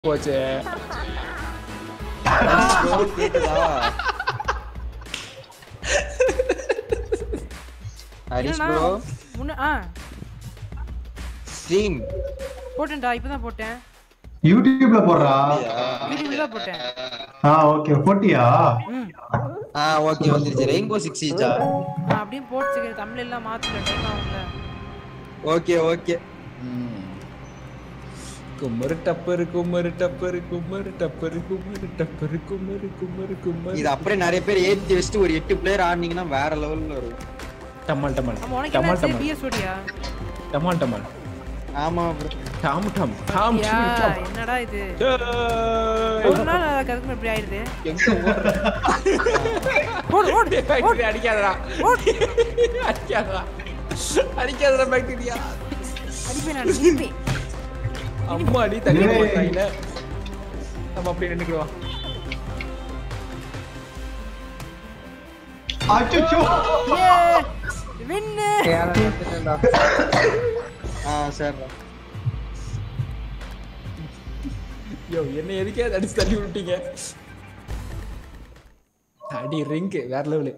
போச்சு bro, கேக்குதா ஹரிஷ் என்னண்ணா? ப்ரோ முன்ன ஆ ஸ்ட்ரீம் போட்டேன்டா இப்பதான் போட்டேன் யூடியூப்ல போடுறா யூடியூப்ல தான் போட்டேன் ஆ ஓகே போட்டியா ம் ஆ ஓகே வந்துருச்சு ரெயின்போ சிக்ஸ் ஈச்சா நான் அப்படியே போட்டு தமிழ் எல்லாம் மாத்தல டைம் ஆகும்ல ஓகே ஓகே கும்மரு டப்பரு கும்மரு டப்பரு கும்மரு டப்பரு கும்மரு டப்பரு கும்மரு கும்மரு கும்மரு இது அப்படியே நிறைய பேர் ஏத்தி வச்சுட்டு ஒரு எட்டு பிளேயர் ஆடினீங்கன்னா வேற லெவல்ல இருக்கும் டமால் டமால் நம்ம உனக்கு டமால் என்ன டமால் பிஎஸ் ஓடியா டமால் டமால் ஆமா bro. டாம் டம் டாம் யா டம், டம். என்னடா இது ஏய். ஒரு நாள் கதுக்கு இப்படி ஆயிடுது எங்க ஓடுற ஓடு ஓடு பாக்டீரியா அடிக்காதடா அடிக்காதடா அடிக்காதடா பாக்டீரியா அடிப்பேன் நான் அடிப்பேன் அம்மா அடி தண்ணி ஏய். போட்டாங்கல நம்ம அப்படியே நின்னுக்குறோம் அச்சோ ஏ வின்னு ஆ சரி யோ என்ன எதுக்கே அடிச்சு தள்ளி விட்டீங்க அடி ரிங்க் வேற level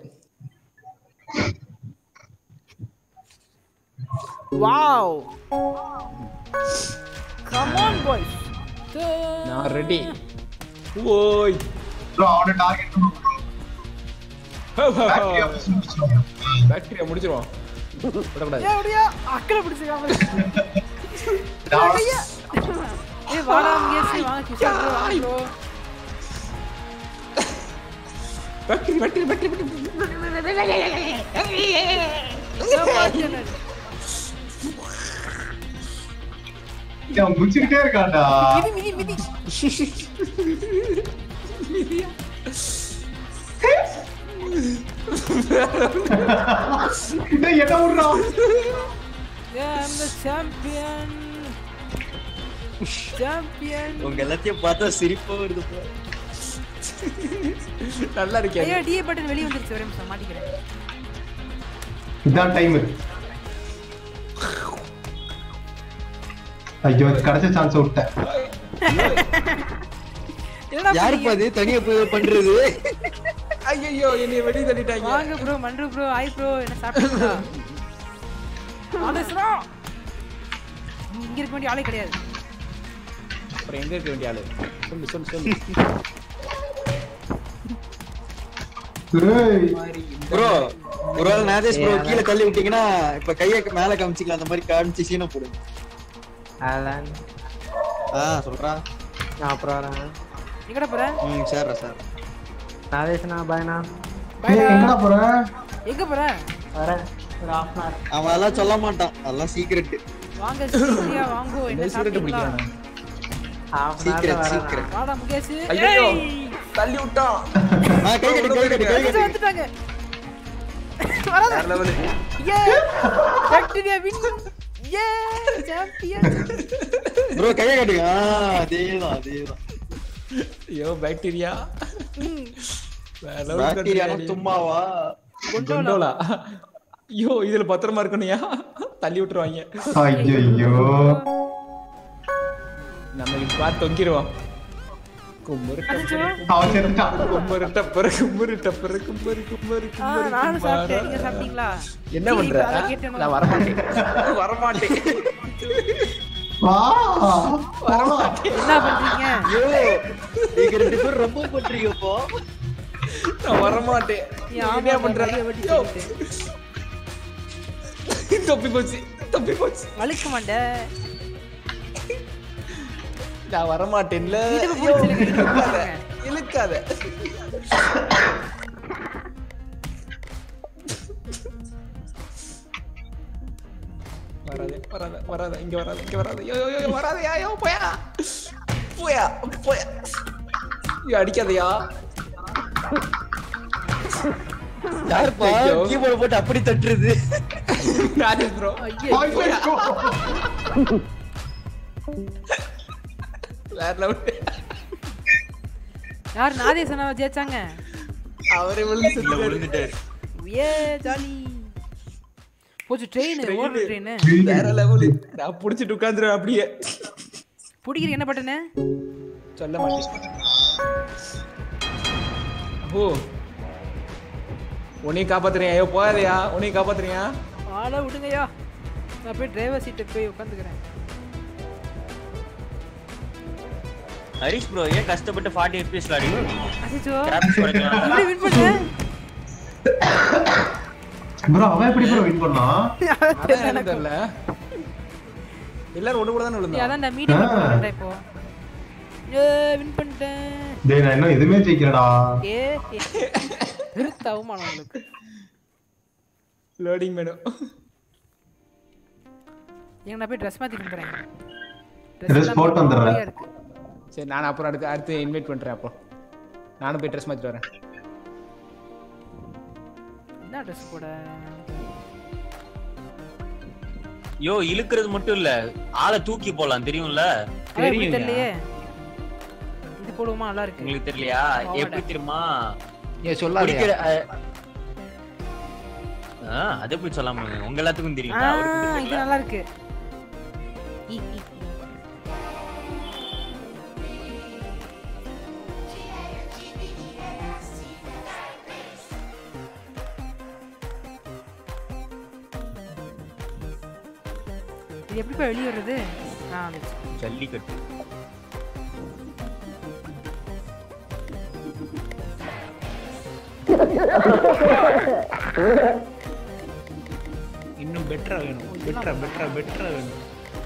wow come on boys நான் ரெடி ஓய் ப்ரோ அவன டார்கெட் பாக்டீரியா முடிச்சிருவோம் விடக்கூடாது ஏ அப்படியா அக்கறை பிடிச்சிக்காம ஏ வாடா முகேஷ் வாங்க கிஷோர் bro, வாங்க bro பாக்டீரியா பாக்டீரியா பாக்டீரியா ஏமாத்தினது. அவன் குச்சிக்கிட்டே இருக்கான்டா மிதி மிதி மிதி டேய், என்ன விடுறான் Yeah, I'm the champion. champion. உங்க எல்லாத்தையும் பார்த்தா சிரிப்பா வருது bro. நல்லா இருக்கே ஐயோ டிஏ பட்டன் வெளிய வந்துருச்சு ஒரே நிமிஷம் மாட்டிக்கிறேன் இதான் டைம் ஐயோ கிடைச்ச சான்ஸ் விட்டேன் என்னடா யாருப்பா பண்ணீங்க? அது தனியா போய் பண்றது ஐயோ என்னைய வெளிய தள்ளிட்டாங்க வாங்க ப்ரோ மன்று ப்ரோ ஹாய் ப்ரோ என்ன சாப்பிட்டீங்களா ஆதர்ஸ்ரா இங்க இருக்க வேண்டிய ஆளே கிடையாது அப்புறம் எங்க இருக்க வேண்டிய ஆளு சொல்லு சொல்லு சொல்லு ஏய், ப்ரோ ஒரு வேளை நாதேஷ் ப்ரோ கீழே தள்ளி விட்டீங்கன்னா இப்ப கைய மேல காமிச்சிக்கலாம் அந்த மாதிரி காமிச்சு சீனை போடுங்க ஆலன் ஆ சொல்றா நான் அப்புறம் வரேன் எங்கடா போற ம் சரிடா சார் நாதேஷ்ண்ணா பாய்ண்ணா ஏய், எங்கடா போற எங்க போற வரேன் ஒரு ஹாஃப் அன் ஹவர் அவன் அதெல்லாம் சொல்ல மாட்டான் அதெல்லாம் சீக்ரெட் வாங்க சீக்கிரியா வாங்கோ என்ன என்ன சீரட்டு சாப்பிட்டீங்களா பிடிக்கிறானே ஹாஃப் அன் சீக்கிரம் ஹவர்ல சீக்கிரம் வரேன் வாடா முகேஷ் ஐயோ ஏய் தள்ளி விட்டான் ஆ கை கட்டு கை கட்டு கை முகேஷ் கட்டு வந்துட்டாங்க வராத வேற லெவலு ஏ பாக்டீரியா வின் ஏ சாம்பியன் ப்ரோ கைய கட்டுங்க ஆ அதேதான் அதேதான் ஐயோ பாக்டீரியா வேற level பாக்டீரியா கட்டுறியாடி. சும்மாவா கொண்டோலா ஐயோ இதுல பத்திரமா இருக்கணும்யா தள்ளி விட்டுருவாங்க ஐயோ நம்ம இப்ப பார்த்து தொங்கிடுவோம் கும்பரு டப்பரு, அவன் செத்துட்டான் கும்பரு டப்பரு கும்பரு டப்பரு கும்பரு கும்பரு ஆ கும்பரு நானும் கும்பாரா. சாப்பிட்டேன் நீங்க சாப்பிட்டீங்களா என்ன சரி, பண்ற இப்ப அதை கேட்டேன் நான் வரமாட்டேன் வரமாட்டேன் வா வரமாட்டேன் என்ன பண்றீங்க ஐயோ நீங்க ரெண்டு பேரும் ரொம்ப பண்றீங்கப்போ நான் வரமாட்டேன் நீ நீ ஆமா என்ன பண்ற பண்ற வழிய வெட்டி ஐயோ. சொல்லிட்டு. தப்பி போச்சு தப்பி போச்சு வழுக்க மாட்டேன் நான் வரமாட்டேன்ல இடுப்பு ஐயோ, பிடிச்சிருங்க, இடுப்பு இழுக்காத பிடிச்சிருங்க. இழுக்காத வராதே வராத வராத இங்க வராத இங்க வராத ஐயோ ஐயோ, ஐயோ வராதே ஐயோ போயா போயா போயா ஐயோ அடிக்காதயா யாருப்பா ஐயோ. கீபோர்டு போட்டு அப்படி தட்டுறது ராஜேஷ் ப்ரோ ஐயோ ஐயோ. வேற லெவல் யார் நாதே சொன்னா ஜெயிச்சாங்க அவரே விழுந்து இல்ல செத்துட்டாரு. விழுந்துட்டாரு ஏ ஜாலி போச்சு ட்ரெயின் ஓடுற ட்ரெயின் வேற லெவல் நான் புடிச்சிட்டு உட்கார்ந்துருவேன் அப்படியே பிடிக்கிற என்ன பட்டனு சொல்ல மாட்டேன் ஓ உன்னையும் காப்பாத்துறியா ஐயோ போகாதயா உன்னையும் காப்பாத்துறியா ஆள விடுங்கய்யா நான் போய் டிரைவர் சீட்டுக்கு போய் உட்காந்துக்கிறேன் ஹரிஷ் ப்ரோ ஏன் கஷ்டப்பட்டு ஃபார்ட்டி எஃபிஎஸ் விளையாடி அச்சோ கிராபிக்ஸ் குறைக்கலாம் எப்படி வின் பண்ணேன் ப்ரோ அவன் எப்படி ப்ரோ வின் பண்ணான் அதான் எனக்கு தெரியல எல்லாரும் ஒண்ணு கூட தானே விழுந்தா அதான் நான் மீடியம் ஆ. பண்றேன் இப்போ ஏ வின் பண்ணிட்டேன் டேய் நான் இன்னும் எதுவுமே ஜெயிக்கிறடா ஏ நிறுத்த அவமானம் உங்களுக்கு லோடிங் மேனு எங்க நான் போய் ட்ரெஸ் மாத்திட்டு போறேன் Dress போட்டு வந்துடுறேன். இருக்கு சரி நான் அப்புறம் அடுத்து அடுத்து இன்வைட் பண்றேன் அப்போ நானும் போய் ட்ரெஸ் மாத்திட்டு வரேன் என்ன ட்ரெஸ் போட யோ இழுக்கிறது மட்டும் இல்ல ஆளை தூக்கி போலாம் தெரியும்ல அதான் எப்படி தெரியுங்க. தெரியலையே இது போடுவோமா நல்லா இருக்கு உங்களுக்கு தெரியலையா ஆமாடா. எப்படி தெரியுமா ஏன் சொல்லாதே குடிக்கிற அஹ், ஆ, அது எப்படி சொல்லாம உங்க எல்லாத்துக்கும் தெரியும் ஆ, அவருக்கு மட்டும் இது தெரியல. நல்லா இருக்கு ஈ, ஈ, ஈ. இது எப்படிப்பா வெளியே வருது ஆ வந்துச்சு. ஜல்லிக்கட்டு இன்னும் பெட்டரா வேணும் பெட்டரா பெட்டரா பெட்டரா வேணும்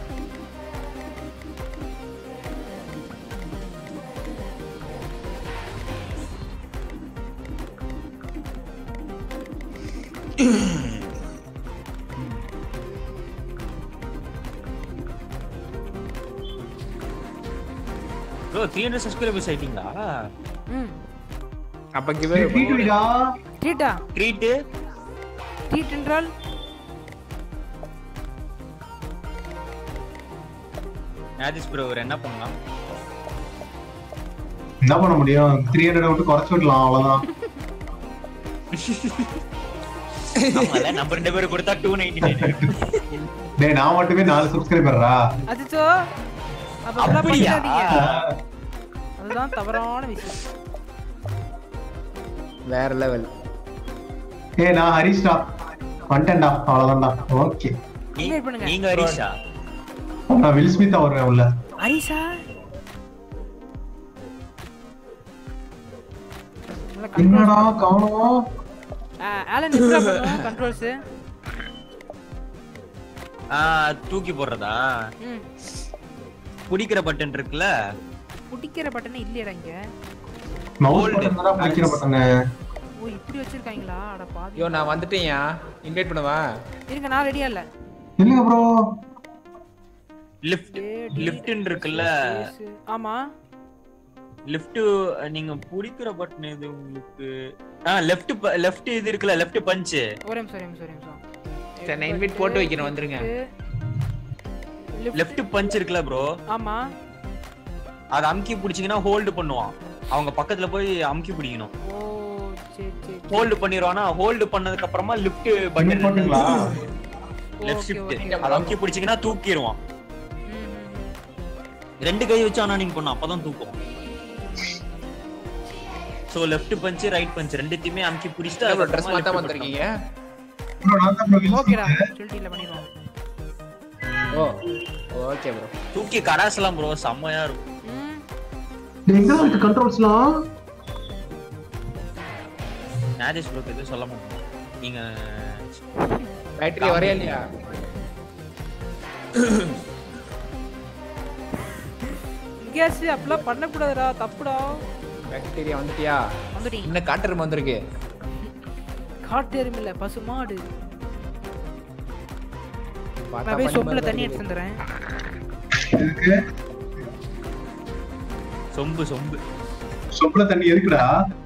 ப்ரோ த்ரீ ஹண்ட்ரட் சப்ஸ்கிரைபர்ஸ் ஆயிட்டீங்களா ம் அப்ப கிவே ட்ரீட்டுடா ட்ரீட்டா ட்ரீட்டு ட்ரீட் என்றால் மேஜிஸ் ப்ரோ என்ன பண்ணலாம் என்ன பண்ண முடியும் த்ரீ ஹண்ட்ரட் விட்டு குறைச்சு விடலாம் அவ்வளவுதான் ஆமால நம்ம ரெண்டு பேரும் கொடுத்தா டூ நைன்டி நைன் டேய் நான் மட்டுமே நாலு சப்ஸ்கிரைபர்ரா அதுச்சோ அப்ப அப்படிலாம் அப்படியா? பண்ணிடாதீங்க அதுதான் தவறான விஷயம் வேற லெவல் ஏய் நான் ஹரிஷ்டா வந்துட்டேன்டா அவ்வளவுதான்டா ஓகே Invite பண்ணுங்க. நீங்க ஹரிஷா நான் வில் ஸ்மித்தா வருவேன் உள்ள ஹரிஷா நல்லா control- என்னடா காணோம் ஆ, ஆலன் எப்படிடா பண்ணுவோம் கண்ட்ரோல்ஸ் ஆ, தூக்கி போடுறதா ம் குடிக்கிற பட்டன் இருக்குல்ல குடிக்கிற பட்டனே இல்லையடா இங்க மவுஸ் Hold. பட்டன் தான் பிடிக்கிற பட்டனு ஓ இப்படி வச்சிருக்காங்களா அட பாவி ஐயோ நான் வந்துட்டேன்யா இன்வைட் பண்ணவா இருங்க நான் ரெடியா இல்ல இல்லைங்க ப்ரோ லிஃப்ட் லிஃப்ட்னு இருக்குல்ல ஆமா லெஃப்ட் நீங்க பிடிக்கிற பட்டன் இது உங்களுக்கு ஆ லெஃப்ட் லெஃப்ட் இது இருக்குல்ல லெஃப்ட் பஞ்ச் ஒரே நிமிஷம் ஒரே நிமிஷம் ஒரே நிமிஷம் சரி நான் இன்வைட் போட்டு வைக்கிறேன் வந்துருங்க லெஃப்ட் லெஃப்ட் பஞ்ச் இருக்குல்ல ப்ரோ ஆமா அத அமுக்கி பிடிச்சீங்கன்னா ஹோல்டு பண்ணுவான் அவங்க பக்கத்துல போய் அமுக்கி பிடிக்கணும் ஓ சரி சரி ஹோல்டு பண்ணிடுவானா ஹோல்டு பண்ணதுக்கு அப்புறமா லிஃப்ட் இன்வைட் பட்டன் பண்ணீங்களா லெஃப்ட் ஓகே, ஷிஃப்ட் ஓகே. அத அமுக்கி பிடிச்சீங்கன்னா தூக்கிடுவான் ம், ம், ம். ரெண்டு கை வச்சு ஆனா நீங்க பண்ணும் அப்பதான் தூக்கும் so left punch right punch ரெண்டுத்தையுமே அமுக்கி பிடிச்சிட்டு ட்ரெஸ் அதுக்கப்புறமா மாத்தாம left button. வந்திருக்கீங்க ப்ரோ நான் தான் ப்ரோ வில் ஓகேடா சொல்லிட்டீங்களா பண்ணிடுவோம் ஓ ஓகே ப்ரோ தூக்கி கடாசலாம் ப்ரோ செம்மையா இருக்கும் ம் எங்க இருக்கு கண்ட்ரோல்ஸ்லாம் மேஜிஸ் ப்ரோக்கு எதுவும் சொல்ல மாட்டோம் நீங்க பேட்டரி வரையா இல்லையா கேஸ் அப்படிலாம் பண்ணக்கூடாதுடா தப்புடா பேக்டீரியா வந்துட்டியா வந்துட்டீங்க இன்னும் காட்டெருமை வந்திருக்கு காட்டு எருமை இல்ல பசு மாடு பார்த்தா நான் போய் பனி சொம்புல மாதிரி தண்ணி தான் எடுத்து வந்துடுறேன் இருக்கு சொம்பு சொம்பு சொப்புல தண்ணி இருக்குடா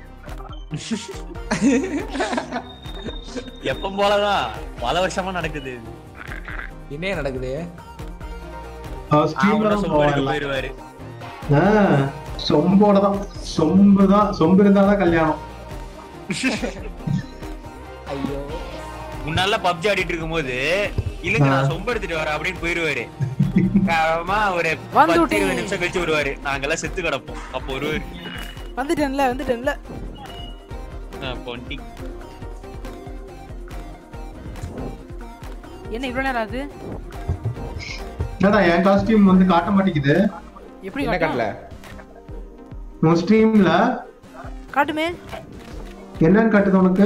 எப்ப போலதான் பல வருஷமா நடக்குது இருக்குது. என்ன நடக்குது ஸ்ட்ரீம்ல அவரோட தான் சொம்பு எடுக்க போவாங்க போயிருவாரு சொம்போட தான் சொம்பு தான் சொம்பு இருந்தாதான் கல்யாணம் ஐயோ முன்னால பப்ஜி ஆடிட்டு இருக்கும்போது இல்லங்க நான் சொம்பு எடுத்துட்டு வரேன் அப்படின்னு போயிருவாரு அப்புறமா ஒரு வந்து பத்து விட்டீங்க. இருபது நிமிஷம் கழிச்சு வருவாரு நாங்கெல்லாம் செத்து கிடப்போம் அப்போ வருவாரு வந்துட்டேன்ல வந்துட்டேன்ல பொண்டி என்ன இவ்வளவு நேரம் ஆகுது என்னடா என் காஸ்டியூம் வந்து காட்ட மாட்டேங்குது எப்படி என்ன காட்டும்? காட்டல உன் ஸ்ட்ரீம்ல காட்டுமே என்னன்னு காட்டுது உனக்கு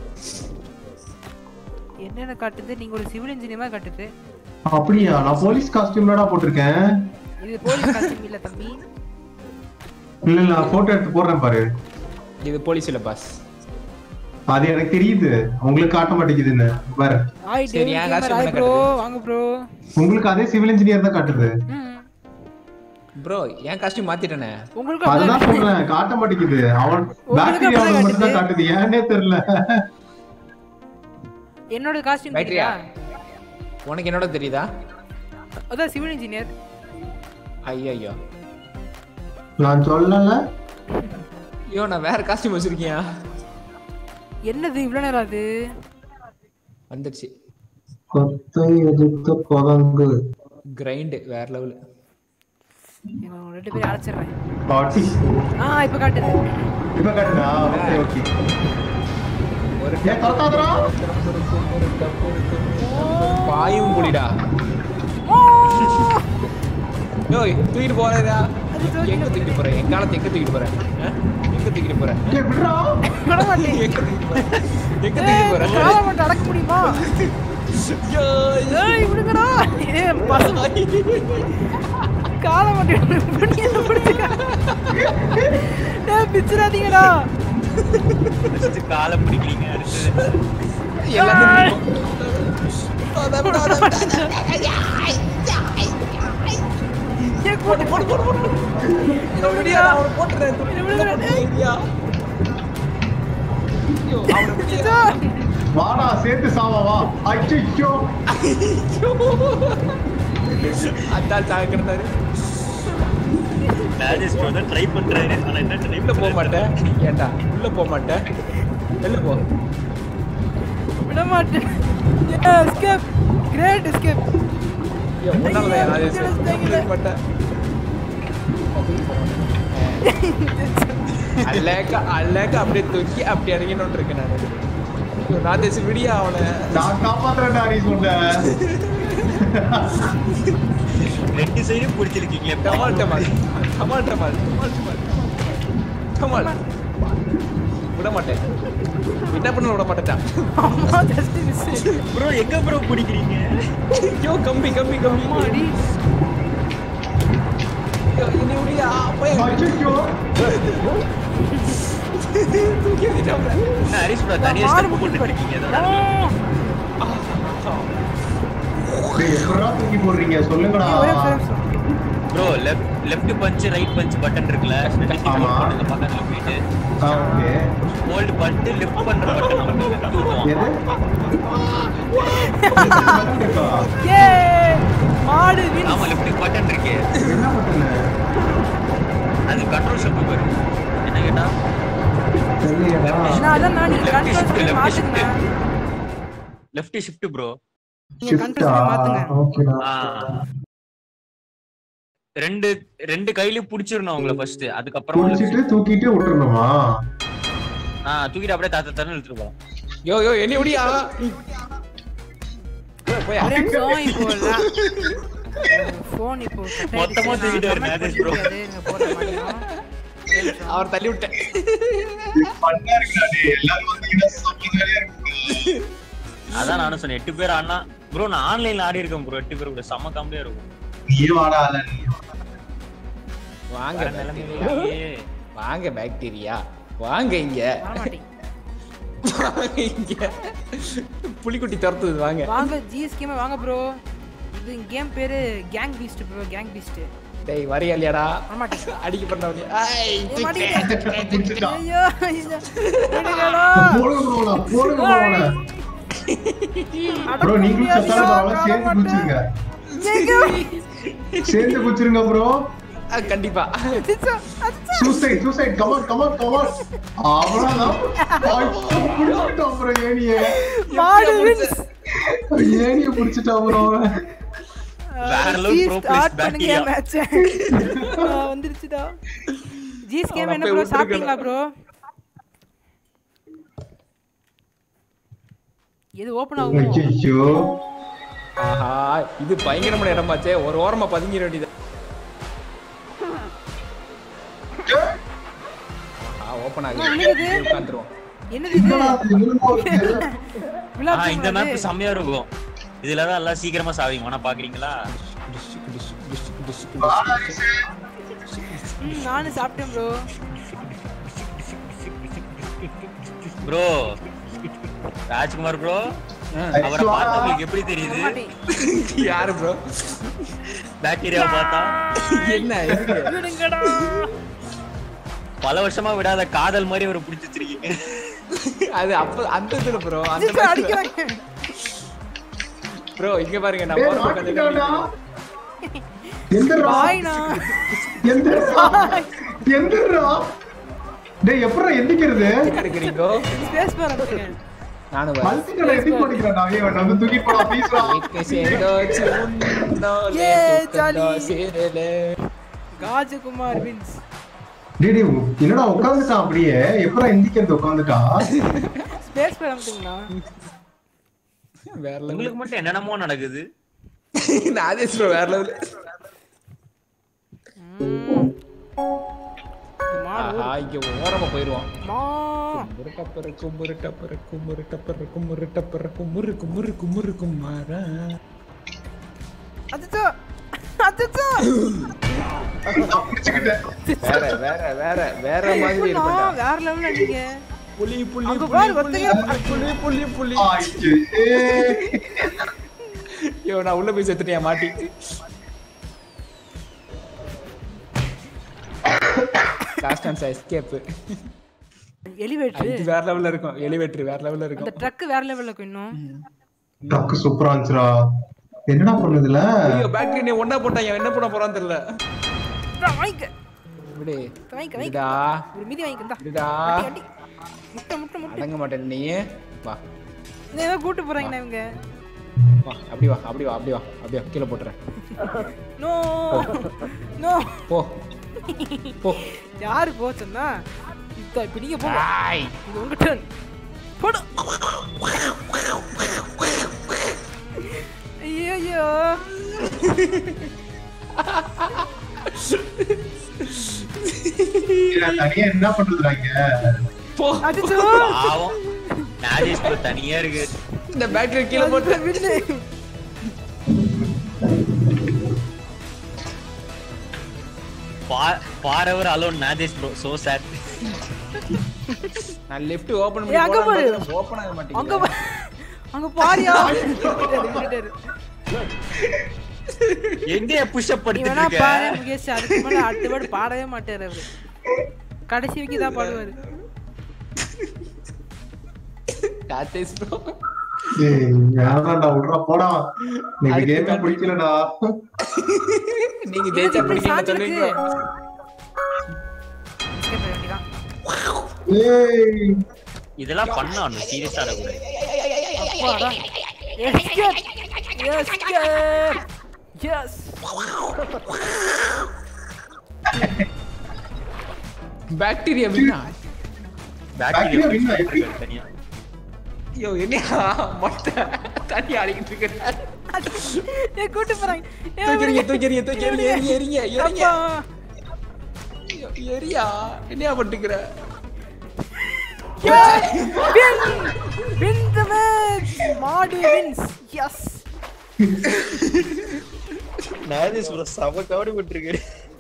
என்னென்ன காட்டுது நீங்க ஒரு சிவில் இன்ஜினியரா காட்டுது அப்படியா நான் போலீஸ் காஸ்டியூம்லடா போட்டிருக்கேன் இது போலீஸ் காஸ்டியூம் இல்ல தம்பி இல்ல இல்ல நான் போட்டோ எடுத்து போடுறேன் பாரு இது போலீஸ் இல்ல பாஸ் அது எனக்கு தெரியுது உங்களுக்கு காட்ட மாட்டேங்குதுன்னு பாரு ஹாய் சரி, டேவிட் என் கேமர் costume ஹாய் என்ன ப்ரோ காட்டுது? வாங்க ப்ரோ உங்களுக்கு அதே சிவில் இன்ஜினியர் தான் காட்டுது ப்ரோ என் காஸ்டியூம் மாத்திட்டேனே உங்களுக்கு அதுதான் அப்படிதான் சொல்றேன் காட்ட மாட்டேங்குது அவன் உங்களுக்கு பேட்டரி அப்படிதான் அவனுக்கு மட்டும் தான் காட்டுது. காட்டுது ஏன்னே தெரியல என்னோட காஸ்டியூம் பேட்டரியா தெரியா உனக்கு என்னோட தெரியுதா அதான் சிவில் இன்ஜினியர் ஐயோ ஐயோ நான் சொல்லல ஐயோ நான் வேற காஸ்டியூம் வச்சிருக்கியா என்னது இவ்வளவு நேரம் ஆகுது வந்துருச்சு கொத்தை எதிர்த்த குரங்கு கிரைண்ட் வேற லெவல் இவன் ரெண்டு பேரும் அழைச்சிடுறேன் பாட்டி ஆ இப்ப காட்டுது இப்ப காட்டுதா ஓகே ஓகே ஒரு ஏன் கரெக்டாதரா பாயும் புலிடா யோய் தூக்கிட்டு போறேடா எங்க தூக்கிட்டு போற என் காலத்தை எங்க தூக்கிட்டு போற ஆ? எங்க தூக்கிட்டு போற ஆ? ஏய் விடுறா விட மாட்டேன் எங்க தூக்கிட்டு போற எங்க தூக்கிட்டு போற காலை மட்டும் அடக்க முடியுமா யோய். ஏய் விடுங்கடா ஏ பசங்க காலை மட்டும் பண்ணியதை பிடிச்சுக்க ஏய் பிச்சிடாதீங்கடா ஃபர்ஸ்ட் காலை பிடிக்கிறீங்க அடுத்தது எல்லாத்தையும் அதான் விட, அதான் விட. ஏய் போட்டு போட்டு போட்டு போட்டு இதை விடியா, நான் அவனை போட்டுறேன். உள்ள போட்டு விடியா. ஐயோ, அவனை விடியா. வாடா சேர்த்து சாவா வா ஐயோ அதான் சாக கிடந்தாரு ராஜேஷ் ப்ரோ தான் ட்ரை பண்றாரு ஆனா என்ன ட்ரை உள்ள போக மாட்டேன் ஏன்டா உள்ள போக மாட்டேன் வெளில போ விட மாட்டேன் எஸ்கேப் கிரேட் எஸ்கேப் ஐயோ, முன்னாலதான் ஐயோ, ராஜேஷ். தேங்கில. உள்ள மாட்டேன். அழகா அழகா அப்படியே தூக்கி அப்படி இறங்கினோட்டு இருக்கேன் நான் ஐயோ, ராஜேஷ் விடியா அவனை நான் காப்பாத்துறேன்டா நீ சொன்ன ரெண்டு சைடும் பிடிச்சிருக்கீங்களே டமால் டமால் டமால் டமால் டமால் டமால் டமால் விட மாட்டேன் என்ன பண்ண விட மாட்டேன் அம்மா ஜஸ்ட் மிஸ் ப்ரோ எங்க ப்ரோ பிடிக்கிறீங்க ஐயோ கம்பி கம்பி கம்பி அம்மாடி ஐயோ, என்னை விடியா போய் ஐயோ தூக்கி எறிஞ்சிட்டாப்ல. என்ன ஹரிஷ் ப்ரோ தனியா மாடு ஸ்டெப் போட்டுட்டு இருக்கீங்க ஆ, இதெல்லாம் டேய், எப்படிடா தூக்கி போடுறீங்க சொல்லுங்கடா ஒரே நிமிஷம். Bro left left punch right punch button இருக்குல்ல ஆமா. பண்ணுங்க பக்கத்துல போயிட்டு ஆ, ஓகே ஹோல்ட் பண்ணிட்டு லெஃப்ட் பண்ற பட்டன் மட்டும் தூக்குவோம் எது இருக்கா? ஏய், மாடு wins. ஆமா லெஃப்ட் பட்டன் இருக்கு என்ன பட்டனு அது கண்ட்ரோல் ஷிஃப்ட் பாரு என்ன கேட்டா தெரியலையேடா. நான் அதான் நான் நீங்க Left control shift, screen left மாத்துங்க. லெஃப்ட் ஷிஃப்ட் ப்ரோ நீங்க control Shift-ஆ? screen மாத்துங்க. ஓகேடா. ரெண்டு ரெண்டு கையிலயும் புடிச்சிடணும் அவங்கள ஃபர்ஸ்ட் அதுக்கப்புறம் புடிச்சிட்டு தூக்கிட்டு விட்டுறணுமா ஆ தூக்கிட்டு அப்படியே தாத்த தரணும் இழுத்துட்டு போலாம் யோ யோ என்னை விடியா போயா ஒரே நிமிஷம், இப்போ la- phone இப்போ cut ஆயிடுச்சு. மொத்தமா நான் தூக்கிட்டு comment வரேன், படிக்க bro. முடியாது, நீங்க போடுற மாதிரியும். ஒரே நிமிஷம். அவர் தள்ளி விட்டேன் பண்ணா இருக்குடா டேய். எல்லாரும் வந்தீங்கன்னா செம்ம ஜாலியா இருக்கும். அதான் நானும் சொன்னேன் எட்டு பேர் ஆனா ப்ரோ நான் ஆன்லைன்ல ஆடி இருக்கேன் ப்ரோ எட்டு பேர் கூட செம்ம காமெடியா இருக்கும் நீயே வாடா ஆள நீ. வாங்க வேற நிலைமையிலேயே வாங்க பாக்டீரியா வாங்க இங்க வரமாட்டேன். வாங்க இங்க புலிக்குட்டி துரத்துது வாங்க வாங்க ஜிஎஸ்கேமே வாங்க ப்ரோ இது கேம் பேரு gang beast bro gang beast டேய் வரியா இல்லையாடா வரமாட்டேன் அடிக்க பண்ணவனே ஐய் புடிச்சிட்டான். ஐயோ ஐயோ. விடுங்கடா. போடுங்க bro ல, போடுங்க bro ல. அடக்க bro நீங்களும் முடியாது, செத்தாலும் பரவாயில்ல, காண சேர்ந்து மாட்டேன். குச்சிருங்க எங்க? சேர்ந்து குச்சிருங்க ப்ரோ ஆ, கண்டிப்பா அச்சோ, அச்சோ. Suicide suicide come on come on come on அவ்வளவுதான் ஐயோ, புடிச்சிட்டான் bro ஏனிய மாடு wins. ஏனிய புடிச்சிட்டான் bro அவன். வேற level pro players ஸ்டார்ட் பண்ணுங்க bacteria. மேட்ச் வந்துருச்சுடா ஜீஸ் கேம் அவனை என்ன போய் ப்ரோ விட்டுருக்கணும். சாப்பிட்டீங்களா ப்ரோ எது ஓபன் ஆகும் ஐயோ ஆஹா இது பயங்கரமான இடமாச்சே ஒரு ஓரமா பதுங்கிட வேண்டியது ஓபன் ஆகுது என்னது? உட்காந்துருவோம் என்னது இது என்னடா இது என்னமோ இருக்கு? விழா ஆ, இந்த பூங்கா மேப் இது. செம்மையா இருக்கும் இதுல தான் எல்லாம் சீக்கிரமா சாவிங்க வேணா பாக்குறீங்களா ம், நானும் சாப்பிட்டேன் ப்ரோ ப்ரோ ராஜ்குமார் ப்ரோ அவரை ஐயோ. பார்த்தா உங்களுக்கு எப்படி தெரியுது யாரு ப்ரோ பாக்டீரியாவை பார்த்தா என்ன எதுக்கு? விடுங்கடா பல வருஷமா விடாத காதல் மாதிரி ஒரு பிடிச்சி வச்சிருக்கீங்க அது அப்ப அந்த இதுல ப்ரோ அந்த ஜீஸ் அடிக்கிறாங்க ப்ரோ இங்க பாருங்க நான் டேய், ஓரமா மாட்டிக்கிட்டான்டா. உட்கார்ந்து எந்திர்றா. பாய்னா எந்திர்றா. எந்திர்றா. டேய் எப்படா எந்திக்கிறது எடுக்கிறீங்கோ ஸ்பேஸ் பார் அடிக்கிறேன் நானும் வரேன். மல்டிகடை எத்தி போட்டுக்கிறேன் நான் இவன் வந்து தூக்கிட்டு போடா ப்ளீஸ்ரா एक सेंडो चुन्नो ले ये तुकंदो जाली। सिरले காஜகுமார் வின்ஸ் டேய் டேய், என்னடா உட்காந்துட்டான் அப்படியே எப்படா எந்திக்கிறது உட்காந்துட்டா ஸ்பேஸ் பார் அமுத்துங்களா வேற லெவல் உங்களுக்கு மட்டும் என்னென்னமோ நடக்குது நாதேஷ் ப்ரோ வேற லெவல் ஆஹா இங்க ஓரமா போயிருவோம் மா முருட்டப்பரு குமுருட்டப்பரு குமுருட்டப்பரு குமுருட்டப்பரு குமுரு குமுரு குமுரு குமாரா அச்சோ அச்சோ நான் பிடிச்சுக்கிட்டேன் வேற வேற வேற வேற மாதிரி எப்படிண்ணா? இருக்கும்டா வேற லெவல்ல நீங்க புலி புலி அங்க புலி பாரு, புலி ஒத்தையில புலி புலி புலி ஐயே. ஐயோ நான் உள்ள போய் செத்துட்டேன் மாட்டி லாஸ்ட் டைம் எஸ்கேப் எலிவேட்டர் இது வேற லெவல்ல இருக்கும் எலிவேட்டர் வேற லெவல்ல அந்த இருக்கும் ட்ரக் வேற லெவல்ல இருக்கும் இன்னும் டக்கு சூப்பரா இருந்துச்சுடா என்னடா பண்ணுதுல ஐயோ பேட்டரி நீ ஒண்ணா போட்டான் என்ன பண்ண போறான்னு தெரியல டா, வாங்கிக்க விடு வாங்கிக்க வாங்கிக்க விடுடா ஒரு மீதி வாங்கிக்க இந்தா. விடுடா அடி, அடி. முட்டை முட்டை முட்டை அடங்க மாட்டேன் நீ வா இந்த ஏதோ கூட்டு போறாங்கண்ணா இவங்க வா அப்படி வா அப்படி வா அப்படி வா அப்படியே கீழே போட்டுறேன் நோ நோ போ போ யாரு போ சொன்னா இப்ப இப்ப நீங்க போங்க ஆய் இது உங்க டர்ன் போடு ஐயோ தனியா என்ன பண்றதுடா இங்க போ அச்சோ பாவம் நாஜேஷ் ப்ரோ தனியா இருக்கு இந்த பேட்டரி கீழே போட்டு win forever alone Najesh bro so sad நான் லெஃப்ட் ஓபன் ஏய், அங்க பாரு. பண்ணி ஓபன் ஆக அங்க மாட்டேங்குது பா- அங்க பாரியா விட்டுட்டாரு, விட்டுட்டாரு. எங்க புஷ் அப் நீ படுத்துட்டு வேணா இருக்க பாரு முகேஷ் அதுக்கு மேல அடுத்த வேர்டு பாடவே மாட்டாரு அவரு கடைசி வரைக்கும் இதான் பாடுவாரு டாட்டேஸ் ப்ரோ ஏய் வேணாம்டா விட்றா போடா நீங்க அதுக்கு கேமே மேல- பிடிக்கலடா நீங்க ஜெயிச்சா இப்படி பிடிக்கல சாஞ்சிருக்கு. சொல்லுவீங்க Escape ஆக வேண்டியதான். ஏய் இதெல்லாம் பண்ணணும் சீரியஸா இருக்கும் அப்பாடா. Escape. Escape. Yes. பாக்டீரியா வின்னா Bacteria win ஆ, எப்படி? தனியா ஐயோ என்னையா மொட்டை தண்ணி அடிக்கிட்டு இருக்கிறேன் ஏய், கூட்டு போறாங்க. ஏய், தூக்கிறீங்க விடுங்க. தூக்கிறீங்க தூக்கி எரிங்க எரிங்க எரிங்க எரிங்க அப்பா. ஐயோ, எரியா என்னையா பட்டுக்கிற Yes. Win. Win the match. மாடு wins. Yes. நாஜேஷ் ப்ரோ செம கவடி விட்டுருக்கு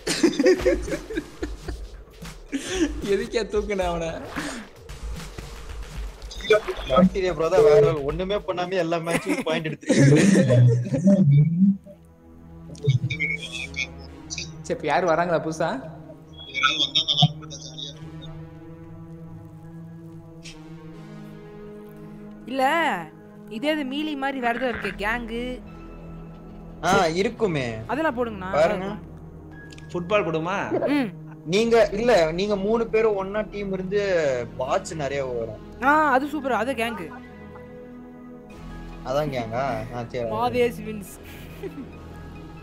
எதுக்கே தூக்குன அவனை பாக்டீரியா ப்ரோ தான் வேற level. ஒண்ணுமே பண்ணாம எல்லா மேட்சும் பாயிண்ட் எடுத்து சரி இப்ப யாரு வராங்களா புதுசா இல்ல இதே இது மீலி மாதிரி வேற ஏதோ இருக்கு கேங்கு ஆ இருக்குமே அதெல்லாம் போடுங்கண்ணா பாருங்க ஃபுட்பால் போடுமா ம் நீங்க இல்ல நீங்க மூணு பேரும் ஒன்னா டீம் இருந்து பாட்ஸ் நிறைய வரும் ஆ அது சூப்பர் அது கேங்கு அதான் கேங்க ஆ சரி மாதேஷ் வின்ஸ்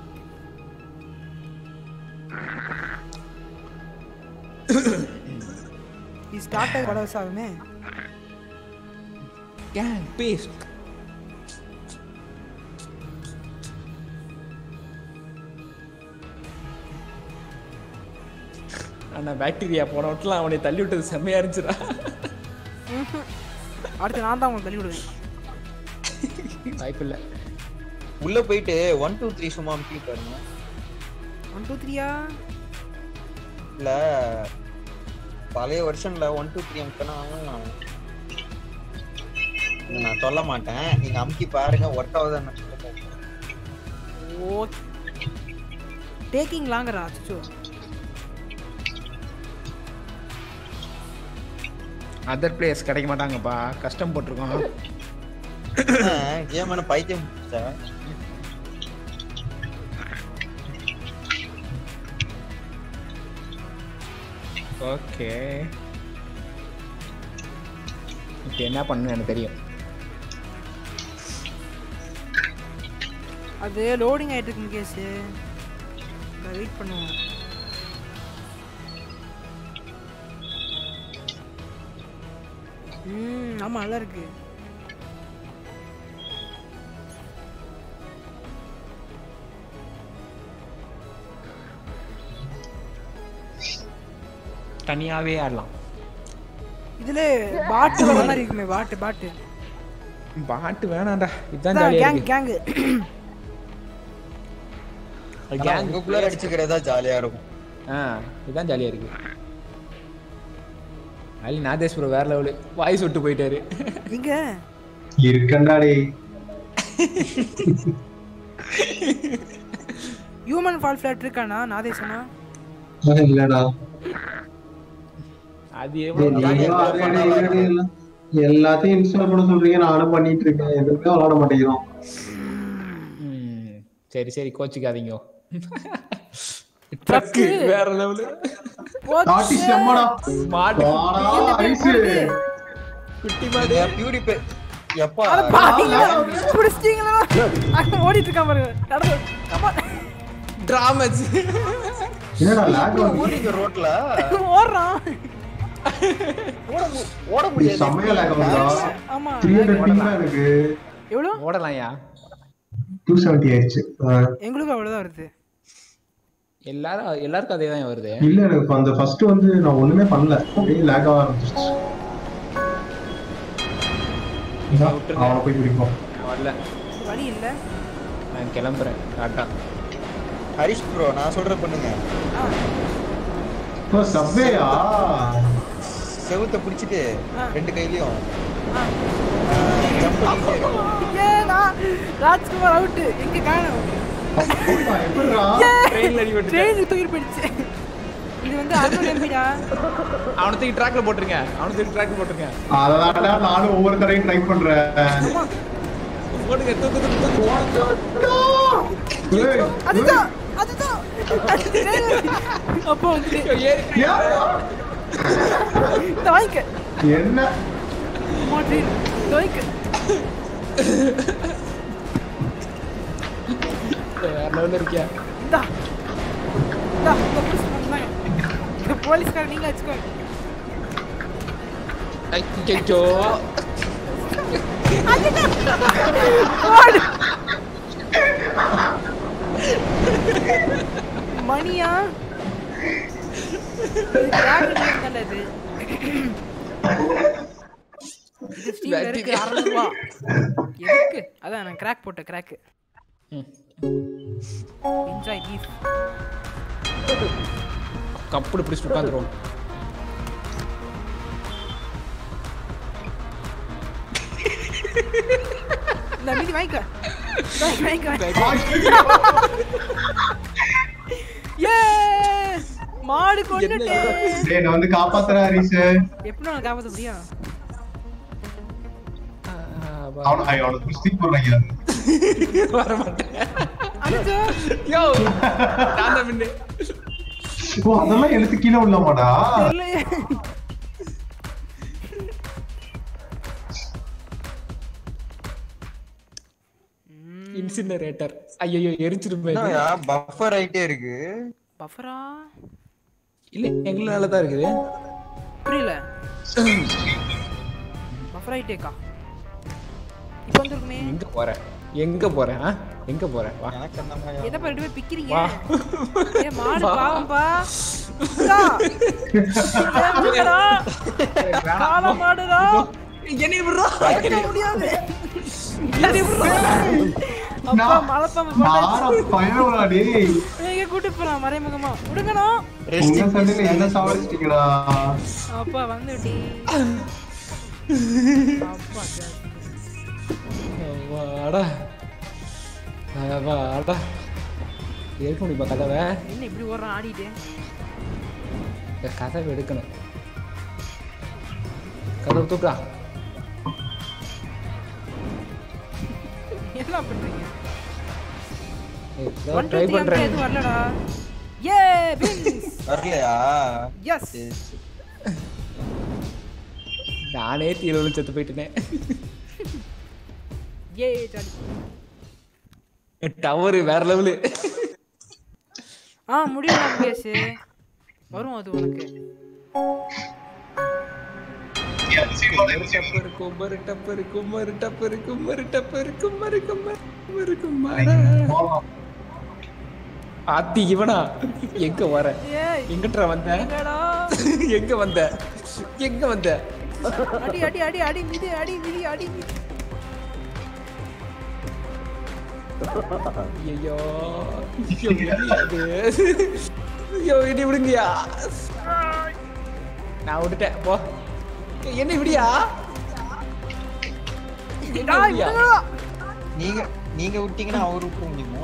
இது ஸ்டார்ட் ஆகி பல வருஷம் ஆகுமே கேங் பேஸ்ட் ஆனா பாக்டீரியா போன விட்டுலாம் அவனை தள்ளி விட்டது செம்மையா இருந்துச்சுடா அடுத்து நான் தான் உங்களுக்கு தள்ளி விடுவேன் வாய்ப்பு இல்ல உள்ள போயிட்டு ஒன் டூ த்ரீ சும்மா அமுக்கி பாருங்க ஒன் டூ த்ரீயா இல்ல பழைய வருஷன்ல ஒன் டூ த்ரீ அமுக்கினா நான் சொல்ல மாட்டேன் நீங்க அமுக்கி பாருங்க ஒர்க் ஆகுதுன்னு ஓ டேக்கிங் லாங்கரா அச்சோ அதர் பிளேயர்ஸ் கிடைக்க மாட்டாங்கப்பா கஷ்டம் போட்டிருக்கோம் கேம் என்ன பைத்தியம் பிடிச்சா? ஓகே இப்போ என்ன பண்ணணும் எனக்கு தெரியும் அது லோடிங் ஆயிட்டு இருக்கு முகேஷ் வெயிட் பண்ணுவோம் ம் ஆமா நல்லா இருக்கு தனியாவே ஆடலாம் இதுல பாட்டு வர மாதிரி இருக்குமே பாட்டு பாட்டு பாட்டு வேணாம்டா இதுதான் ஜாலியா கேங் இருக்கு கேங் ஆனா கேங் உங்களுக்குள்ள அடிச்சுக்கிறதா ஜாலியா இருக்கும் ஆ இதுதான் ஜாலியா இருக்கு அலி நாதேஷ் ப்ரோ வேற லெவலு வாய்ஸ் விட்டு போயிட்டாரு எங்க இருக்கண்டா டேய் ஹியூமன் ஃபால் ஃபிளாட் இருக்கானா நாதேசனா ஆஹ், இல்லடா அது டேய், எவ்வளவு ஜாலியா நீங்களும் இருக்கு. அதே டேய், இதே டேய் எல்லாம். எல்லாத்தையும் இன்ஸ்டால் பண்ண சொல்றீங்க நானும் பண்ணிட்டு இருக்கேன் எதுவுமே விளாட மாட்டேங்கிறோம் ம், சரி சரி கோச்சிக்காதீங்க ட்ரக்கு வேற லெவலு காட்டி செம்மடா மாடு வாடா ஐஸு குட்டி மாடு பியூரிஃபை எப்பா பிடிச்சிட்டீங்களா அங்க ஓடிட்டு இருக்கான் பாருங்க நடந்து come on. டிராமஸ் என்னடா லேக் வந்து ஊரிங்க ரோட்ல ஓடுறான் ஓட முடியாது செம்மையா லேக் வந்துடா ஆமா த்ரீ ஹண்ட்ரட் பிங் எனக்கு எவ்வளோ ஓடலாம்யா டூ செவன்ட்டி ஆயிடுச்சு ஆஹ். எங்களுக்கும் அவ்வளோதான் வருது எல்லாரும் எல்லாருக்கும் அதே தான் வருது இல்ல எனக்கு இப்ப அந்த ஃபர்ஸ்ட் வந்து நான் ஒண்ணுமே பண்ணல அப்படியே லேக் ஆக ஆரம்பிச்சிருச்சு இந்தா, அவனை போய் பிடிப்போம் வரல வழி இல்லை நான் கிளம்புறேன் டாட்டா ஹரிஷ் ப்ரோ நான் சொல்ற பண்ணுங்க ஓ சவ்வேயா செவுத்த பிடிச்சிட்டு ஆ. ரெண்டு கையிலயும் ஆ. ஜம்ப் ஏடா ராஜ்குமார் அவுட்டு எங்க காணோம் எப்படிடா ட்ரெயின்ல அடிபட்டு ட்ரெயின் தூக்கி போயிடுச்சு இது வந்து அறுநூறு எம்பிடா அவனை தூக்கி ட்ராக்ல போட்டுருங்க அவனை தூக்கி ட்ராக்ல போட்டுருங்க அதனால நானும் ஒவ்வொரு தடையும் ட்ரை பண்றேன் போட்டுங்க தூக்கு தூக்கு தூக்கு ஏய், அதுதான் அதுதான் அது train வருது. அப்போ வந்து ஏறி ஏன்? இந்த வாங்கிக்க என்ன அம்மா train. இந்த வாங்கிக்க வேற லெவல்ல இருக்கியா இந்தா இந்தா இந்த புடிச்சு வந்தாங்க இந்த போலீஸ்கார நீங்க வச்சுக்கோங்க ஐயோ ஓடு. மணியா இது crack இல்லைன்னு தானே இது? இது Steam ல இருக்கு, 600 ரூபா. எதுக்கு? அதான் நான் கிராக் போட்ட கிராக் என்ஜாய் பீஃப் கப்புடு பிடிச்சிட்டு உட்காந்துருவோம் இந்த மீதி வாங்கிக்க வாங்கிக்க, வாங்கிக்க ஏ மாடு கொண்டுட்டேன் டேய் நான் வந்து காப்பாத்துறேன் ஹரிஷ் எப்படி நான் காப்பாத்த முடியும் அவன ஐ அவன குஸ்தி போடுறாங்க வர மாட்டேன் அச்சோ யோ நான் தான் முன்னே ஓ அதெல்லாம் எழுத்து கீழே உள்ளமாடா தெரியலையே இன்சினரேட்டர் ஐயோ எரிச்சிருமே பஃபர் ஆயிட்டே இருக்கு பஃபரா இல்ல எங்களால தான் இருக்குது புரியல பஃபர் ஆயிட்டேக்கா இப்போ வந்திருக்குமே எங்க போற எங்க போற ஆ? எங்க போற வா எனக்கு அந்த மாதிரி எதை ரெண்டு பேர் பிக்கிறீங்க வா ஏ மாடு பாவம்பா அக்கா. ஏ, விடுங்கடா. காளை மாடுடா என்னை விடுறா வைக்க முடியாது என்னை விடுறா. அப்பா மலைப்பாம்பு போட்டாச்சு. நார பயணம்டா டேய் எங்க கூட்டிட்டு போலாம் மறைமுகமா விடுங்கண்ணா உங்க சண்டையில என்ன சாவடிச்சிட்டீங்கடா அப்பா வந்துட்டி அப்பா சரி. வாடா வாடா இருக்க முடியுமா கதவை என்ன இப்படி ஓடுறான் ஆடிட்டு இந்த கதவை எடுக்கணும் கதவை தூக்கா என்ன பண்றீங்க ட்ரை ஒன் டூ த்ரீ பண்றேன் எதுவும் வரலடா ஏ வின்ஸ் வரலையா எஸ் சரி, சரி. நானே தீர செத்து போயிட்டேன் ஏ ஜாலி டவரு வேற லெவலு ஆ முடியும் முகேஷ் வரும் அது உனக்கு டப்பரு கும்மரு டப்பரு கும்மரு டப்பரு கும்மரு டப்பரு கும்மரு கும்மரு கும்மரு கும்மர ஆத்தி இவனா எங்க வர ஏய் எங்கட்ரா வந்த எங்கடா எங்க வந்த எங்க வந்த அடி அடி அடி அடி மிதி அடி மிதி அடி மிதி ஐயோ ஐயோ முடியாது ஐயோ இடி விடுங்கயா நான் விட்டுட்டேன் போ என்ன இப்படியா என்ன டேய், இப்படியா? விடுங்கடா. நீங்க நீங்க விட்டீங்கன்னா அவர் விட்ட முடியுமா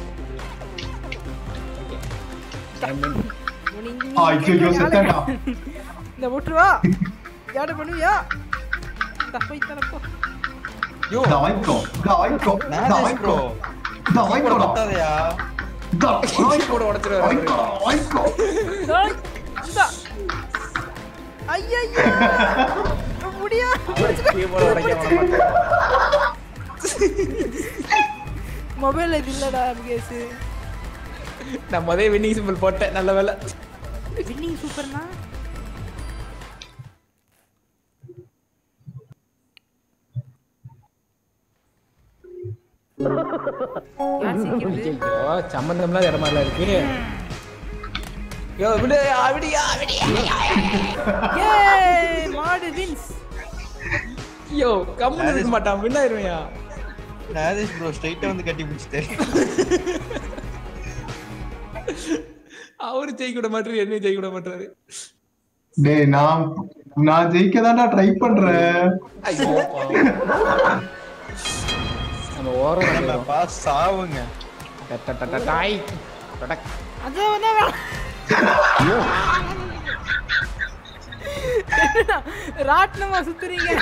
நீ- நீ- நீ- ஐயோ நீ- செத்தேன்டா இந்த விட்டுருவா யாரு பண்ணுவியா இந்த போய் தரப்போ யோ இந்த வாங்கிக்கோ இந்த வாங்கிக்கோ இந்த நாதேஷ் வாங்கிக்கோ ப்ரோ இந்த வாங்கிக்கோடா பத்தாதையா இந்த வாங்கிக்கோ கூட உடைச்சிருவாரு வாங்கிக்கோ வாங்கிக்கோ டேய், இந்தா ஐயா முடியா கீபோர்டு உடைக்க விட மாட்டேன். மொபைல் இது இல்லடா முகேஷ் நான் முதல்ல வின்னிங் சிம்பிள் போட்டேன் நல்ல வேலை வின்னிங் சூப்பர்னா யார் சிரிக்கிறது ஐயோ சம்பந்தம்லாம் இடமால இருக்கு யோ விடு அப்படியா ஏய் மாடு வின்ஸ் ஐயோ கம்முன்னு இருக்க மாட்டான் வின் ஆயிருவையா நாதேஷ் ப்ரோ ஸ்ட்ரைட்டா வந்து கட்டி பிடிச்சிட்டேன் அவரு ஜெயிக்க விட மாட்டாரு என்னையும் ஜெயிக்க விட மாட்டாரு டேய் நான் நான் ஜெயிக்க தான்டா ட்ரை பண்றேன் ஐயோ பாவம். நம்ம ஓரம் நம்ம வந்துரும். பாஸ் சாவுங்க ட- ட- ட- ட- டாய். டடக். அது வந்து ராட்னமா சுத்துறீங்க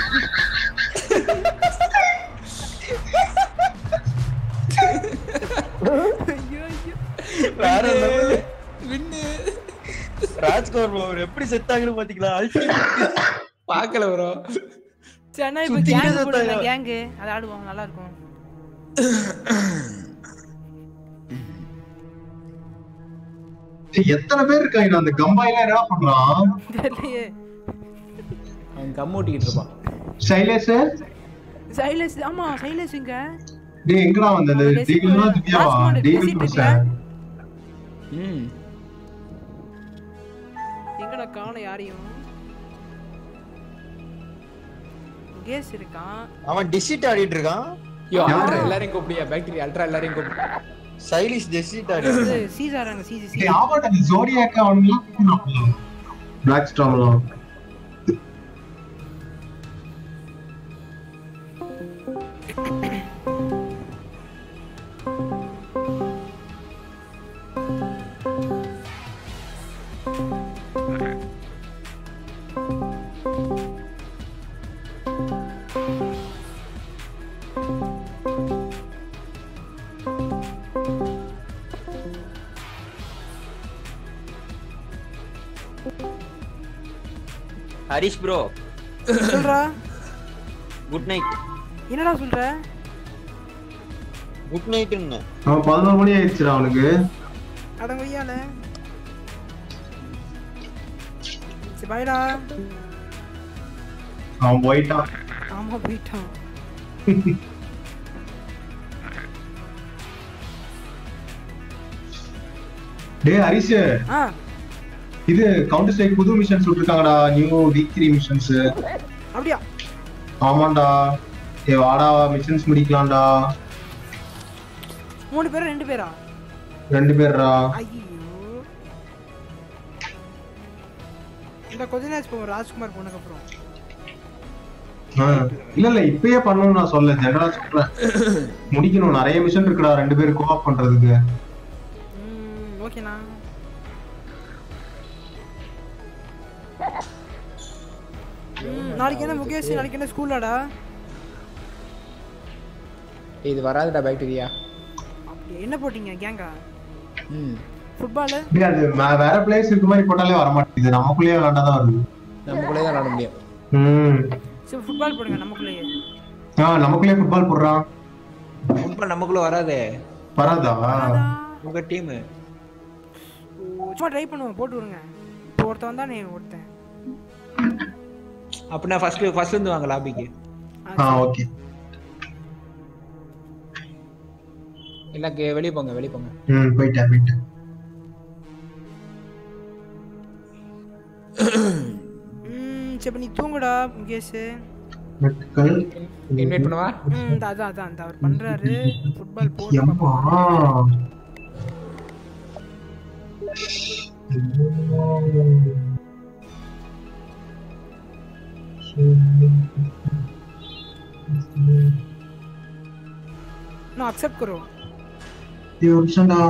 ஐயோ ஐயோ வேற level. வின்னு ராஜ்குமார் bro அவர் எப்படி செத்தாங்கன்னு பாத்தீங்களா பார்க்கல ப்ரோ சனா இப்ப சுத்திக்கிட்டே கேங் சுத்தாங்க. போடுங்க கேங் அது ஆடுவோம் நல்லா இருக்கும் டேய், எத்தனை பேர் இருக்காங்க அந்த கம்பாயில என்ன பண்றான் தெரியலையே அவன் கம் ஓட்டிக்கிட்டு இருப்பான் சைலேஷ் சைலஸ் ஆமா சைலஸ் இங்க டேய் எங்கடா வந்தது அவன் டீகிள்னா பேசிட்டு திவ்யாவா ராஜ்குமார் டீகிள் பேசிட்டு புருஷன் ம் எங்கடா காண யாரையும் கேஸ் இருக்கான் அவன் டிசிட் ஆடிட்டு இருக்கான் யோ யாரு? அல்ட்ரா எல்லாரையும் கூப்பிடியா பாக்டீரியா அல்ட்ரா எல்லாரையும் கூப்பிடு சைலிஷ் டிசிட் ஆடி இது சீசார் அங்க சீசி டேய் ஆமாடா அந்த ஜோடியாக்கா அவனுங்கலாம் கூப்பிடுறாங்களா பிளாக் ஸ்டார்லாம் ஹரிஷ் ப்ரோ சொல்றா குட் நைட் என்னடா சொல்ற குட் நைட்டுங்க அவன் பதினோரு மணி ஆயிடுச்சுடா அவனுக்கு அடங்கொய்யால சரி பாய்டா அவன் போயிட்டான் ஆமா போயிட்டான் டேய் ஹரிஷ் ஆ இது கவுண்டர் ஸ்ட்ரைக் புது மிஷன்ஸ் விட்டுருக்காங்கடா நியூ வீக் த்ரீ மிஷன்ஸ் அப்படியா ஆமாண்டா ஏ வாடா மிஷன்ஸ் முடிக்கலாம்டா மூணு பேரா ரெண்டு பேரா ரெண்டு பேர்டா ஐயோ இந்த கொஞ்ச நேரம் போவோம் ராஜ்குமார் போனதுக்கு அப்புறம் ஆ, இல்ல இல்ல இப்பயே பண்ணணும்னு நான் சொல்ல ஜெனரலா சொல்றேன் முடிக்கணும் நிறைய மிஷன் இருக்குடா ரெண்டு பேரும் கோஆப் பண்றதுக்கு ம் ஓகேண்ணா ம், நாளைக்கு என்ன முகேஷ் நாளைக்கு என்ன ஸ்கூலாடா இது வராதுடா பாக்டீரியா அப்படி என்ன போட்டீங்க கேங்கா ம் ஃபுட்பாலு டேய், அது மே- வேற பிளேஸ் இருக்க மாதிரி போட்டாலே வர மாட்டேங்குது நமக்குள்ளேயே விளாண்டா தான் வருது நமக்குள்ளே தான் விளாட முடியும் ம் சரி ஃபுட்பால் போடுங்க நமக்குள்ளேயே ஆ நமக்குள்ளேயே ஃபுட்பால் போடுறான் ஃபுட்பால் நமக்குள்ள வராதே வராதா உங்க டீம் ஓ, சும்மா ட்ரை பண்ணுவோம் போட்டு விடுங்க இப்போ ஒருத்தன் தான் நீ ஒருத்தன் அப்படின்னா ஃபர்ஸ்ட் ஃபர்ஸ்ட் இருந்து வாங்க லாபிக்கு ஆ ஓகே இல்ல கே- வெளிய போங்க வெளிய போங்க ம் போயிட்டேன் போயிட்டேன் ம் சரி இப்ப நீ தூங்குடா முகேஷ் மெட்கள் இன்வைட் பண்ணவா ம் இந்த அதான் அதான் இந்த அவர் பண்றாரு ஃபுட்பால் போட்டு எம்மா நான் அக்செப்ட் करो இது ஒரு நிமிஷம்டா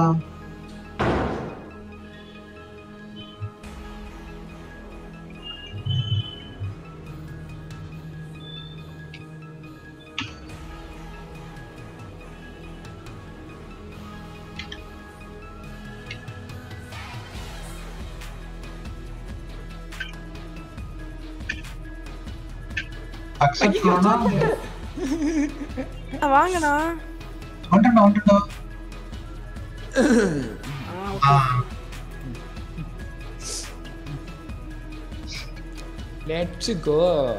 அக்செப்ட் பண்ணா ஆ, வாங்கண்ணா வந்துட்டா வந்துட்டா ஆ, ஆ லெட்ஸ் கோ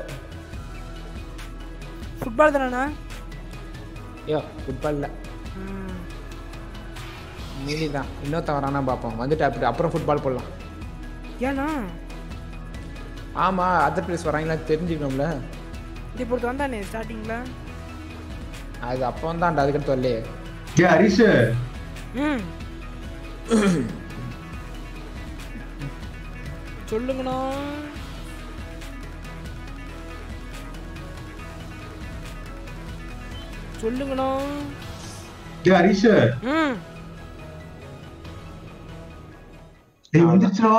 ஃபுட்பால் தானேண்ணா ஐயோ ஃபுட்பால்ல ம் மீதி தான் இன்னொருத்தன் வரானா பார்ப்போம் வந்துட்டு அப்படி அப்புறம் ஃபுட்பால் போடலாம் ஏண்ணா ஆமா அதர் பிளேஸ் வராங்களா தெரிஞ்சுக்கணும்ல இது இப்போ ஒருத்தன் வந்தானே ஸ்டார்டிங்கில் அது அப்போ வந்தான்டா அதுக்கடுத்து வரலையே ஏ ஹரிஷ் ம் சொல்லுங்கண்ணா சொல்லுங்கண்ணா ஏ ஹரிஷ் ம் ஏய் வந்துருச்சுடா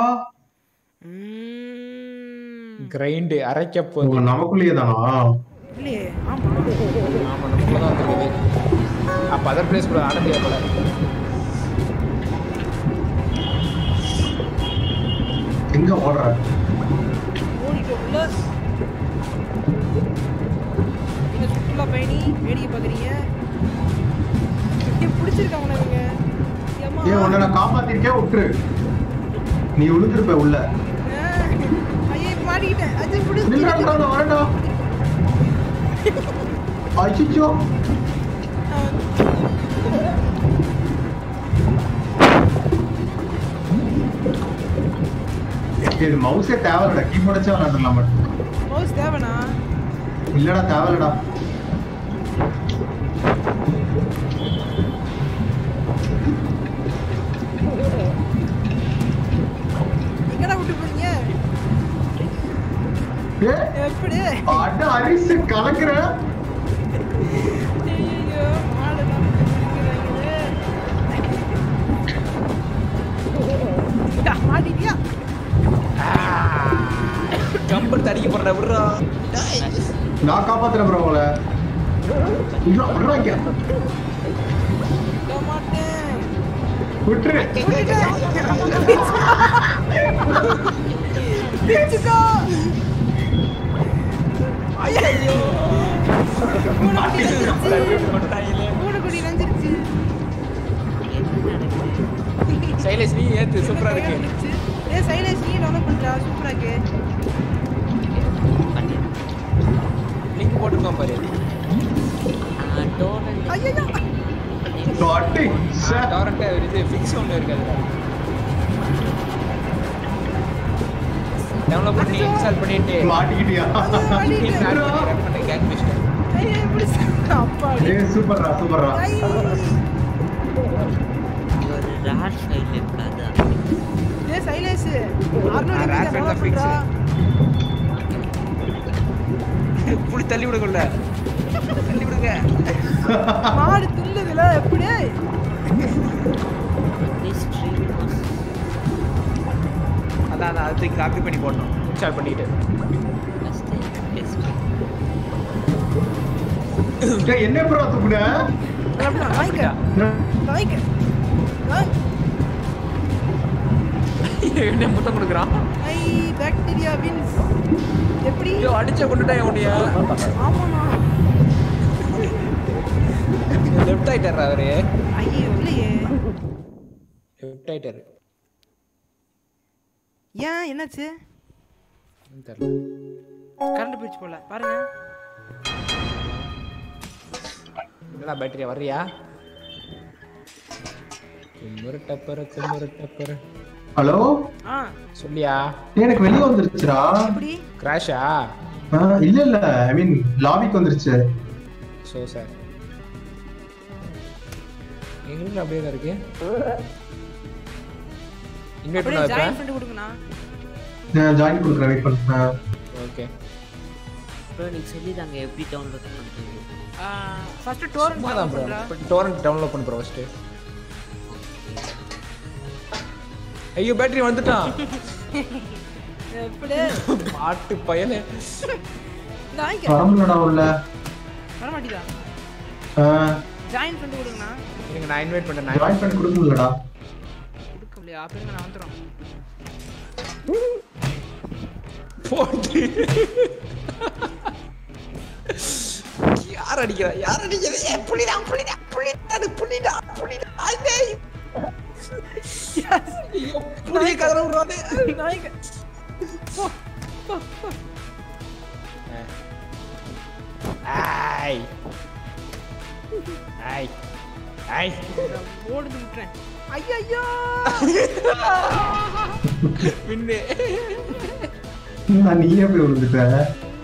ம். கிரைண்டு அரைக்க ஓ, போகுது நமக்குள்ளேயே தானா இல்லையே ஆமா ஆமா நமக்குள்ள தான் வந்துருக்குது அப்போ அதர் பிளேஸ் கூட ஆட தேவைப்பட எங்க ஓடுற ஓடிக்கோ உள்ள இந்த சுற்றுலா பயணி வேடிக்கை பார்க்குறீங்க ஏன் பிடிச்சிருக்காங்க இவங்க ஏம்மா? ஏன் உன்னை நான் காப்பாத்திருக்கேன் விட்டுரு நீ விழுந்திருப்ப உள்ள ஆ, ஐயே இப்ப மாட்டிக்கிட்டேன் அது பிடிச்சி நில்றா, நில்றா, நான் வரேன்டா அச்சிச்சோ இது மவுஸே தேவையில்லடா கீபோர்ட் வச்சா விளாண்டுலாம் மட்டும் மவுஸ் தேவைண்ணா இல்லடா தேவையில்லடா எங்கடா விட்டு போறீங்க ஏ எப்படி அட அரிசி கலக்குற ஐயோ மாடுலாம் பிடிக்கிறாங்களே. மாட்டிட்டியா கம்பர் தடிக்க போறா விடுறா நான் காப்பாத்துறேன் ப்ரோ உங்களை விட்றா, விட்றா இங்க. விட மாட்டேன் விட்டுரு பிச்சுக்கோ ஐயோ பூனைக்குடி நஞ்சிருச்சு சைலேஷ் நீ ஏத்து சூப்பரா இருக்கு நஞ்சிருச்சு. ஏ சைலேஷ் நீ டவுன்லோட் பண்றா சூப்பரா இருக்கு லிங்க் போட்டுருக்கோம் பாரு ஐயோ அடி, சே. டொரண்ட் இது ஃபிக்ஸ் ஒன்று இருக்கு அதுல டவுன்லோட் பண்ணி இன்ஸ்டால் பண்ணிட்டு மாட்டிக்கிட்டியா ரன் பண்ண கேங் மிஸ்டர் ஐயோ எப்படி அப்பாடி ஏய் சூப்பர்ரா சூப்பர்ரா ஏ சைலேஷ் ஆ, rare field தான் fix. புடி தள்ளி விடுங்கல்ல தள்ளி விடுங்க மாடு தில்லுதுல எப்படி அதான் அதான் அது காப்பி பண்ணி போடணும் இன்ஸ்டால் பண்ணிட்டு டேய், என்ன ப்ரோ தூக்குன வாங்கிக்க வாங்கிக்க வாங்க. என்ன முத்தம் கொடுக்குறான் ஐ பாக்டீரியா வின்ஸ் எப்படி ஐயோ அடிச்ச கொண்டுட்டேன் உடைய ஆமாண்ணா லெஃப்ட் ஆயிட்டாரா அவரு ஐயோ இல்லையே லெஃப்ட் ஆயிட்டாரு ஏன் என்னாச்சு தெரியல கரண்ட் போயிடுச்சு போல பாருங்க என்னடா பேட்டரியா வர்றியா குமுறு டப்பரு குமுறு டப்பரு ஹலோ ஆ சொல்லியா எனக்கு வெளிய வந்துருச்சுடா எப்படி கிராஷா ஆ, இல்ல இல்ல ஐ மீன் லாபிக்கு வந்துருச்சு ஸோ சார் எங்களுக்கு அப்படியே தான் இருக்கு இன்வைட் அப்படியே பண்ண ஜாயின் வைப்பேன் பண்ணிட்டு கொடுங்கண்ணா நான் ஜாயின் கொடுக்குறேன் வெயிட் பண்ணேன் ஓகே சொல்லிதாங்க எப்படி டவுன்லோட் பண்றது ஃபர்ஸ்ட் டோரண்ட் சும்மா தான் ப்ரோ டோரண்ட் டவுன்லோட் பண்ணு ப்ரோ ஃபஸ்ட்டு ஐயோ பேட்டரி வந்துட்டான் எப்படி பாட்டு பயலே இந்த வாங்கிக்க வரமுலடா உள்ள வர மாட்டேதா ஜாயின் பண்ணிட்டு கொடுங்கண்ணா இருங்க நான் இன்வைட் பண்ணேன் நான் ஜாயின் பண்ணி கொடுக்க முடியலடா கொடுக்க முடியாது அப்படிங்க நான் வந்துடும் போட்டு யார் அடிக்கிறா யார் அடிக்கிறா ஏ புலிடா புலிடா புலிடா அது புலிடா புலிடா ஐயே ஐயோ புலிய கதற விடுறானே வாங்கிக்க போ போ போ ஐய் ஐய் ஐய் நான் ஓடுது விட்டுறேன் ஐயோ ஐயோ பின்னே நான் நீயே போய் விழுந்துட்டேன்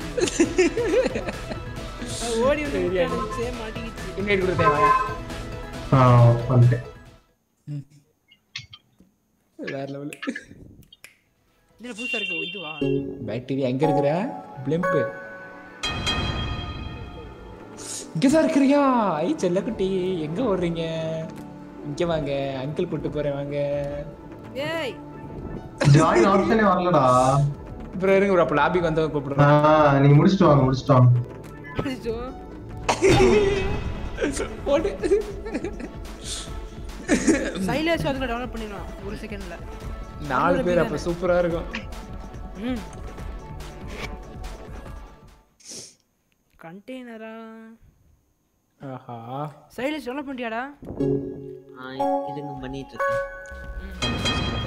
நான் ஓடி வந்து விட்டுறேன் மாட்டிக்கிச்சு இன்வைட் கொடுத்தேன் வாங்க ஆ வந்துட்டேன் வேற லெவல் இதுல புதுசா இருக்கு இதுவா பேட்டரி எங்க இருக்கிற பிளிம்ப் இங்கதான் இருக்கிறியா ஐ செல்லக்குட்டி எங்க ஓடுறீங்க இங்க வாங்க அங்கிள் கூட்டு போறேன் வாங்க ஏய் ஜாயின் ஆப்ஷனே வரலடா அப்புறம் இருங்க bro, அப்ப லாபிக்கு வந்தவங்க ஆ, கூப்பிடுறேன் நீங்க முடிச்சிட்டு வாங்க முடிச்சிட்டு வாங்க அடிச்சோ போடு சைலேஷ் அதுல டவுன்லோட் பண்ணிடலாம் ஒரு செகண்ட்ல நாலு பேர் அப்ப சூப்பரா இருக்கும் ம் கண்டெய்னரா ஆஹா சைலேஷ் டெவலப் பண்ணிட்டியாடா ஆ, இதுங்க பண்ணிட்டு இருக்கேன்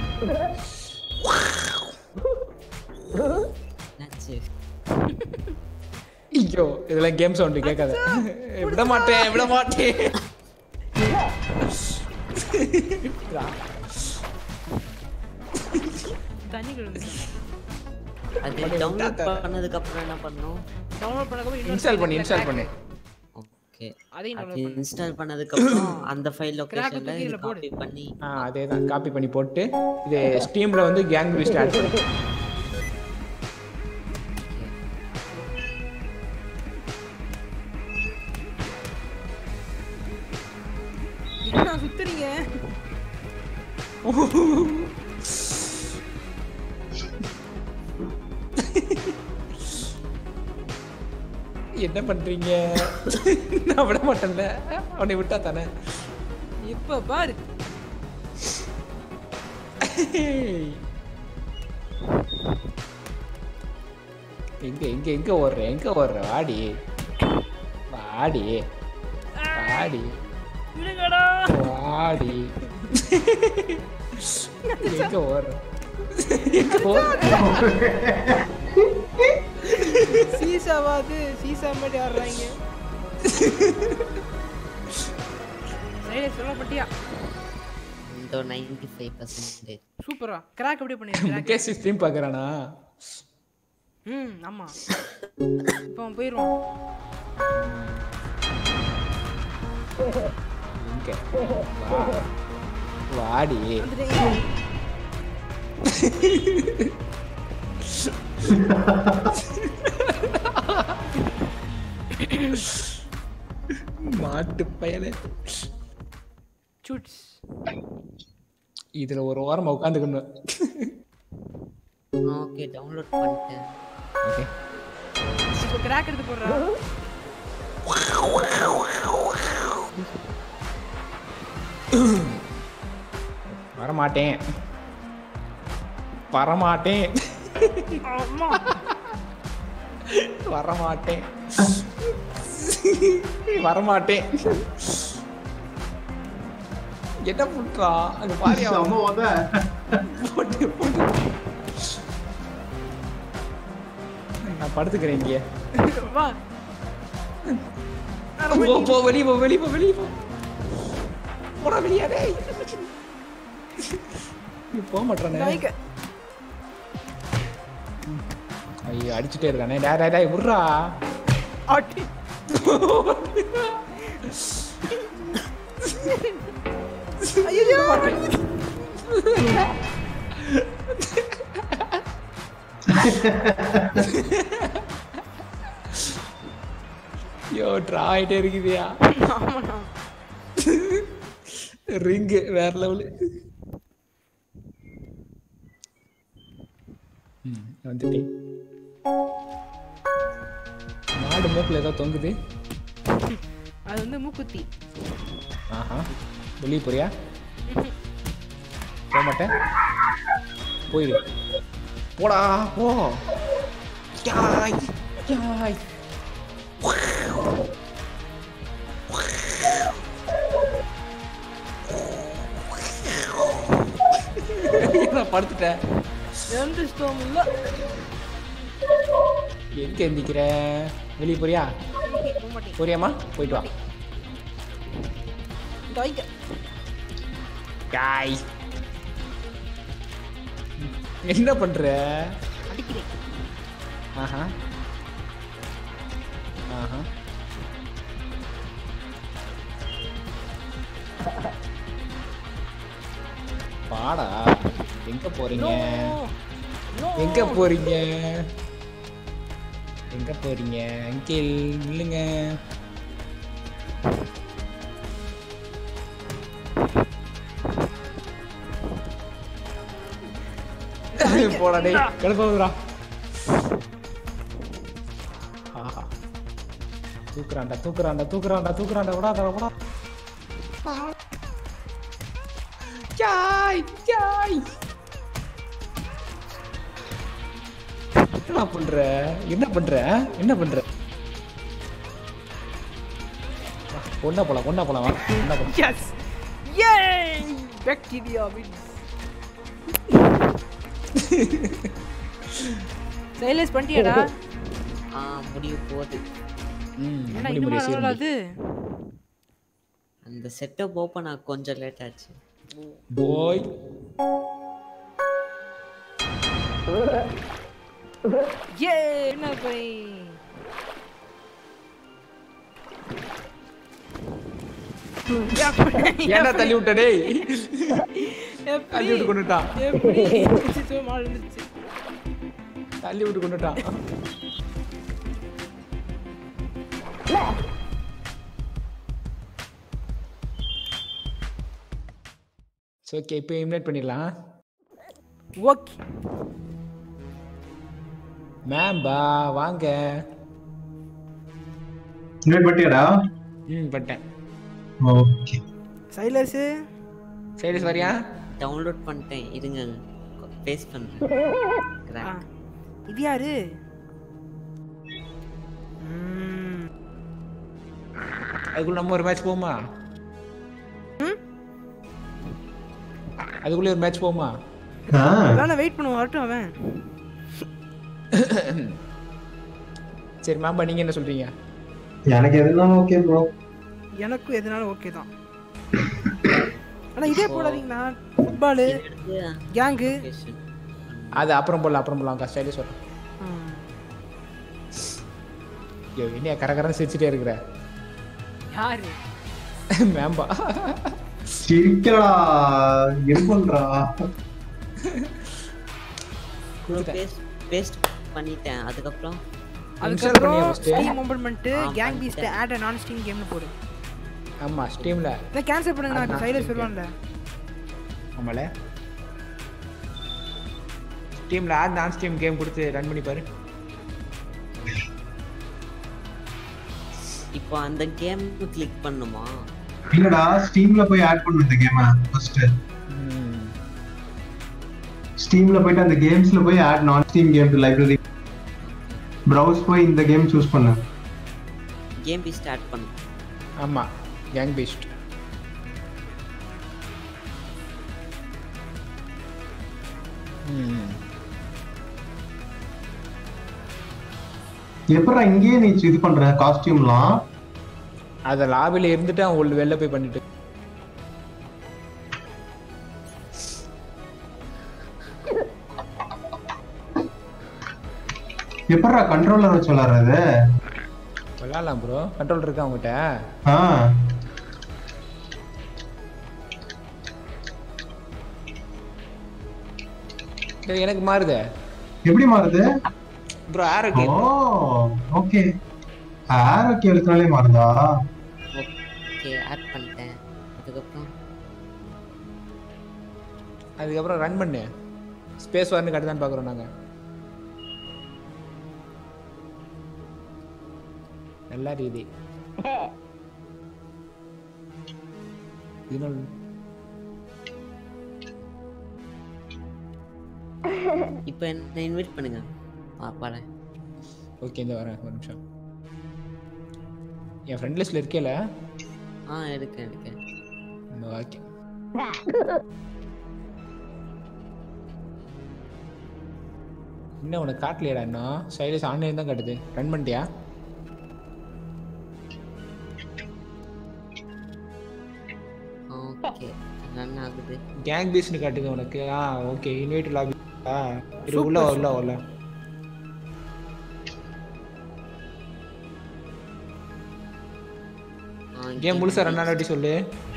என்னாச்சு? ஐயோ இதெல்லாம் கேம் சவுண்ட் கேட்காத விட மாட்டேன் விட மாட்டேன் தண்ணி கிடந்து அது டவுன்லோட் பண்ணதுக்கு அப்புறம் என்ன பண்ணணும் டவுன்லோட் பண்ணதுக்கு இன்ஸ்டால் பண்ணி இன்ஸ்டால் பண்ணு ஓகே அதையும் அது download பண்ணு. இன்ஸ்டால் பண்ணதுக்கு அப்புறம் அந்த ஃபைல் Crack லொகேஷன்ல தூக்கி இது இதுல போடு. காப்பி பண்ணி ஆ அதே தான் காப்பி பண்ணி போட்டு இது ஸ்டீம்ல வந்து கேங் லிஸ்ட் ஆட் பண்ணு என்ன சுத்துறீங்க என்ன பண்றீங்க நான் விட மாட்டேன்ல அவனை விட்டா தானே இப்ப பாரு எங்க எங்க எங்க ஓடுற எங்க ஓடுற வாடி வாடி வாடி விடுங்கடா வாடி எங்க ஓடுற சீசாவா அது சீசா மாதிரி ஆடுறாங்க சரி சொல்ல பட்டியா இந்த நைன்டி ஃபைவ் பர்சன்டேஜ் சூப்பரா கிராக் எப்படி பண்ணிருக்க முகேஷ் ஸ்ட்ரீம் பார்க்கறானா ம் ஆமா இப்போ அவன் போயிடுவான் இங்க வா வாடி மாட்டு பயலே சூட்ஸ் இதுல ஒரு வாரம் உட்காந்துக்கணும் ஓகே டவுன்லோட் பண்ணிட்டேன் ஓகே இப்போ கிராக் எடுத்து போடுறா வரமாட்டேன் வரமாட்டேன் அம்மா வரமாட்டேன் வரமாட்டேன் என்ன பண்றா அங்க பாரியா செம்ம உத. போட்டு போட்டு நான் படுத்துக்கிறேன் இங்கே வா போ போ வெளிய போ வெளிய போ வெளிய போ போடா வெளியா டேய் நீ போக மாட்டானே நாய்க்கு ஐயோ அடிச்சுட்டே இருக்கானே டேய் டேய் டேய் விட்றா ஆட்டி ஐயோ ஐயோ ட்ரா ஆயிட்டே இருக்குதியா ஆமாண்ணா ரிங்கு வேற லெவலு ம் வந்துட்டேன் மாடு மூக்கில் ஏதோ தொங்குது அது வந்து மூக்குத்தி ஆஹா வெளியே போறியா போக மாட்டேன் போயிடு போடா போ யாய் யாய் நான் படுத்துட்டேன் ரெண்டு ஸ்டோம் இல்ல எங்க எந்திக்கிற வெளியே போறியா போக மாட்டேன் போறியாம்மா போயிட்டு வா நாய்க்கு காய் என்ன பண்ற அடிக்கிறேன் ஆஹா ஆஹா பாடா எங்க போறீங்க எங்க போறீங்க எங்க போறீங்க அங்கிள் இல்லைங்க போடா டேய் கிளம்புறா ஆஹா தூக்குறான்டா தூக்குறான்டா தூக்குறான்டா தூக்குறான்டா விடாத விடா ஜாய் ஜாய் என்ன பண்ற என்ன பண்ற என்ன பண்ற வா, ஒண்ணா போலாம் ஒண்ணா போலாம் வா ஒண்ணா போலாம் எஸ் ஏ பாக்டீரியா வின்ஸ் சைலன்ஸ் பண்ணிட்டியாடா ஆ முடிவு போகுது ம் ஏன்னா முடி இன்னுமா முடி சீக்கிரம் முடி. அது அந்த செட்டப் ஓப்பன் ஆக கொஞ்சம் லேட் ஆச்சு போய் ஏ என்ன போய் ஏன்டா தள்ளி விட்ட டேய் தள்ளி விட்டு கொண்டுட்டான் எப்படி எந்திரிச்சு மாடு இருந்துச்சு தள்ளி விட்டு கொண்டுட்டான் ஓகே இப்போ இன்வைட் பண்ணிடலாம் ஓகே மேம் பா வாங்க இன்வைட் பண்ணிட்டியாடா ம் பண்ணிட்டேன் ஓகே சைலர்ஸு சைலஸ் வரியா டவுன்லோட் பண்ணிட்டேன் இருங்க பேஸ்ட் ஆ பண்ணுறேன் இது யாரு ம், அதுக்குள்ள நம்ம ஒரு மேட்ச் போமா அதுக்குள்ள ஒரு மேட்ச் போமா ஆ, அதான் வெயிட் பண்ணுவோம் வரட்டும் அவன் சரி மேம்பா நீங்க என்ன சொல்றீங்க எனக்கு எதுனாலும் ஓகே ப்ரோ எனக்கும் எதுனாலும் ஓகே தான் ஆனா இதே போடாதீங்கண்ணா ஃபுட்பாலு கேங்கு அது அப்புறம் போடலாம் அப்புறம் போடலாம் கஷ்டம் சொல்றேன் ஐயோ என்ன கரகரன்னு சிரிச்சுட்டே இருக்கிற யாரு மேம்பா சிரிக்கடா இருப்பன்றா பேஸ்ட் பேஸ்ட் பண்ணிட்டேன் அதுக்கப்புறம் அதுக்கப்புறம் பண்ணியா first? ஸ்டீம் மூமெண்ட் ஆ, கேங் பீஸ்ட் பண்ணிட்டேன். ஆட் நான் ஸ்டீம் கேம்னு போடு ஆமா ஸ்டீம்ல இதை கேன்சல் பண்ணுங்க அது நான் non சைலர் Steam சொல்லுவான்ல ஆமால ஸ்டீம்ல ஆட் நான் ஸ்டீம் கேம் கொடுத்து ரன் பண்ணி பாரு இப்போ அந்த கேம் கிளிக் பண்ணுமா இல்லடா ஸ்டீம்ல போய் ஆட் பண்ணு இந்த கேம ஃபர்ஸ்ட் ஸ்டீம்ல போயிட்டு அந்த கேம்ஸ்ல போய் add non steam game to library browse போய் இந்த கேம் சூஸ் பண்ணு கேம் பி ஸ்டார்ட் பண்ணு ஆமா கேங் பீஸ்ட் எப்படா இங்கேயே நீ இது பண்ற காஸ்டியூம்லாம் அத லாபில இருந்துட்டு அவன் உள்ள வெளில போய் பண்ணிட்டு எப்படா கண்ட்ரோலர் வச்சு விளாடுறது விளாடலாம் ப்ரோ கண்ட்ரோல் இருக்கா அவங்ககிட்ட ஆ டேய், எனக்கு மாறுதே எப்படி மாறுது bro arrow oh okay arrow கேளுக்குனாலே மாறுதா ஓகே ஆட் பண்ணிட்டேன் அதுக்கப்புறம் அதுக்கப்புறம் ரன் பண்ணு ஸ்பேஸ் வார்னு கட்டுதான் பார்க்குறோம் நாங்க நல்ல ரீதி இன்னொன்று இப்போ என்ன இன்வைட் பண்ணுங்க வா- வரேன் ஓகே இந்த வரேன் ஒரு நிமிஷம் என் ஃப்ரெண்ட் லிஸ்ட்ல இருக்கேல ஆ இருக்கேன் இருக்கேன் ஓகே என்ன உனக்கு காட்டலையடா இன்னும் சைலஸ் ஆன்லைன் தான் காட்டுது ரன் பண்ணிட்டியா ஓகே ரன் ஆகுது கேங் பீஸ்னு காட்டுது உனக்கு ஆ ஓகே இன்வைட் லாபி ஆ இரு உள்ள வா, உள்ள வா, உள்ள வா. ஆ, கேம் முழுசா ரன் ஆனாட்டி சொல்லு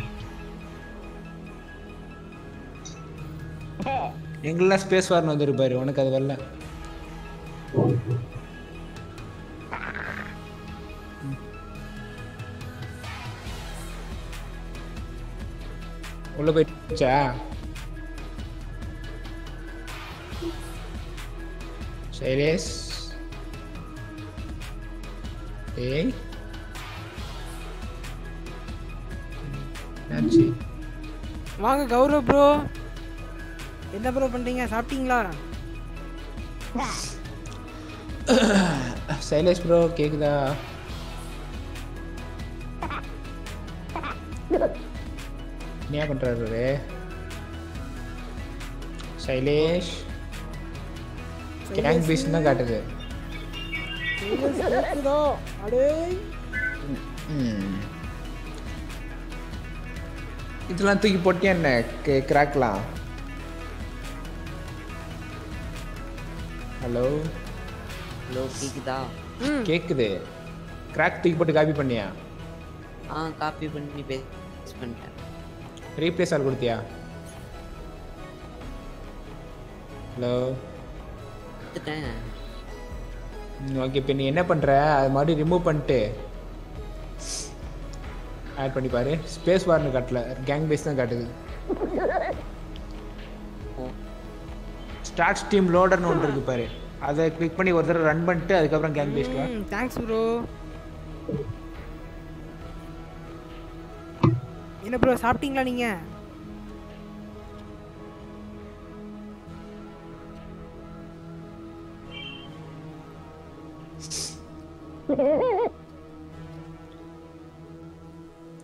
எங்கெல்லாம் ஸ்பேஸ் வார்னு வந்துருப்பாரு உனக்கு அது வரல உள்ள போயிடுச்சா சைலேஷ் ஏய் என்னாச்சு வாங்க கௌரவ் ப்ரோ என்ன ப்ரோ பண்றீங்க சாப்பிட்டீங்களா சைலேஷ் ப்ரோ கேக்குதா என்ன பண்றாரு அவரு? சைலேஷ் கேங் பீஸ் தான் காட்டுது கேக்குதா அடே ம். இதெல்லாம் தூக்கி போட்டியா என்ன கிராக்லாம் ஹலோ ஹலோ கேக்குதா கேக்குது கிராக் தூக்கி போட்டு காப்பி பண்ணியா ஆ காப்பி பண்ணி பேஸ்ட் பண்ணிட்டேன் ரீப்ளேஸ் ஆள் கொடுத்தியா ஹலோ எடுத்துட்டேன் ஓகே இப்போ நீ என்ன பண்ற அது மாதிரி ரிமூவ் பண்ணிட்டு ஆட் பண்ணி பாரு ஸ்பேஸ் பார்னு காட்டல கேங் பேஸ் தான் காட்டுது ஸ்டார்ட் ஸ்டீம் லோடர்னு ஒன்று இருக்கு பாரு அதை கிளிக் பண்ணி ஒரு தடவை ரன் பண்ணிட்டு அதுக்கப்புறம் கேங் பேஸ்ட் வா தேங்க்ஸ் ப்ரோ என்ன ப்ரோ சாப்பிட்டீங்களா நீங்க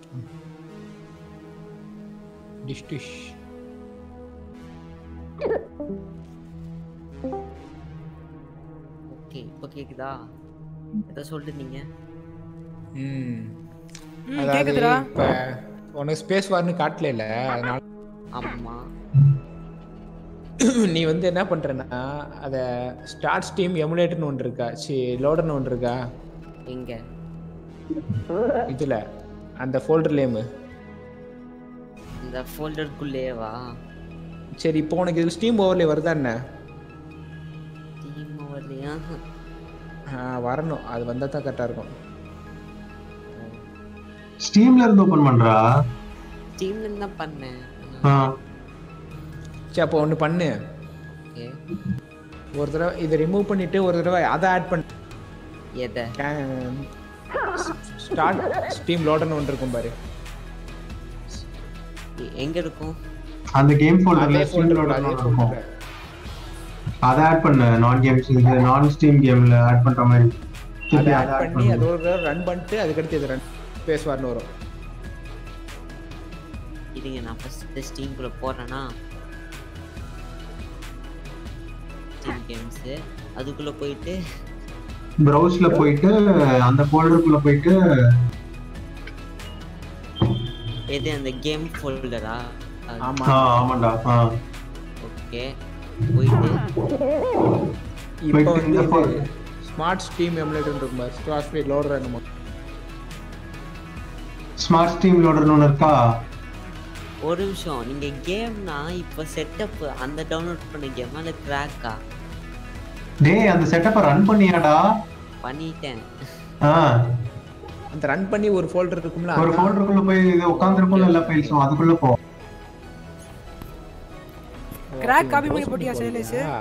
டிஷ் டிஷ் ஓகே இப்போ கேக்குதா ஏதோ சொல்லிட்டு நீங்க ம் ம் அதாவது கேக்குதுடா இப்ப உனக்கு ஸ்பேஸ் வார்னு காட்டல இல்ல அதனால ஆமா நீ வந்து என்ன பண்றேன்னா அத ஸ்டார்ட் ஸ்டீம் எமுலேட்டர்னு ஒன்று இருக்கா சி லோடர்னு ஒன்று இருக்கா எங்க இதுல அந்த ஃபோல்டர்லேயும் இந்த ஃபோல்டருக்குள்ளேவா சரி இப்போ உனக்கு இது ஸ்டீம் ஓவர்லே வருதா என்ன டீம் வரலையா ஆ, வரணும் அது வந்தால் தான் கரெக்டாக இருக்கும் ஸ்டீம்ல இருந்து ஓபன் பண்றா டீம்ல இருந்து தான் பண்ணேன் ஆ. சரி அப்போ ஒன்று பண்ணு ஓகே ஒரு தடவை இதை ரிமூவ் பண்ணிட்டு ஒரு தடவை அதை ஆட் பண்ண எதை ஸ்டார்ட் ஸ்டீம் லோடர்னு ஒன்று இருக்கும் பாரு எ- எங்க இருக்கும் அந்த கேம் ஃபோல்டர்ல அதே ஸ்டீம் folder, அதே இருக்கும் folder. அதை ஆட் பண்ணு நான் கேம்ஸ் இது நான் ஸ்டீம் கேம்ல ஆட் பண்ற மாதிரி அதை திருப்பி ஆட் அதை add பண்ணி பண்ணு. அது ஒரு தடவை ரன் பண்ணிட்டு அதுக்கடுத்து இது ரன் ஸ்பேஸ் வார்னு வரும் இருங்க நான் ஃபர்ஸ்ட் ஸ்டீம்குள்ள போறேன்னா ஸ்டீம் கேம்ஸ் அதுக்குள்ள போயிட்டு ப்ரௌஸ்ல போயிட்டு அந்த ஃபோல்டருக்குள்ள போயிட்டு எது அந்த கேம் ஃபோல்டரா ஆமா ஆ ஆமாண்டா ஆ ஓகே போயிட்டு இப்போ போயிட்டு வந்து இந்த fol- ஸ்மார்ட் ஸ்டீம் எமுலேட்டர் இருக்கும் பாரு ஸ்டார் ஸ்பீட் லோடர் என்னமோ ஸ்மார்ட் ஸ்டீம் லோடர்னு ஒன்று இருக்கா ஒரு நிமிஷம் நீங்க கேம்னா இப்போ செட்டப் அந்த டவுன்லோட் பண்ண கேம் அந்த கிராக்கா டேய் அந்த செட்டப்பை ரன் பண்ணியாடா பண்ணிட்டேன் ஆ அந்த ரன் பண்ணி ஒரு ஃபோல்டர் இருக்கும்ல ஒரு அதான். ஃபோல்டருக்குள்ள போய் இது உட்காந்துருக்கும்ல எல்லா ஃபைல்ஸும் அதுக்குள்ள போ கிராக் காப்பி பண்ணி போட்டியா சைலேஷ் ஆ,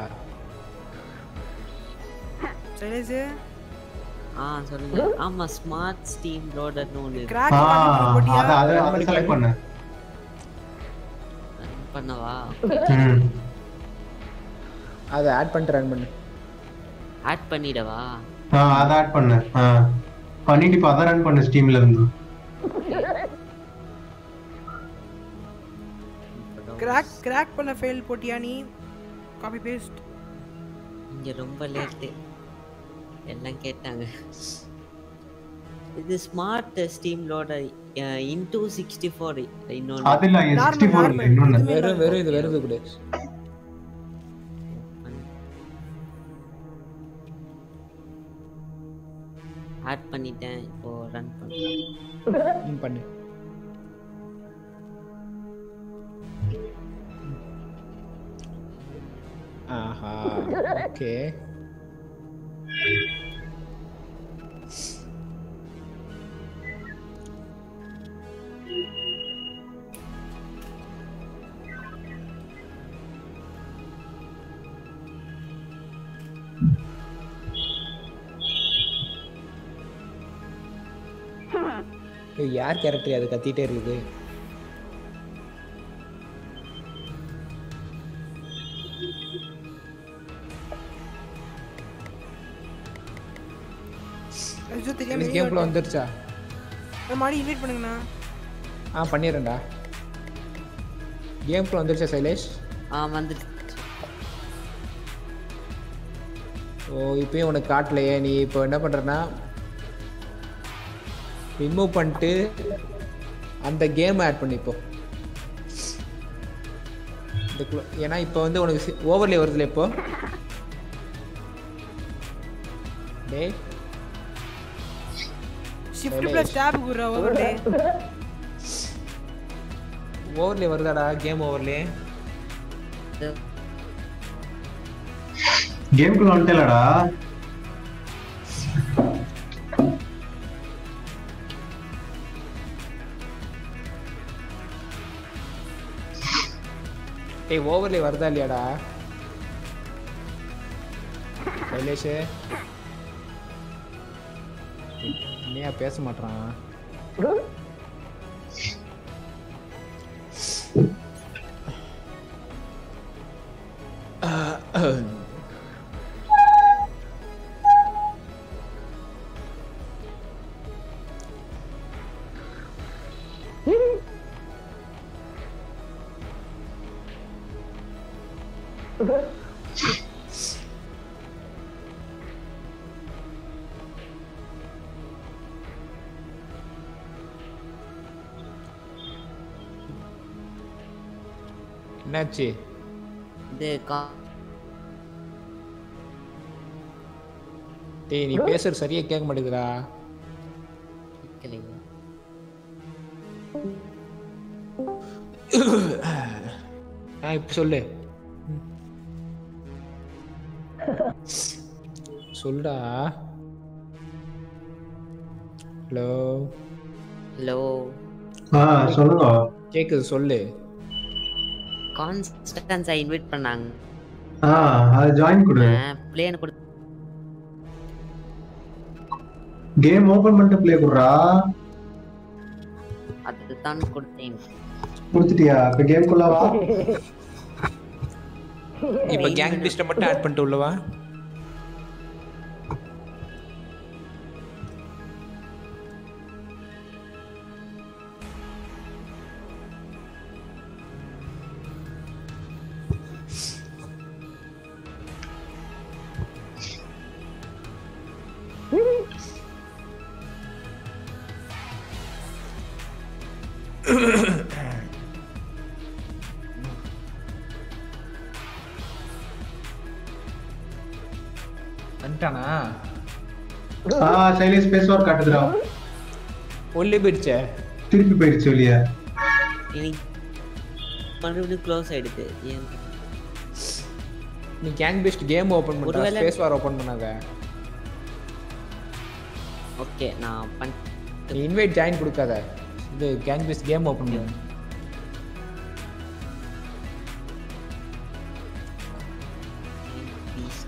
சைலேஷ் ஆ சொல்லுங்க ஆமா ஸ்மார்ட் ஸ்டீம் லோடர்னு ஒன்று இருக்கு கிராக் ஆ காப்பி பண்ணி போட்டியா அதை அதை அதை செலக்ட் பண்ணு Run பண்ணவா ம் அதை ஆட் பண்ணிட்டு ரன் பண்ணு ஆட் பண்ணிடவா ஆ அதை ஆட் பண்ணு ஆ பண்ணிட்டு இப்போ அதை ரன் பண்ணு ஸ்டீம்ல இருந்து கிராக் கிராக் பண்ண ஃபெயில் போட்டியா நீ காப்பி பேஸ்ட் இங்க ரொம்ப லேட்டு எல்லாம் கேட்டாங்க இது smart steam loader into sixty four இன்னொன்று அது இல்ல சிக்ஸ்டி ஃபோர் இல்லை இன்னொன்னு வெறும் வெறும் இது வருது கூட ஆட் பண்ணிட்டேன் இப்போ ரன் பண்ண ம், பண்ணு ஆஹா ஓகே ஏய், யார் கேரக்டர் அது கத்திட்டே இருக்குது ஐயோ தெரியாம கேம்குள்ள வந்துருச்சா மாடி இன்வைட் பண்ணுங்கண்ணா ஆ பண்ணிடுறேன்டா கேம்குள்ள வந்துருச்சா சைலேஷ் ஆ வந்துட்டு ஓ இப்பயும் உனக்கு காட்டலையே நீ இப்போ என்ன பண்றேன்னா ரிமூவ் பண்ணிட்டு அந்த கேம் ஆட் பண்ணி இப்போ இந்த குள- ஏன்னா இப்போ வந்து உனக்கு ஓவர்லே வருதுல இப்போ டேய் ஷிஃப்ட் ப்ளஸ் டேப் குடுறா ஓவர்லே ஓவர்லே வருதாடா கேம் ஓவர்லே கேம்குள்ள வந்துட்டேலடா டேய் ஓவர்லே வருதா இல்லையாடா கைலேஷ் இல்லையா பேச மாட்றான் என்னாச்சு இது கா டேய் நீ பேசுறது சரியா கேட்க மாட்டேங்குதுடா கேட்கலையா ஆ இப்ப சொல்லு சொல்லுடா ஹலோ ஹலோ ஆ சொல்லுங்க கேக்குது சொல்லு கான்ஸ்டன்ஸா இன்வைட் பண்ணாங்க ஆ அது ஜாயின் கொடு பிளேன் கொடு கேம் ஓபன் பண்ணிட்டு ப்ளே குடுறா அதுதான் கொடுத்தேன் கொடுத்துட்டியா இப்ப கேம் குள்ள வா இப்ப கேங் பிஸ்ட மட்டும் ஆட் பண்ணிட்டு உள்ளவா வந்துட்டானா ஆ சைலேஷ் பேஸ் ஒர்க் காட்டுதுடா உள்ளே போயிடுச்சே திருப்பி போயிடுச்சு வெளியே இனி மறுபடியும் க்ளோஸ் ஆயிடுது ஏன் நீ கேங் பெஸ்ட் கேம் ஓபன் பண்ணா ஒருவேளை- ஸ்பேஸ் வார் ஓபன் பண்ணாத ஓகே நான் பண் நீ இன்வைட் ஜாயின் கொடுக்காத இது கேங் பெஸ்ட் கேம் ஓபன் பண்ணு ப்ளீஸ்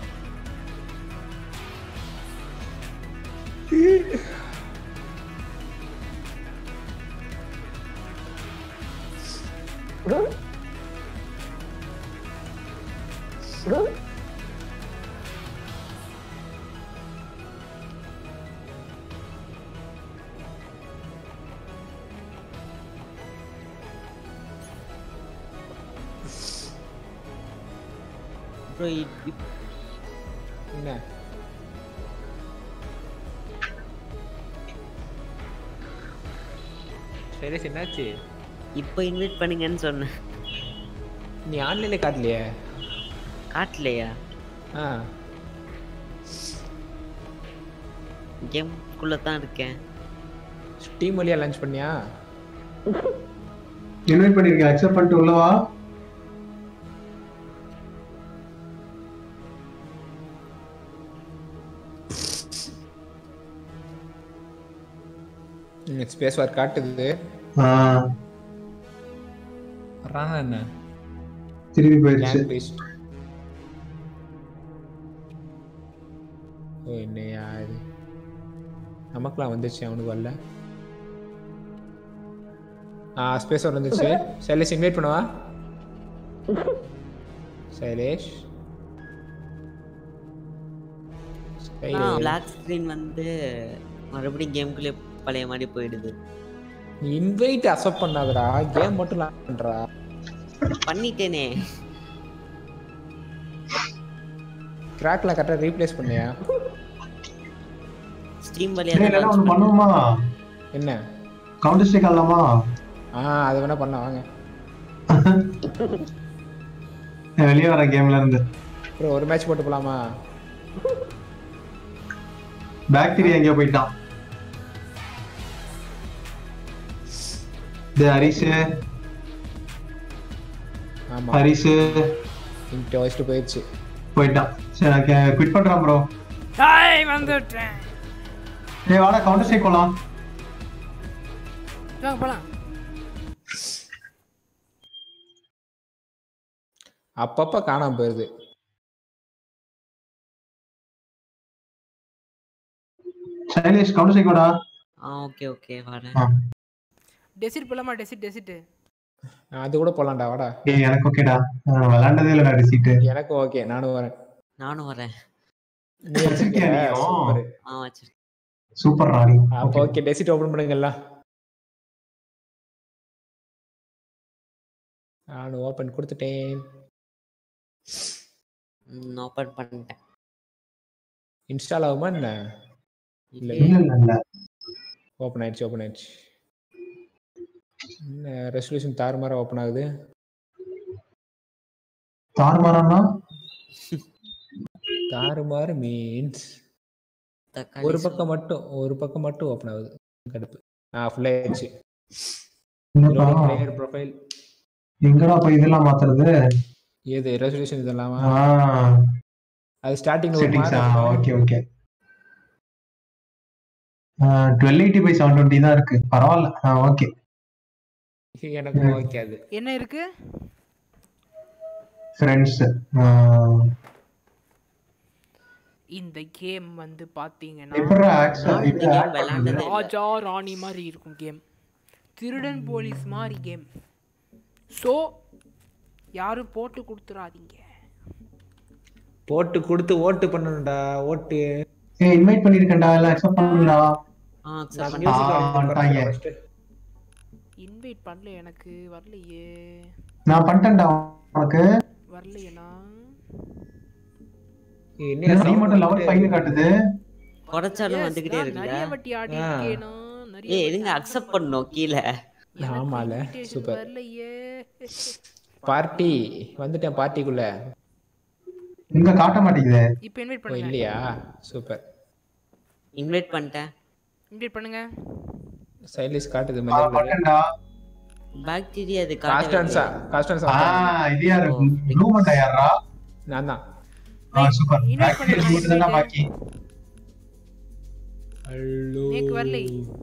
ப்ரோ என்ன சரி என்னாச்சு இப்போ இன்வைட் பண்ணுங்கன்னு சொன்னேன் நீ ஆன்லைன்ல காட்டலையே காட்டலையா ஆ கேம்குள்ள தான் இருக்கேன் ஸ்டீம் வழியா லஞ்ச் பண்ணியா இன்வைட் பண்ணிருக்கேன் அக்செப்ட் பண்ணிட்டு உள்ள வா ஸ்பேஸ் வார் காட்டுது ஆ வர்றானா என்ன திருப்பி போயிடுச்சு கேங் பெஸ்ட் ஓ என்னையா இது நமக்குலாம் வந்துச்சு அவனுக்கு வரல ஆ ஸ்பேஸ் வார் வந்துச்சு சைலேஷ் இன்வைட் பண்ணவா சைலேஷ் சைலேஷ். பிளாக் ஸ்க்ரீன் வந்து மறுபடியும் கேம்குள்ளே பழைய மாதிரி போயிடுது நீ இன்வைட் அக்செப்ட் பண்ணாதடா கேம் மட்டும் லாக் பண்றா பண்ணிட்டேனே கிராக்ல கரெக்டா ரீப்ளேஸ் பண்ணியா ஸ்டீம் டேய், வழியா இல்லைன்னா தான் ஒண்ணு பண்ணுவோமா என்ன கவுண்டர் ஸ்ட்ரைக் ஆடலாமா ஆ அது வேணா பண்ண வாங்க நான் வெளியே வரேன் கேம்ல இருந்து ப்ரோ ஒரு மேட்ச் போட்டு போலாமா பாக்டீரியா எங்கேயோ போயிட்டான் டேய் ஹரிஷ் ஆமா ஹரிஷ் இன்ட்டு வச்சுட்டு போயிடுச்சு போயிட்டான் சரி நான் குவிட் பண்றேன் ப்ரோ ஹாய் வந்துட்டேன் டேய் வாடா கவுண்டர் ஸ்ட்ரைக் போலாம் வாங்க போலாம் அப்பப்ப காணாம போயிருது சைலேஷ் கவுண்டர் ஸ்ட்ரைக் வாடா ஆ ஓகே ஓகே வரேன் ஆ. டெசிட் போலாமா டெசிட் டெசிட் அது கூட போலாம்டா வாடா ஏய் எனக்கு ஓகேடா நான் விளையாண்டதே இல்லடா ரிசீட் எனக்கு ஓகே நானும் வரேன் நானும் வரேன் நீ வச்சிருக்கியா வச்சிருக்கியா நீயும்? சூப்பர் ஆ வச்சிருக்கேன் சூப்பர் ராணி அப்போ ஓகே டெசிட் ஓபன் பண்ணுங்கல்ல நானும் ஓபன் கொடுத்துட்டேன் ஓப்பன் பண்ணிட்டேன் இன்ஸ்டால் ஆகுமா என்ன இல்ல இல்ல இல்ல இல்ல ஓப்பன் ஆயிடுச்சு ஓப்பன் ஆயிடுச்சு என்ன ரெசல்யூஷன் தாறுமாறா ஓப்பன் ஆகுது தாறுமாறானா தாறுமாறு மீன்ஸ் தக்காளி ஒரு சோறு. பக்கம் மட்டும் ஒரு பக்கம் மட்டும் ஓப்பன் ஆகுது கடுப்பு ஆ ஃபுல் ஆயிடுச்சு என்னப்பா? பிளேயர் ப்ரொஃபைல் எங்கடா போய் இதெல்லாம் மாத்துறது ஏது ரெசல்யூஷன் இதெல்லாமா ஆ அது ஸ்டார்டிங்ல ஒரு செட்டிங்ஸா மாதிரி okay okay twelve eighty by seven twenty தான் இருக்கு பரவாயில்ல ஓகே இருக்கும். எனக்கு ஓகே அது என்ன இருக்கு ஃப்ரெண்ட்ஸ் இந்த கேம் வந்து பாத்தீங்கன்னா எப்படா நான் ஆக்சன் இந்த game விளையாண்டதே இல்ல. ராஜா ராணி மாதிரி இருக்கும் கேம் திருடன் போலீஸ் மாதிரி கேம் ஸோ யாரும் போட்டு கொடுத்துறாதீங்க போட்டு கொடுத்து ஓட்டு பண்ணணும்டா ஓட்டு ஏய் இன்வைட் பண்ணிருக்கேன்டா எல்லாம் அக்செப்ட் பண்ணுடா ஆ accept நான் பண்ணி- music ஆ, வாங்கி வந்துட்டாங்க. first. இன்வைட் பண்ணல எனக்கு வரலையே நான் பண்ணிட்டேன்டா உனக்கு வரலையேண்ணா என்ன என்ன நீ sound மட்டும் லெவல் வந்துட்டே ஃபைவ் காட்டுது குறைச்சாலும் Yes, வந்துகிட்டே நான் இருக்குல்ல நிறைய வாட்டி ஆடி ஆ. இருக்கேனா நிறைய ஏய் வாட்டி இருங்க accept அக்செப்ட் பண்ணணும் கீழே எனக்கு ஆமால, invitation super. வரலையே பார்ட்டி வந்துட்டேன் பார்ட்டிக்குள்ள இங்க காட்ட மாட்டேங்குது இப்போ இன்வைட் ஓ பண்ணுங்க இல்லையா சூப்பர் இன்வைட் பண்ணிட்டேன் இன்வைட் பண்ணுங்க சைலிஸ் காட்டுது ஆ, மஞ்சள் பண்ணிட்டேன்டா பாக்டீரியா அது காஸ்டன்ஸா காட்ட காஸ்டன்ஸா ஆ இது யாரு ப்ளூ மண்டா யாரா நான் தான் ஆ சூப்பர் Invite ஆக்சுவலி பண்ணுங்க, மட்டும் தானே invite. பாக்கி ஹலோ நேக்கு வரலை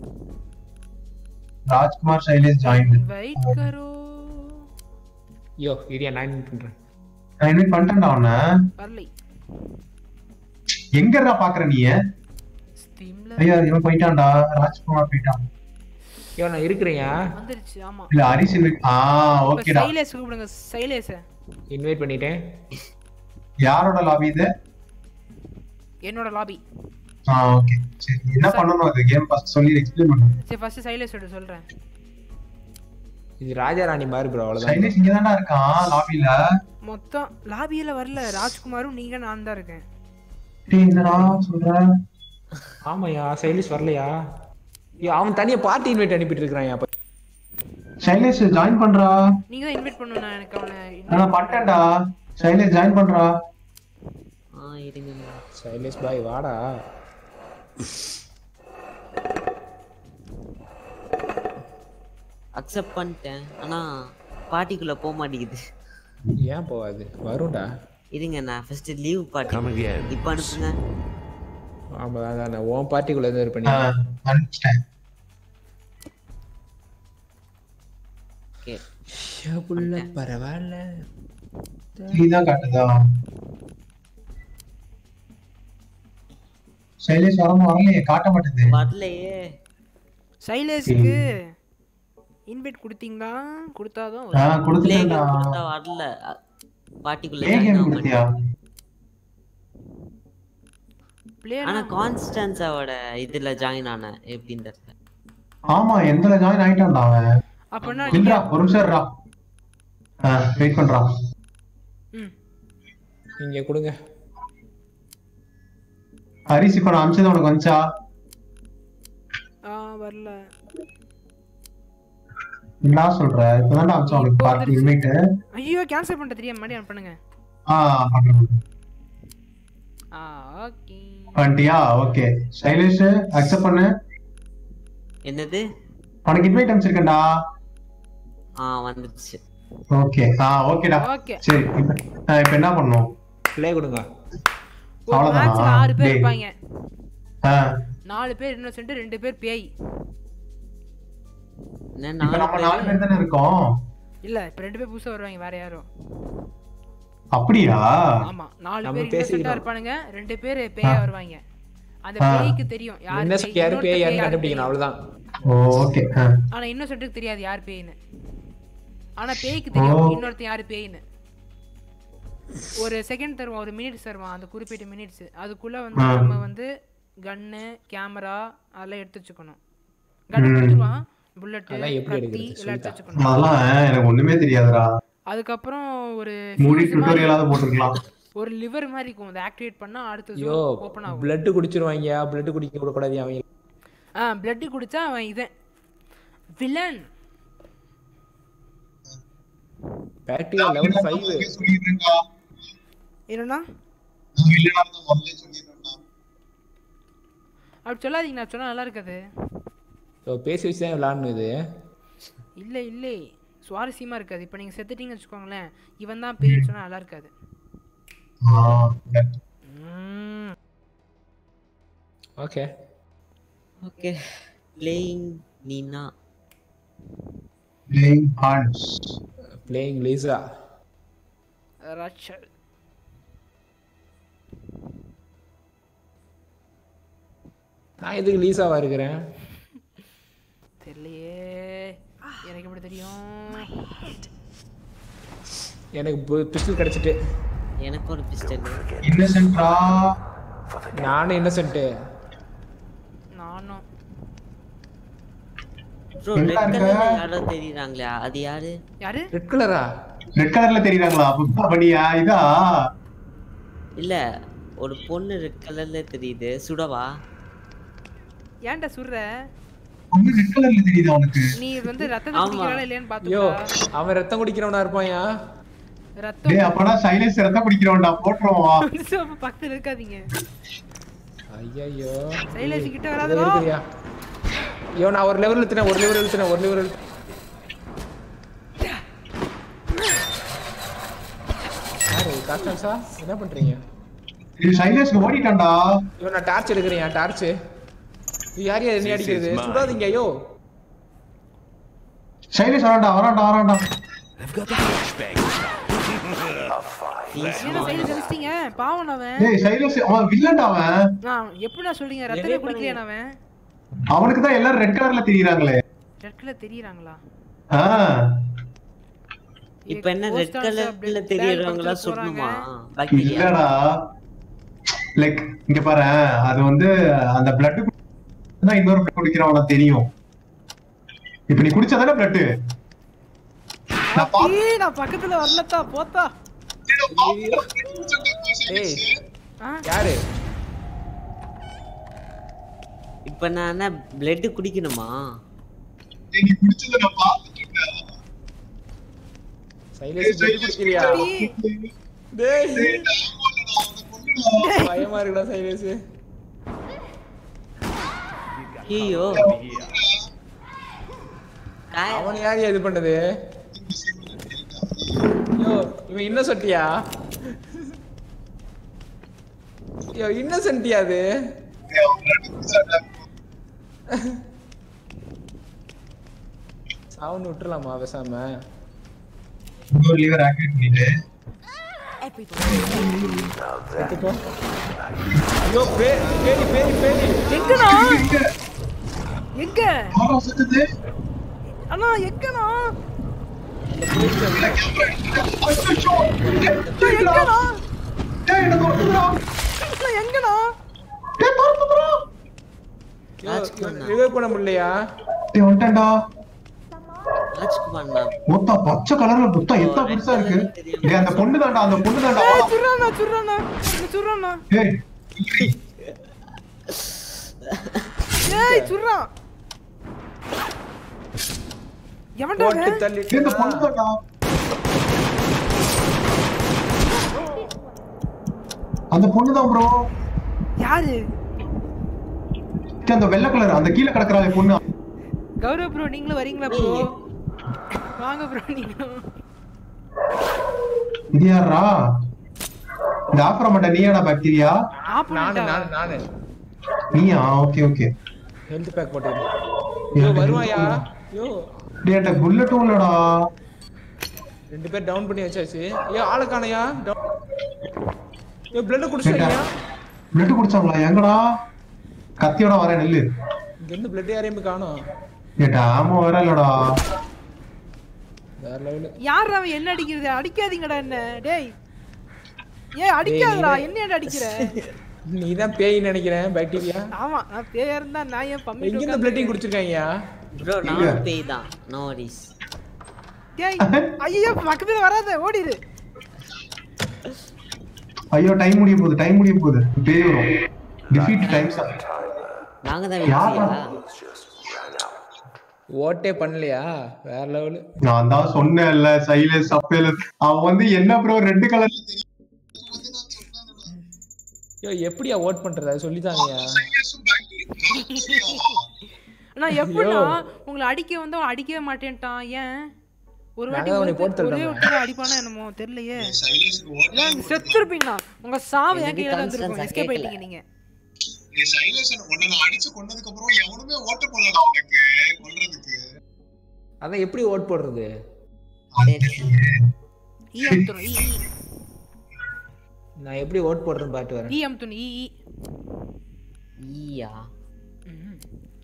ராஜ்குமார் சைலேஷ் ஜாயின் இன்வைட் கரோ யோ இரியா நான் invite பண்றேன் நான் இன்வைட் பண்ணிட்டேன்டா உன்ன வரலை எங்கடா பாக்குற நீ ஸ்டீம்ல ஐயா இவன் போயிட்டான்டா ராஜ்குமார் போயிட்டான் யோ நான் இருக்கிறேயா வந்துருச்சு ஆமா இல்ல ஹரிஸ் invite- ஆ இப்ப ஓகேடா சைலேஸ் கூப்பிடுங்க சைலேஸ இன்வைட் பண்ணிட்டேன் யாரோட லாபி இது என்னோட லாபி ஆ ஓகே சரி என்ன பண்ணனும் அது கேம் ஃபர்ஸ்ட் சொல்லி எக்ஸ்பிளைன் பண்ணு சரி ஃபர்ஸ்ட் சைலேஸோட சொல்றேன் இது ராஜா ராணி மாதிரி ப்ரோ அவ்வளவுதான் சைலேஷ் இங்க தானே இருக்கான் லாபில மொத்தம் லாபியில வரல ராஜ்குமாரும் நீங்க நான் தான் இருக்கேன் டேய் என்னடா சொல்ற ஆமாயா சைலிஸ் வரலையா ஐயோ, அவன் தனியா பார்ட்டி இன்வைட் அனுப்பிட்டு இருக்கான் அப்ப சைலேஷ் ஜாயின் பண்றா நீங்க தான் இன்வைட் பண்ணணும் நான் எனக்கு அவனை நான் பண்ணிட்டேன்டா சைலேஷ் ஜாயின் பண்றா ஆ இருங்க சைலேஷ் பாய் வாடா அக்செப்ட் பண்ணிட்டேன் ஆனா பாட்டிக்குள்ள போக மாட்டேங்குது ஏன் போகாது வரும்டா இருங்க நான் ஃபர்ஸ்ட் லீவ் பாட்டி இப்போ அனுப்புங்க ஆமா அதான் உன் பார்ட்டிக்குள்ள எதுவும் இது ஆ, பண்ணி அனுப்பிச்சிட்டேன் ஓகே புள்ள பரவாயில்ல நீதான் காட்டுதா சைலேஷ் வரணும் வரலையே காட்ட மாட்டேது வரலையே சைலேஸ்க்கு இன்வைட் கொடுத்தீங்களா கொடுத்தாதான் ஆ வரும். பிளே கொடுத்துட்டேன்டா கேம் கொடுத்தா வரல அ- பாட்டிக்குள்ள ஏ join கேம் ஆக கொடுத்தியா Play ஆனா னா- கான்ஸ்டன்ஸாவோட இதுல ஜாயின் ஆன எப்படின்னு தெரியல ஆமா எந்தல ஜாயின் ஆயிட்டான்டா அவன் அப்படின்னா இல்லடா ஒரு நிமிஷம் இருடா வெயிட் பண்றான் ம் இங்க கொடுங்க ஹரிஸ் இப்ப நான் அமிச்சது உனக்கு வந்துச்சா ஆ வரல என்ன சொல்ற இப்பதான் அமிச்சா உனக்கு பார்ட்டி இன்வைட் ஐயோ கேன்சல் பண்ணிட்டு தெரியாம மறுபடியும் பண்ணுங்க ஆ பண்றேன் ஆ ஓகே பண்ணிட்டியா ஓகே சைலேஷ் அக்செப்ட் பண்ணு என்னது உனக்கு இன்வைட் அனுப்பிச்சிருக்கேன்டா ஆ வந்துருச்சு ஓகே ஆ ஓகேடா ஓகே சரி இப்ப ஆ, இப்ப என்ன பண்ணும் ப்ளே கொடுங்க ஒரு அவ்வளவுதானா? மேட்ச்ல ஆறு பேர் டேய். இருப்பாங்க ஆ, நாலு பேர் இன்னொசென்ட் ரெண்டு பேர் பேய் என்ன இப்ப நம்ம நாலு நாலு பேரு? பேர் தானே இருக்கோம் இல்ல இப்ப ரெண்டு பேர் புதுசா வருவாங்க வேற யாரும் அப்படியா ஆமா நாலு நம்ம பேர் இன்னொசென்ட்டா பேசிக்கிறோம். இருப்பானுங்க ரெண்டு பேர் பேயா வருவாங்க அந்த ஆ. பேய்க்கு தெரியும் யார் இன்னசென்ட் பேய், யாரு இன்னொருத்தன் பேய் பேய், யாருன்னு யார் கண்டுபிடிக்கணும் பேய்ன்னு. அவ்வளவுதான் ஓகே ஆ. ஆனா இன்னொசென்ட்டுக்கு தெரியாது யார் பேய்னு ஆனா பேய்க்கு தெரியும் ஓ. இன்னொருத்தன் யாரு பேய்னு ஒரு செகண்ட் தருவான் ஒரு மினிட்ஸ் தருவான் அந்த குறிப்பிட்ட மினிட்ஸ் அதுக்குள்ள வந்து ஆ. நம்ம வந்து கன்னு கேமரா அதெல்லாம் எடுத்து வச்சுக்கணும் கன்னு கொடுத்துருவான் புல்லட் அதெல்லாம் எப்படி கத்தி எடுக்கிறது? எல்லாம் எடுத்து சொல்லித்தா. வச்சுக்கணும் அதெல்லாம் எனக்கு ஒண்ணுமே தெரியாதுடா அதுக்கப்புறம் ஒரு மூடி fuse மாதிரி- டுட்டோரியலாவது போட்டுருக்கலாம் ஒரு லிவர் மாதிரி இருக்கும் அதை ஆக்டிவேட் பண்ணா அடுத்த ஐயோ ஓப்பன் ஆகும் பிளட் குடிச்சிருவாங்க பிளட் குடிக்க விடக்கூடாது அவங்க ஆ பிளட் குடிச்சா அவன் இவன் வில்லன் பேக்டீரியா லெவல் ஃபைவ் சொல்லிடுறேன்டா என்னன்னா நான் இல்லைனா தான் முதல்ல சொல்லிடுறேன்டா அப்படி சொல்லாதீங்க நான் சொன்னா நல்லா இருக்காது பேசி வச்சு தான் விளாடணும் இது இல்லை இல்லை சுவாரஸ்யமா இருக்காது இப்போ நீங்க செத்துட்டீங்கன்னு வச்சுக்கோங்களேன் இவன் தான் பேய்னு சொன்னா நல்லா இருக்காது ஆ, ம். Okay okay playing Nina playing hands. Playing Lisa Rachel நான் எதுக்கு லீசாவா இருக்கிறேன் தெரியலையே எனக்கு எப்படி தெரியும் எனக்கு பிஸ்டல் கிடைச்சிட்டு எனக்கு ஒரு பிஸ்டல் Innocent-ஆ? நானும் இன்னசென்ட்டு நானும் ப்ரோ எங்க ரெட் இருக்க? கலர்ல யாரோ தெரியுறாங்களே அது யாரு யாரு ரெட் கலரா Red colour-ல தெரியுறாங்களா? அப்ப அப்படியா? இதா? இல்ல ஒரு பொண்ணு ரெட் கலர்ல தெரியுது சுடவா ஏன்டா சுடுற பொண்ணு red colour-ல தெரியுதா உனக்கு? நீ வந்து ரத்தத்தை ஆமா. குடிக்கிறானா இல்லையான்னு ஐயோ பாத்துக்கா அவன் ரத்தம் குடிக்கிறவனா இருப்பாயா ரத்தம் டேய், அப்பனா silence ரத்தம் குடிக்கிறவன்டா, போட்டுருவோம் வா. அப்ப பக்கத்துல இருக்காதீங்க ஐயோ சைலேஷ் கிட்ட ஏதோ வராதோ இருக்குறியா ஐயோ நான் ஒரு லெவல் இழுத்துனேன் ஒரு லெவல் இழுத்துனேன் ஒரு லெவல் யாரு காஸ்டான்ஸா என்ன பண்றீங்க இது silence-க்கு ஓடிட்டான்டா. ஐயோ நான் டார்ச் எடுக்கிறேன் டார்ச் யார் யார் என்ன அடிக்கிறது சுடாதீங்க ஐயோ silence வரான்டா, வரான்டா, வரான்டா. ஏன்னா சைலேஷ் அடிச்சிட்டீங்க பாவம் அவன் டேய், silence, அவன் villain-டா அவன். நான் எப்படி நான் சொல்றீங்க ரத்தத்தை குடிக்கலையா அவன் அவனுக்கு தான் எல்லாரும் ரெட் கலர்ல தெரியுறாங்களே ரெட்ல தெரியறாங்களா ஆ, இப்ப என்ன ரெட் கலர்ல தெரியறவங்களா சுடணுமா பாக்டீரியா இல்லடா லைக் இங்க பாரு அது வந்து அந்த பிளட் தான் இன்னொரு blood குடிக்கிறவன தெரியும் இப்ப நீ குடிச்சதானே பிளட் நான் பாத்து- ஏய் நான் பக்கத்துல வரலத்தா போத்தா ஏய் ஆ யாரு இப்ப நான் என்ன பிளட் குடிக்கணுமா டேய், நீ குடிச்சதை நான் பார்த்துட்டு இருக்கேன். சைலேஷ் பிளட் குடிக்கிறியா டேய் பயமா இருக்குடா சைலேஷ் ஐயோ அவன் யார் இது பண்ணது ஐயோ இவன் இன்னசென்ட்டியா ஐயோ இன்னசென்ட்டியா அது சவுண்ட் விட்டுறலாமா பேசாம இன்னொரு liver activate பண்ணிட்டு. எடுத்துக்கோ ஐயோ பே- பேடி பேடி பேடி எங்கண்ணா எங்க யாரோ செத்தது? அண்ணா எங்கண்ணா அச்சச்சோ! டேய், எங்கண்ணா டேய், என்னை துரத்துதுடா. அண்ணா, எங்கண்ணா டேய், துரத்துதுடா. ரிவைவ் பண்ண முடியலையா டேய், வந்துட்டேன்டா. ராஜ்குமார் நான் மொத்தா பச்சை கலர்ல மொத்தம் எத்தனை பெருசா இருக்கு டேய் அந்த பொண்ணு தான்டா அந்த பொண்ணு தான்டா ஏய் சுடுறானா சுடுறானா சுடுறானா ஏய் ஏய் சுடுறான் எவன்டா போட்டு அவன்? தள்ளி டேய், இந்த பொண்ணு தான்டா அந்த பொண்ணு தான் ப்ரோ யாரு அந்த வெள்ளை கலர் அந்த கீழே கிடக்குறாங்க பொண்ணு கௌரவ் ப்ரோ நீங்களும் வரீங்களா ப்ரோ வாங்க ப்ரோ நீங்களும் இது யாரா இந்த ஆஃபர மாட்டேன் நீயாடா பாக்டீரியா நானு ஆப்போனண்டா நானு நானு நீயா ஓகே ஓகே ஹெல்த் பேக் போட்டு ஐயோ வருவாயா ஐயோ டேய் அந்த புல்லட்டும் இல்லடா ரெண்டு பேர் டவுன் பண்ணி வச்சாச்சு ஐயோ ஆளை காணையா ஐயோ பிளட் குடிச்சிட்டீங்க பிளட் குடிச்சாங்களா எங்கடா கத்தியோட வரேன் நெல்லு இங்க இருந்து பிளட் யாரையுமே காணோம் ஏட்டா ஆமா வர இல்லடா வேற லெவலு யார் அவன் என்ன அடிக்கிறது அடிக்காதீங்கடா என்ன டேய் ஏய் அடிக்காதடா நீ- என்ன ஏன்டா அடிக்கிற நீ தான் பேய் நினைக்கிறேன் பாக்டீரியா ஆமா நான் பேயா இருந்தா நான் ஏன் எங்க பம்மிட்டு இருந்து பிளட்டிங் குடிச்சிருக்காங்க ப்ரோ நானும் பேய் தான் நோ வரிஸ் டேய் ஐயோ பக்கத்துல வராத ஓடிடு ஐயோ டைம் முடிய போகுது டைம் முடிய போகுது பேய் வரும் டிஃபீட் டைம்ஸ் நாங்க தான் யாரா? வெற்றியா ஓட்டே பண்ணலையா வேற லெவலு நான் தான் சொன்னேன்ல சைலன்ஸ் அப்பேல அவன் வந்து என்ன ப்ரோ ரெட் கலர்ல தெரியும் ஐயோ எப்படியா ஓட் பண்றது அது சொல்லித்தாங்கயா நான் எப்படின்னா உங்களை அடிக்க வந்து அவன் அடிக்கவே மாட்டேன்ட்டான் ஏன் ஒரு வாட்டி நாங்க அவனை ஒருத்தன் போட்டு ஒரே தள்ளுறோம். ஒரு தடவை அடிப்பானா என்னமோ தெரியலையே இல்ல, நீங்க செத்துருப்பீங்களா உங்க சாவு என் எனக்கு கையில தான் concerns இருந்திருக்கும் ஆ எஸ்கேப் கேட்கல. ஆயிட்டீங்க நீங்க நீ சைலன்ஸ் உன்னை நான் அடிச்சு கொண்டதுக்கு அப்புறம் எவனுமே ஓட்ட போடல உனக்கு கொல்றதுக்கு அதான் எப்படி ஓட் போடுறது ஈ அமுத்தணும் ஈ ஈ நான் எப்படி ஓட் போடுறேன்னு பாட்டு வரேன் ஈ அமுத்தணும் ஈ ஈ ஈயா ம்.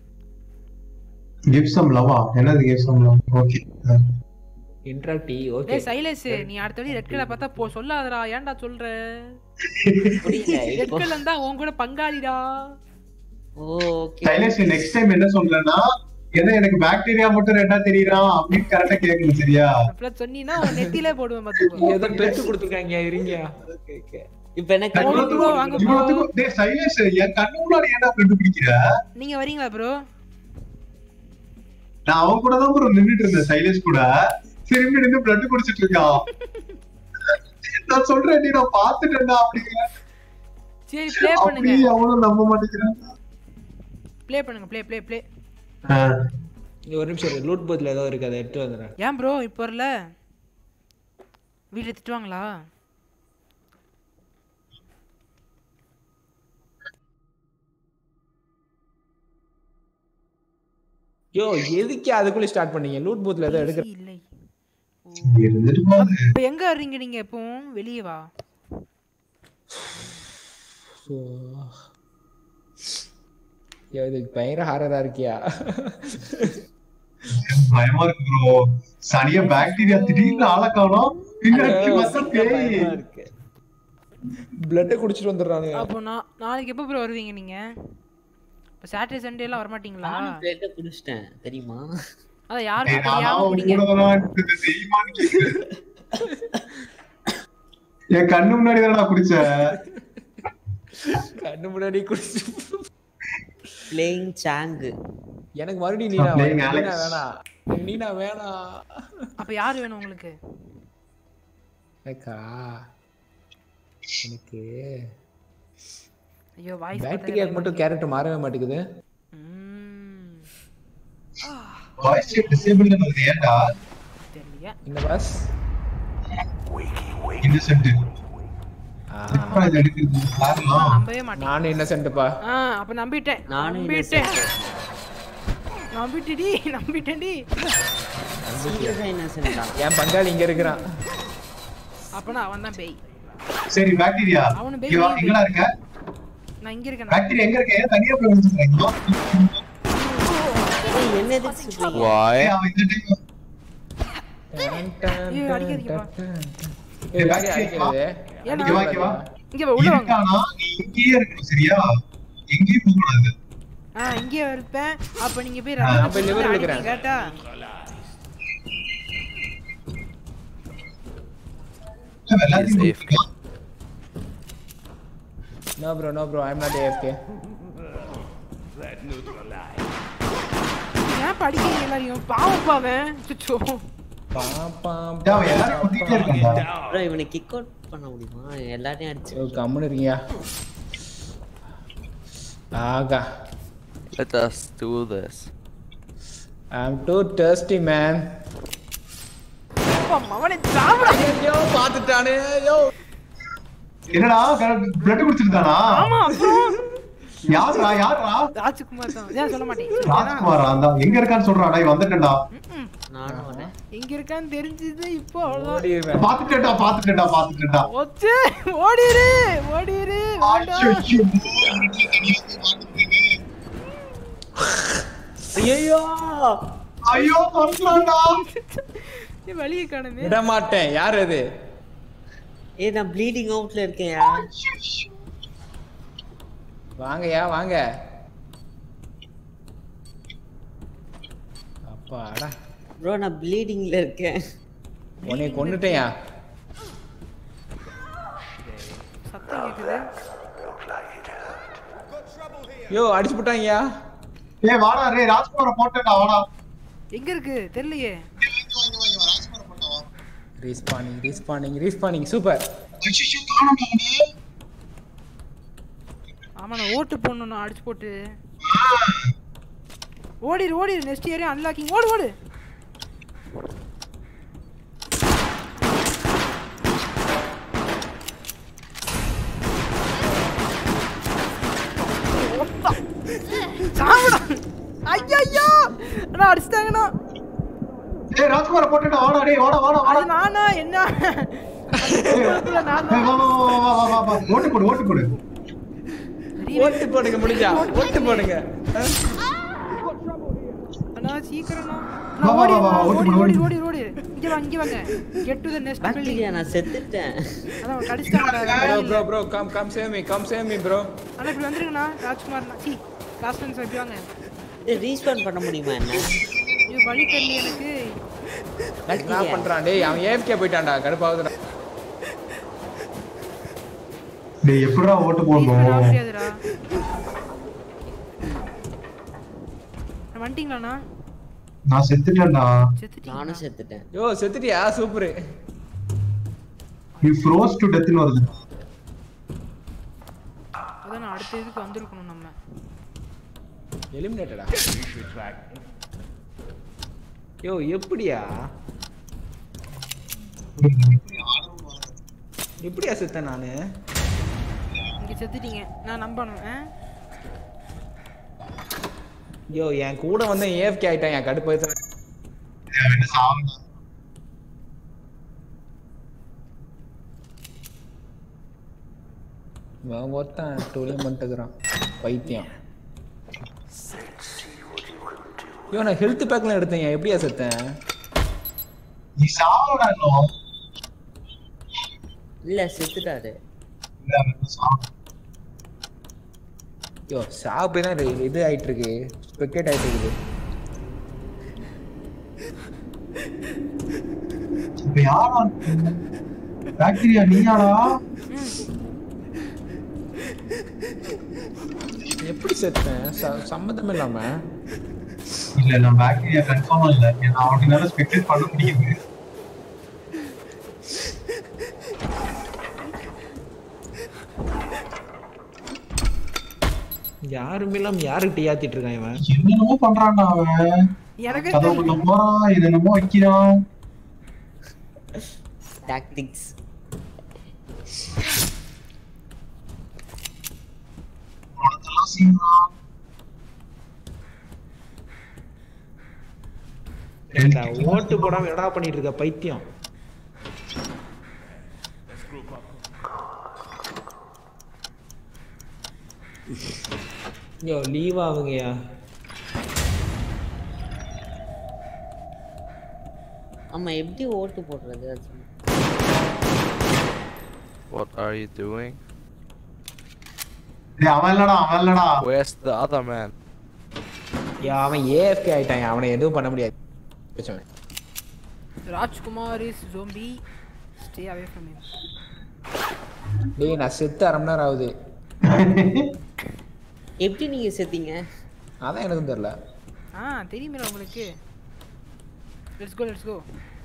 கிவ் சம் லவா என்னது give some love okay interactive okay டேய் சைலேஷ் நீ அடுத்த வாட்டி ரெட் கலர் பார்த்தா போ சொல்லாதடா ஏன்டா சொல்ற புரியல ரெட் இப்போ கலர் தான் உன் கூட பங்காளிடா ஓகே சைலன்ஸ் நெக்ஸ்ட் டைம் என்ன சொல்றேன்னா ஏன்னா எனக்கு பாக்டீரியா மட்டும் ரெண்டா தெரியறான் அப்படின்னு கரெக்டா கேட்கணும் சரியா அப்படிலாம் சொன்னீங்கன்னா உன் நெத்தியிலே போடுவேன் பாத்துக்கோ ஏதோ பெட்டு கொடுத்துருக்காங்க இருங்க ஓகே ஓகே இப்போ என்ன போங்க கண்டு bro, வாங்க bro. இவ்வளவுக்கும் டேய் சைலன்ஸ் என் கண்ணு முன்னாடி ஏன்டா கண்டுபிடிக்கிற நீங்க வரீங்களா ப்ரோ நான் அவன் கூட தான் ப்ரோ நின்னுட்டு இருந்தேன் சைலன்ஸ் கூட திரும்பி நின்று பிளட் குடிச்சிட்டு இருக்கான் நான் சொல்றேன் நீ நான் பாத்துட்டேன்டா அப்படிங்கிற சரி ப்ளே பண்ணுங்க அப்படியே அவனும் நம்ப மாட்டேங்கிறான் ப்ளே பண்ணுங்க ப்ளே ப்ளே ப்ளே இங்க ஒரு நிமிஷம் லூட் போத்ல ஏதோ இருக்கு அதை எடுத்து வந்துடுறேன் ஏன் ப்ரோ இப்போ வரல வீட்டில் திட்டுவாங்களா யோ எதுக்கு அதுக்குள்ள ஸ்டார்ட் பண்ணீங்க லூட் போத்ல ஏதோ எடுக்க இல்லை இருந்துட்டு போகுது இப்போ எங்க வர்றீங்க நீங்க இப்போ வெளியே வா ஸோ யோ இது பயங்கர ஹாரரா இருக்கியா பயமா இருக்கு ப்ரோ சரியா பாக்டீரியா திடீர்னு ஆள காணோம் பின்னாடி பார்த்தா பேய் பயமா இருக்கு பிளட்டை குடிச்சிட்டு வந்துடுறானுங்க அப்போ நான் நாளைக்கு எப்போ ப்ரோ வருவீங்க நீங்க இப்போ சாட்டர்டே சண்டே எல்லாம் வரமாட்டீங்களா நானும் பிளேட்டை குடிச்சிட்டேன் தெரியுமா அதான் யாருக்கு டேய், நானா தெரியாம உன் பிடிங்க கூட தானா இருந்தது, தெரியுமான்னு கேக்குறேன். என் கண்ணு முன்னாடி தானடா குடிச்ச கண்ணு முன்னாடி குடிச்சிட்டு பிளேயிங் சாங்கு எனக்கு மறுபடியும் நீனா playing வேணும். நீனா Alex. வேணாம் எனக்கு நீனா வேணாம் அப்போ யார் வேணும் உங்களுக்கு எனக்கா எனக்கு ஐயோ வாய்ஸ் பேட்டரியாக்கு மட்டும் கேரக்டர் மாறவே மாட்டேங்குது வாய்ஸ் டிசேபிள் வருது ஏன்டா தெரியலையா இந்த பாஸ் இன்னசென்ட் இது எடுக்கிறது காரணம் நம்பவே மாட்டேன் நானும் இன்னசென்ட்ப்பா ஆ அப்போ நம்பிட்டேன் நானும் நம்பிட்டேன் நம்பிட்டுடி நம்பிட்டேன்டி சீரியஸா இன்னசென்ட் தான் என் பங்காளி இங்க இருக்கிறான் அப்பனா அவன் தான் பேய் சரி பாக்டீரியா அவனு இங்க வா, பேய் எங்கடா இருக்க நான் இங்க இருக்கேன் பாக்டீரியா எங்க இருக்க ஏன் தனியா போய் வச்சிருக்கீங்க ஏய், என்ன எதுக்கு சொல்றீங்க அவன் இந்த டைம் ஐயோ, அடிக்காதீங்கப்பா. ஏய், யாரு அடிக்கிறது? ஏன் இங்க வா, இங்க வா. இங்க வா, உள்ள வாங்க இருக்கானா நீ இங்கேயே இருக்கணும் சரியா எங்கேயும் போக கூடாது ஆ இங்கே இருப்பேன் அப்ப நீங்க போய் நான் ரத்தத்தை போய் liver குடிச்சிட்டு எடுக்கிறேன். அடிப்பீங்க, கேட்டா எல்லாத்தையும் கொடுத்துருக்கான். No bro, no bro, I'm not AFK. ஏன் படிக்கிறீங்க எல்லாரையும் பாவம் பாவன் சுச்சோ பாம், பாம், டேய், அவன் எல்லாரையும் குத்திட்டே இருக்கான்டா. ப்ரோ இவனை கிக் அவுட் பண்ண முடியுமா எல்லாரையும் அடிச்சு ஐயோ, கம்முனு இருக்கீங்க ஆகா Let us do this. I'm too thirsty man அவனை சாப்பிட ஐயோ பாத்துட்டானே ஐயோ என்னடா பிளட் குடிச்சிருந்தானா ஆமா அப்புறம் யாருடா யாருடா ராஜ்குமார் தான் ஏன் சொல்ல மாட்டேன் ராஜ்குமாரா அந்த எங்க இருக்கான்னு சொல்றாடா இவன் வந்துட்டேன்டா நானும் வரேன் எங்க இருக்கான்னு தெரிஞ்சது இப்போ அவ்வளவுதான் ஓடிடுவேன் பாத்துட்டேன்டா பாத்துட்டேன்டா பாத்துட்டேன்டா ஒச்சு ஓடிரு ஓடிரு வேண்டாம் ஐயோ, ஐயோ ஐயோ கொல்றான்டா நீ வழியை காணுமே விட மாட்டேன் யார் அது ஏய் நான் ப்ளீடிங் அவுட்ல இருக்கேன் வாங்கயா வாங்க அப்பாடா ப்ரோ நான் ப்ளீடிங்ல இருக்கேன் உன்னை கொன்னுட்டேயா சத்தம் கேக்குது யோ அடிச்சு போட்டாங்கயா ஏய் வாடா ரே ராஜ்குமார போட்டேன்டா வாடா எங்க இருக்கு தெரியலையே ரீஸ்பானிங் ரீஸ்பானிங் ரீஸ்பானிங் சூப்பர் ஐயோ காணோம்டா அவனே ஆமா நான் ஓட்டு போடணும் நான் அடிச்சு போட்டு ஓடிடு ஓடிடு நெக்ஸ்ட் இயரே அன்லாக்கிங் ஓடு ஓடு சாவுடா ஐயோ அண்ணா அடிச்சிட்டாங்கண்ணா ஏய் ராஜ்குமார போட்டேன்டா வாடா டேய் வாடா வாடா வாடா அது நானா என்ன அது நான் ஏய், வா, வா, வா, வா, வா, வா, வா. ஓட்டு போடு ஓட்டு போடு ஓட்டு போடுங்க முடிஞ்சா ஓட்டு போடுங்க ஆ? அண்ணா சீக்கிரம்ண்ணா வா, நான் வா, ஓடி வா, வா, ஓடி ஓடி, ஓடி ஓடி ஓடி இங்க வாங்க இங்க வாங்க get to the next building bacteria நான் செத்துட்டேன் அதான் கடிச்சிட்டாங்கடா bro bro bro come come save me come save me bro அண்ணா இப்படி வந்துருங்கண்ணா ராஜ்குமார் சி லாஸ்ட் ஒன்ஸ் எப்படி வாங்க ரீஸ்பான் பண்ண முடியுமா என்ன இது வழி தெரியல எனக்கு என்ன பாக்டீரியா பண்றான் டேய் அவன் ஏஎஃப்கே போயிட்டான்டா கடுப்பாகுதுடா டேய் எப்படிடா ஓட்டு ப்ளீஸ் பண்ண போடணும் முடியாதுடா வந்துட்டீங்களாண்ணா நான் செத்துட்டேன்டா செத்துட்டீங்களா நானும் செத்துட்டேன் யோ செத்துட்டியா சூப்பர் நீ ஃப்ரோஸ் டு டெத்னு வருது அதான் நான் அடுத்த இதுக்கு வந்திருக்கணும் நம்ம எலிமினேட்டடா யோ எப்படியா எப்படியா செத்தேன் நானு இங்க செத்துட்டீங்க நான் நம்பணும் ஆ யோ என் கூட வந்து ஏஎஃப்கே ஆயிட்டான் என் கடுப்பு அவன் சாவனா இவன் ஒருத்தன் டூலையும் பண்ணிட்டுக்கிறான் பைத்தியம் யோ நான் ஹெல்த் பேக்லாம் எடுத்தேன் எப்படியா செத்தேன் நீ சாவடா இன்னும் இல்ல செத்துட்டாரு இல்ல அவன் இன்னும் சாவல. யோ சாப்பிட்டு தான் இது- இது ஆயிட்டு இருக்கு ஸ்பெக்டேட் ஆயிட்டு இருக்குது இப்ப யாரா பாக்டீரியா நீயாடா எப்படி செத்தேன் ச- சம்மந்தம் இல்லாம இல்ல நான் பாக்டீரியா கன்ஃபார்மா இல்ல ஏன்னா அவனால ஸ்பெக்டேட் பண்ண முடியுது யாருமே இல்லாம யாருக்கு ஏத்திட்டு இருக்கான் இவன் என்னென்னமோ பண்றான்டா அவன் எனக்கு கதவுக்குள்ள போறான் இது என்னமோ வைக்கிறான் டாக்டிக்ஸ் உனக்கெல்லாம் செய்யறான் ஏண்டா, ஓட்டு போடாம என்னடா பண்ணிட்டு இருக்க பைத்தியம் யோ லீவ் ஆகுங்கயா ஆமா எப்படி ஓட்டு போடுறது அது சொல்லு. What are you doing? டேய் அவன் இல்லடா அவன் இல்லடா Where's the other man? யா அவன் ஏஎஃப்கே ஆயிட்டான் அவனை எதுவும் பண்ண முடியாது பிரச்சனை. Rajkumar is zombie stay away from him டேய் நான் செத்து அரை மணி நேரம் ஆகுது எப்படி நீங்க செத்தீங்க அதான் எனக்கும் தெரியல ஆ தெரியுமே உங்களுக்கு let's go let's go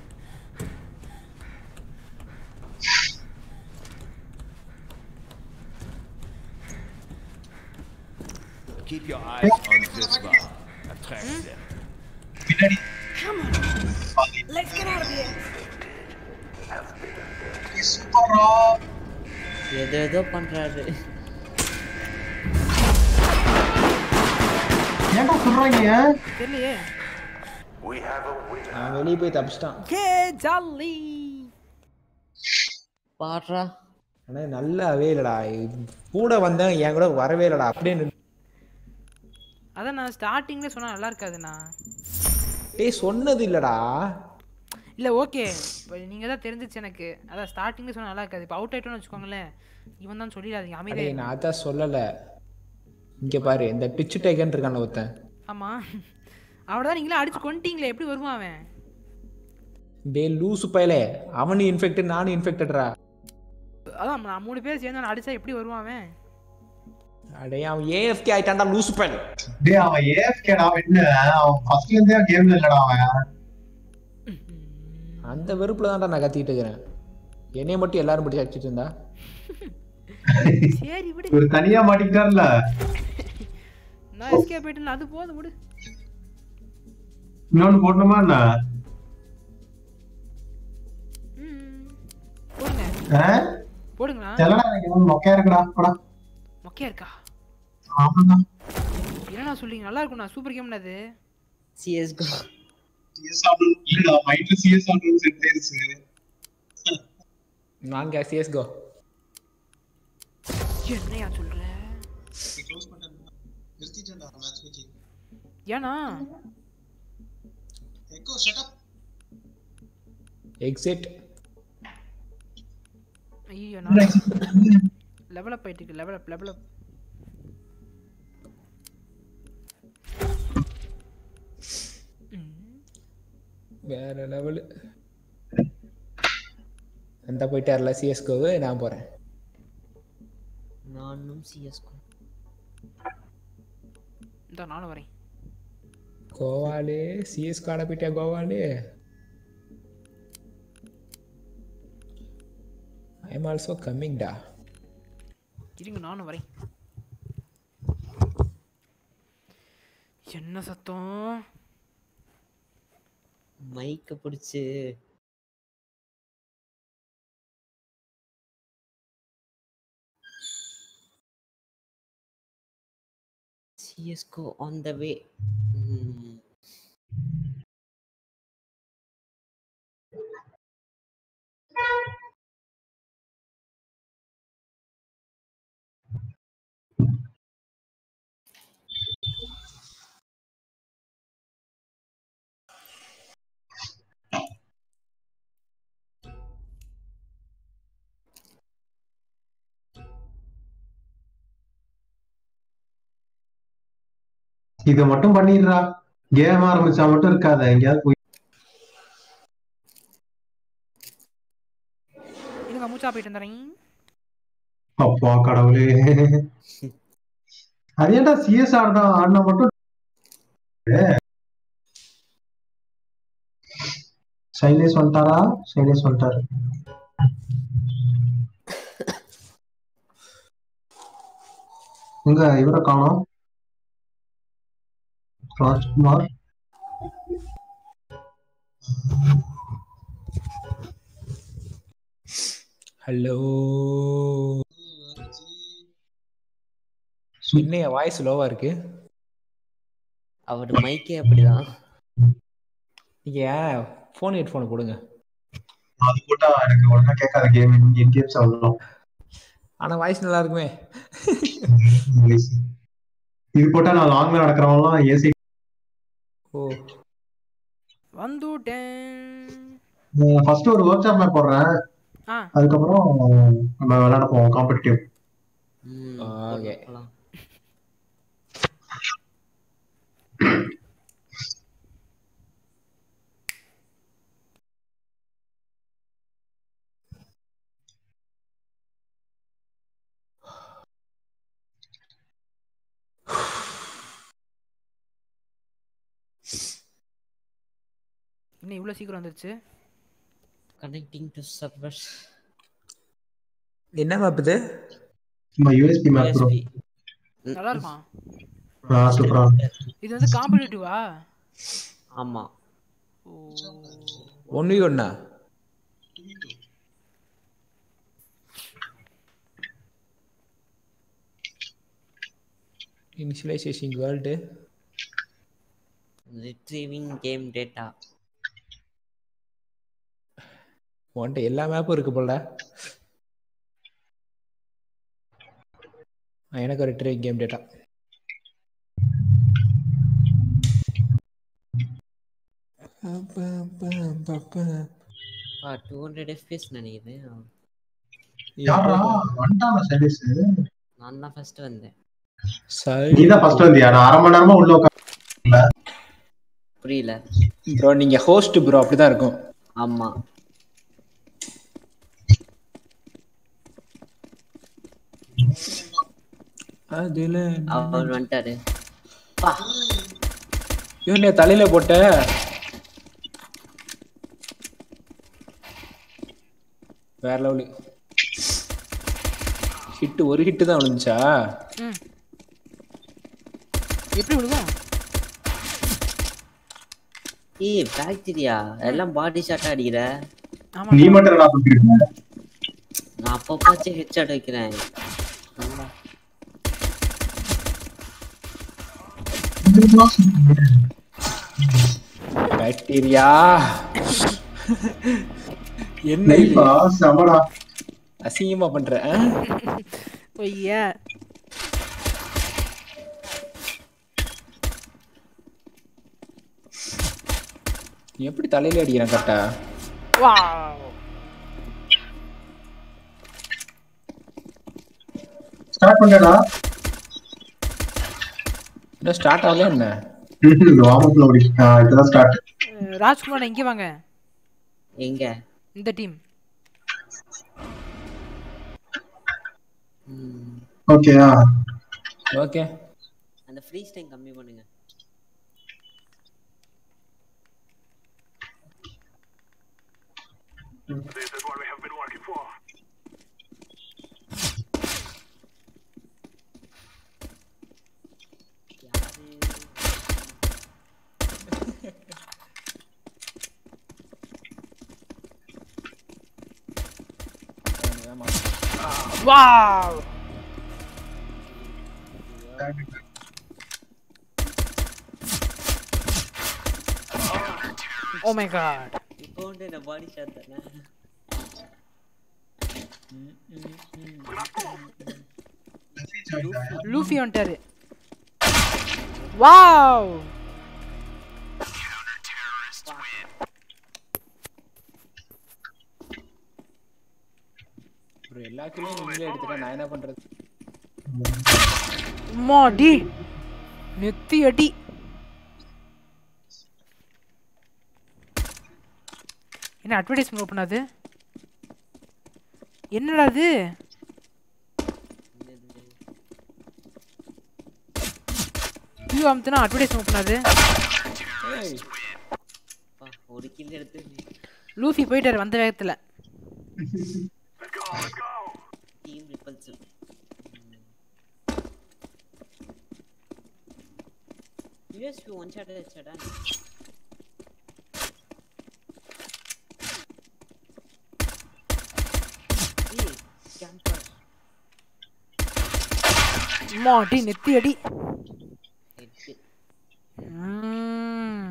Keep your eyes on this bar. Attract them. பின்னாடி let's get out of here சூப்பரா ஏதோ ஏதோ பண்றாரு ஏன்டா சொல்றாங்க தெரியலையே அவன் வெளியே போய் தப்பிச்சிட்டான் கே ஜாலி பாடுறா ஆனா நல்லாவே இல்லடா கூட வந்தேன் என் கூட வரவே இல்லடா அப்படியே நின்னு- அதான் நான் ஸ்டார்டிங்ல சொன்னா நல்லா இருக்காதுண்ணா டேய் சொன்னது இல்லடா இல்லை ஓகே இப்போ நீங்கள் தான் தெரிஞ்சிச்சு எனக்கு அதான் ஸ்டார்டிங்கில் சொன்னா நல்லா இருக்காது இப்போ அவுட் ஆயிட்டோம்னு வச்சுக்கோங்களேன் இவன் தான் சொல்லிடாதீங்க அடே அமைதியாக நான் அதான் சொல்லல இங்க பாரு இந்த டிச்சு டேக்கன் இருக்கான ஒருத்தன் ஆமாம் அவட தான் நீங்களே அடிச்சு கொண்டுட்டீங்களே எப்படி வருவான் அவன் டே லூசு பயலே அவனு இன்ஃபெக்டட் நானும் இன்ஃபெக்டட்ரா அதான் நான் மூணு பேர் சேர்ந்து அவனை அடிச்சா எப்படி வருவான் அவன் அடே அவன் ஏஎஃப்கே ஆயிட்டான்டா லூசு பயல் டேய் அவன் ஏஎஃப்கேடா அவன் என்ன அவன் ஃபர்ஸ்ட்ல இருந்தே கேம்ல இல்லடா அவன் அந்த வெறுப்புல தான்டா நான் கத்திட்டு இருக்கிறேன் என்னைய மட்டும் எல்லாரும் பிடிச்சி அடிச்சிட்டு இருந்தா சரி விடு ஒரு தனியா மாட்டிக்கிட்டார்ல நான் எஸ்கே போயிட்டேன் அது போதும் விடு இன்னொன்னு போடணுமா என்ன போடுங்க ஆ? போடுங்களா தெரியலடா எனக்கு இன்னும் மொக்கையா இருக்குடா போடா மொக்கையா இருக்கா ஆமாடா என்னண்ணா சொல்றீங்க நல்லா இருக்கும்ண்ணா சூப்பர் கேம்ண்ணா அது சிஎஸ்கோ சிஎஸ் ஆடணும் இல்லடா மைண்ட்ல சிஎஸ் ஆடணும் செட் ஆயிருச்சு நாங்க சிஎஸ்கோ என்னையா சொல்ற நிறுத்திட்டேன்டா மேட்ச் மேக்கிங் ஏன்னா எக்கோ ஷட் அப் எக்ஸிட் ஐயோ நான் லெவல் அப் ஆயிட்டு இருக்கு லெவல் அப் லெவல் அப் வேற லெவலு அந்த போயிட்டார்ல சிஎஸ்கோவு நான் போறேன் நானும் சிஎஸ்கோ இந்த நானும் வரேன் கோவாலே சிஎஸ்கோ ஆட போயிட்டியா கோவாலே ஐ எம் ஆல்சோ கம்மிங் டா இருங்க நானும் வரேன் என்ன சத்தம் மைக்க பிடிச்சு சிஎஸ்கோ ஆன் த வே இத மட்டும் பண்ணிடுறா கேம் ஆரம்பிச்சா மட்டும் இருக்காத எங்கேயாவது போய் இருங்க மூச்சா போயிட்டு வந்துடுறேன் அப்பா கடவுளே அது ஏன்டா சிஎஸ் ஆடுறா ஆடினா மட்டும் சைலேஷ் வந்துட்டாரா சைலேஷ் வந்துட்டாரு எங்க இவரை காணோம் ராஜ்குமார் ஹலோ என்ன வாய்ஸ் லோவா இருக்கு அவர் மைக்கே அப்படிதான் நீங்க ஏன் ஃபோன் ஹெட்ஃபோன் போடுங்க அது போட்டா எனக்கு ஒழுங்கா கேட்காத கேம் இன் கேம் சவுண்ட் ஆனா வாய்ஸ் நல்லா இருக்குமே இது போட்டா நான் லாங்ல நடக்கிறவங்களாம் ஏசி ஓ வந்துட்டேன் ஃபர்ஸ்ட் ஒரு ஒர்க் ஷாப் மேப் போடுறேன் ஆ அதுக்கப்புறம் நம்ம விளையாட போவோம் காம்படிட்டிவ் ஓகே என்ன இவ்வளோ சீக்கிரம் வந்துருச்சு கனெக்டிங் டு சர்வர்ஸ் என்ன மேப் இது நம்ம யூஎஸ்பி மேப் ப்ரோ நல்லா இருக்குமா ஆ சூப்பரா இது வந்து காம்படிட்டிவா ஆமா ஒன்னு ஒன்னா initialization world retrieving game data உன்கிட்ட எல்லா மேப்பும் இருக்கு போல ஆ, எனக்கு ஒரு ட்ரே game data two hundred FPS நினைக்கிறேன் யாரா வந்துட்டானா சைலேஷ் நான் தான் ஃபர்ஸ்ட் வந்தேன் நீ தான் ஃபர்ஸ்ட் வந்தியா நான் அரை மணி நேரமா உள்ள உட்கார்ல புரியல ப்ரோ நீங்க ஹோஸ்ட் ப்ரோ அப்படிதான் இருக்கும் ஆமா அதுல அவர் வந்துட்டாரு இவனே தலையில போட்ட வேற லெவலு ஹிட் ஒரு ஹிட் தான் விழுந்துச்சா ம் எப்படி விடுவோம் ஏய் பாக்டீரியா எல்லாம் பாடி ஷாட்டா அடிக்கிற நீ மட்டும் என்ன பண்ணிருக்க நான் அப்பப்பாச்சும் ஹெட் ஷாட் வைக்கிறேன் பாக்டீரியா என்ன இது? நெய்ப்பா செமடா அசிங்கமா பண்ற ஆ? ஒய்யா நீ எப்படி தலையில அடிக்கிறான் கரெக்டா வா ஸ்டார்ட் பண்ணடா இன்னும் ஸ்டார்ட் ஆகல என்ன வாமப்ல ஓடி ஆ, இப்பதான் ஸ்டார்ட் ராஜ்குமார் இங்கே வாங்க எங்க இந்த டீம் ஓகேயா ஓகே அந்த ஃப்ரீஸ் டைம் கம்மி பண்ணுங்க வாவ் ஓ மை காட் இப்போ வந்து என்ன பாடி ஷாட் தானே லூஃபி வந்துட்டாரு வாவ் bro எல்லா கிலோயும் நீங்களே எடுத்துட்டா நான் என்ன பண்றது அம்மா டி நெத்தி அடி என்ன அட்வர்டைஸ்மெண்ட் ஓப்பன் அது என்னடா அது வியூ அமுத்துனா அட்வர்டைஸ்மெண்ட் ஓப்பன் அது ஏய் அப்பா, ஒரு கில் எடுத்து லூஃபி போயிட்டாரு வந்த வேகத்துல team repulsive USP one shot ஹெட்ஷாட்டா ஏய் கேம்பர் அம்மா டி நெத்தி அடி ஹெட் ம்.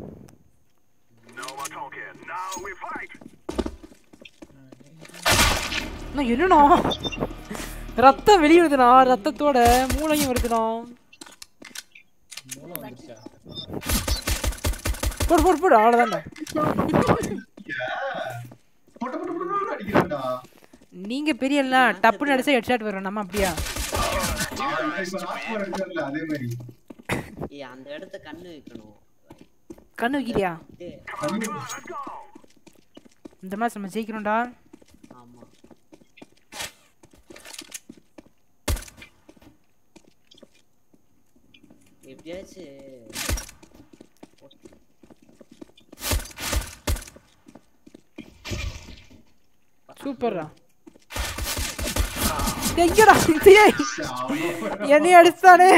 அண்ணா, என்னண்ணா ரத்தம் வெளிய வருதுண்ணா ரத்தத்தோட மூளையும் வருதுண்ணா மூலம் வந்துருச்சா போடு போடு போடு அவ்வளோதான்டா போட்டு போட்டு போட்டு அடிக்கிறான்டா நீங்க பெரிய இல்ல டப்புன்னு அடிச்சா ஹெட்ஷாட் வரும் நம்ம அப்படியா இப்ப ராஜ்குமார் அடிச்சார்ல அதே மாதிரி ஏய் அந்த இடத்த கண்ணு வைக்கணும் கண்ணு வைக்கிறியா டேய், இந்த மேட்ச் நம்ம ஜெயிக்கிறோம்டா ஆமா எப்படியாச்சும் சூப்பர்ரா எங்கடா டேய், என்னைய அடிச்சானே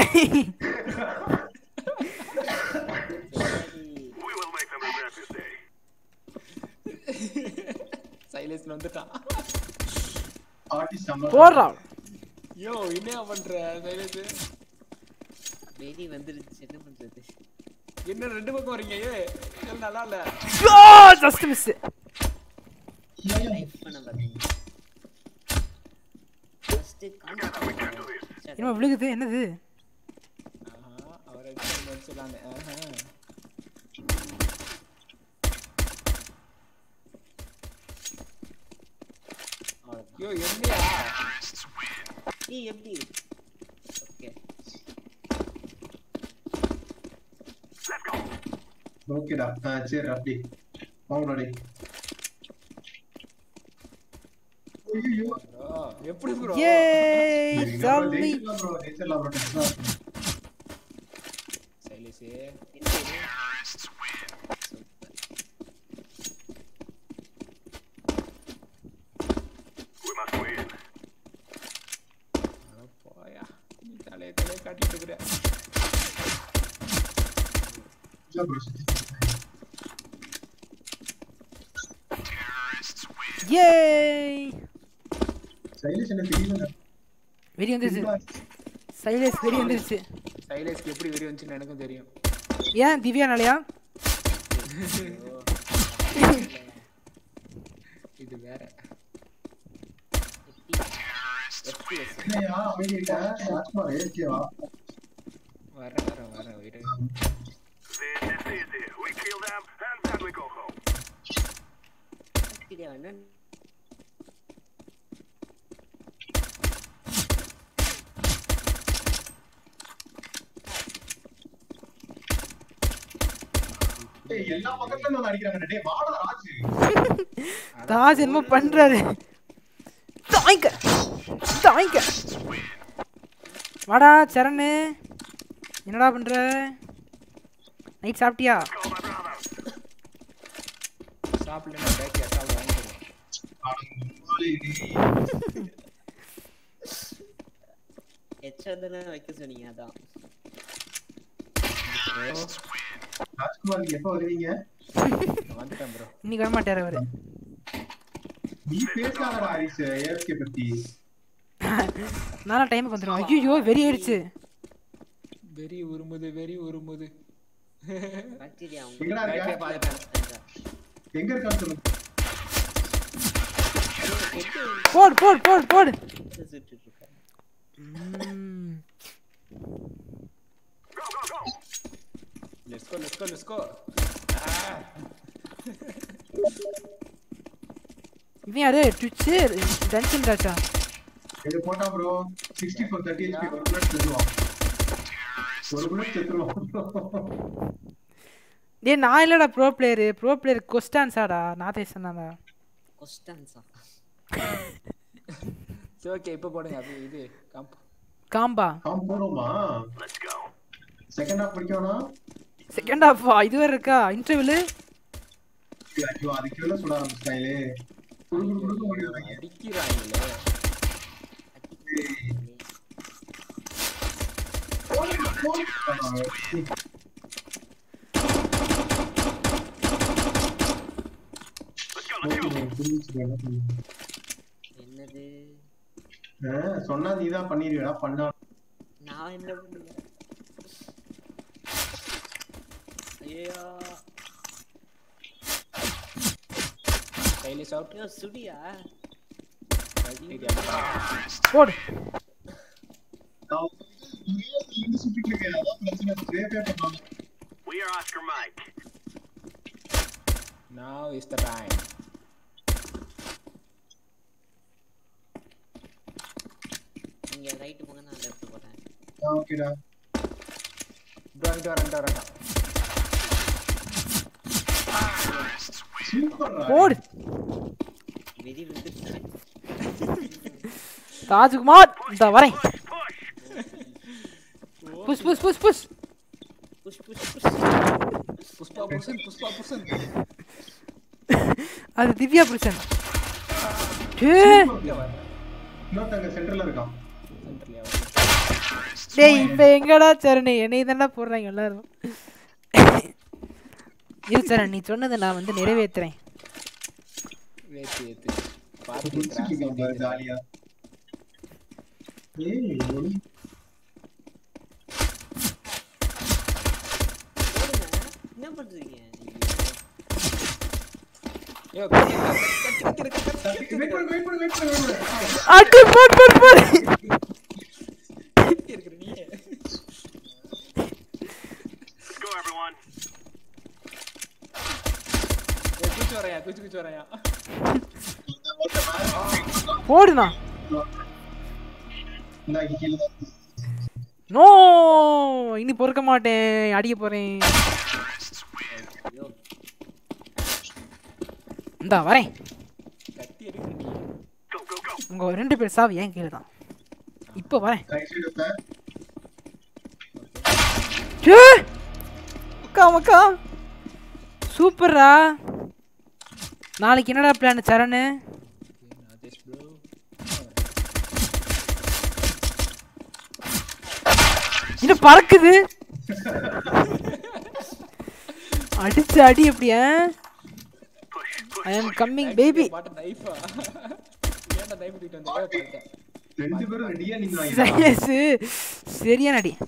சைலேஸ்ல வந்துட்டான் ஆர்டிஸ்ட் நம்ம போடுறா யோ என்ன பண்ற சைலேஸ் வெடி வந்துருச்சு என்ன பண்றது என்ன ரெண்டு பக்கம் வரீங்க ஏ இது நல்லா இல்ல ஜஸ்ட் மிஸ் லைஃப் பண்ண பாத்தீங்க ஃபர்ஸ்ட் என்ன விழுகுது என்னது ஆஹா அவர் அடிச்சு முடிச்சிடலான்னு ஆஹா யோ என்னையா நீ எப்படி ஓகே ஓகேடா ஆ சரி அப்படி வாங்கடா டேய் bro. எப்படி ப்ரோ ஏய் சாமி ஜெயிச்சிடலாம் ப்ரோ ஜெயிச்சிடலாம் ப்ரோ டென்ஷனா இருக்கு சைலேஷ் அட போயா நீ தலைய தலைய காட்டிட்டு இருக்கிற ஏய் சைலேஷ் என்ன தெரியல வெறி வந்துருச்சு சைலேஷ் வெறி வந்துருச்சு சைலேஷ்க்கு எப்படி வெறி வந்துச்சுன்னு எனக்கும் தெரியும் ஏன் திவ்யா நாளையா இது வேற இல்லையா அமைதி இருக்க ராஜ்குமார் ஏகேவா வர வர வர வெயிட் சரியா, என்ன ஏய் எல்லா பக்கத்துல இருந்து வந்து அடிக்கிறாங்க டேய் வாடா ராஜ் தாஜ் என்னமோ பண்றாரு தாய்க்க தாய்க்க வாடா சரணு என்னடா பண்ற நைட் சாப்பிட்டியா சாப்பிடலன்னா பேக்கரி சாப்பிட வாங்கி தருவோம் ஹெச்ஆர் தானே வைக்க சொன்னீங்க அதான் ராஜ்குமார் நீங்க எப்ப வருவீங்க வந்துட்டேன் ப்ரோ இன்னைக்கு வர மாட்டாரு அவரு நீ பேசாதடா ஹரிஷ் ஏஎஸ்கே பத்தி நானா டைமுக்கு வந்துடும் ஐயோ வெறி ஆயிடுச்சு வெறி உருமுது வெறி உருமுது பாக்டீரியா எங்கடா இருக்க? பேக்கரியை பார்த்துட்டேன் எங்க இருக்கான்னு சொல்லுங்க போடு போடு போடு போடு சுட்டுட்டு இருக்காரு ம். Let's go let's go let's go இவன் யாரு ட்விட்ச்சு டன்சன் ராஜா இது போட்டா ப்ரோ 64 30 HP ஒரு புல்லட் செத்துருவான் ஒரு புல்லட் செத்துருவான் டேய் நான் இல்லடா ப்ரோ பிளேயரு ப்ரோ பிளேயர் கொஸ்டான்ஸாடா நான் பேசுனாடா கொஸ்டான்ஸா சரி ஓகே இப்போ போடுங்க அது இது கம்ப் காம்பா அவன் போறோமா செகண்ட் ஹாஃப் முடிக்கணும் செகண்ட் ஹாஃபா இது வேற இருக்கா இன்டர்வியூல ஐயோ அதுக்கு எவ்வளவு சொல்ல ஆரம்பிச்சிட்டாங்களே குடு குடு குடு ஓடிடுறாங்க அடிக்கிறாங்களே என்னது சொன்னா நீதான் பண்ணிருவியடா பண்ணா நான் என்ன பண்ணுவேன் ஐயோ கைலிஸ் அவுட் ஐயோ சுடியா போடு நான் இருந்து சுத்திட்டு இருக்கேன் அதான் பிரச்சனை சேஃபே பண்ணாம Now is the time. நீங்க ரைட் போங்க நான் லெஃப்ட் போறேன் ஓகேடா Bro, இங்க வரேன், இங்க வரேன். சூப்பர்டா போடு வெறி வந்துருச்சு ராஜ்குமார் இந்த வரேன் push push push push push push push Pushpa புருஷன், புஷ்பா புருஷன். அது திவ்யா புருஷன் டேய் இன்னொருத்தங்க சென்டர்ல இருக்கான் சென்டர்லயா? டேய் இப்போ எங்கடா சரணி என்னை தானே போடுறாங்க எல்லாரும் இரு சரண் நீ சொன்னதை நான் வந்து நிறைவேத்துறேன் ஏத்து, ஏத்து. பார்த்து குடிச்சிட்டு இருக்கான் பாரு ஜாலியா ஏய் ஒளி போடுங்க என்ன பண்றீங்க நீங்க ஐயோ, கத்தி, கத்தி, கத்தி, கத்தி, கத்தி, கத்தி, வெயிட் பண்ணு வெயிட் பண்ணு வெயிட் பண்ணு வெயிட் பண்ணு அடி போடு போடு போடு கத்தி இருக்கிற நீ. ஏய், குச்சி வரையா, குச்சி குச்சி வரையா. போடுண்ணா இந்தா இங்க கீழ தான் நோ இனி பொறுக்க மாட்டேன் அடிக்க போறேன் ஐயோ இந்தா வரேன் கத்தி எடுக்கிற நீ. உங்க ரெண்டு பேர் சாவு ஏன் கீழே தான் இப்போ வரேன் ரைட் சைடு சார் ஏ! அக்கா அக்கா சூப்பர்ரா நாளைக்கு என்னடா பிளான் சரணு நாதேஷ் ப்ரோ என்ன பறக்குது அடிச்ச அடி அப்படியா ஐ அம் கம்மிங் பேபி பாட்டு நைஃபா ஏன்டா நைஃப் தூக்கிட்டு வந்தீங்க பார்த்தேன் ரெண்டு பேரும் ரெடியா நீங்க சைலஸ் சரியான அடி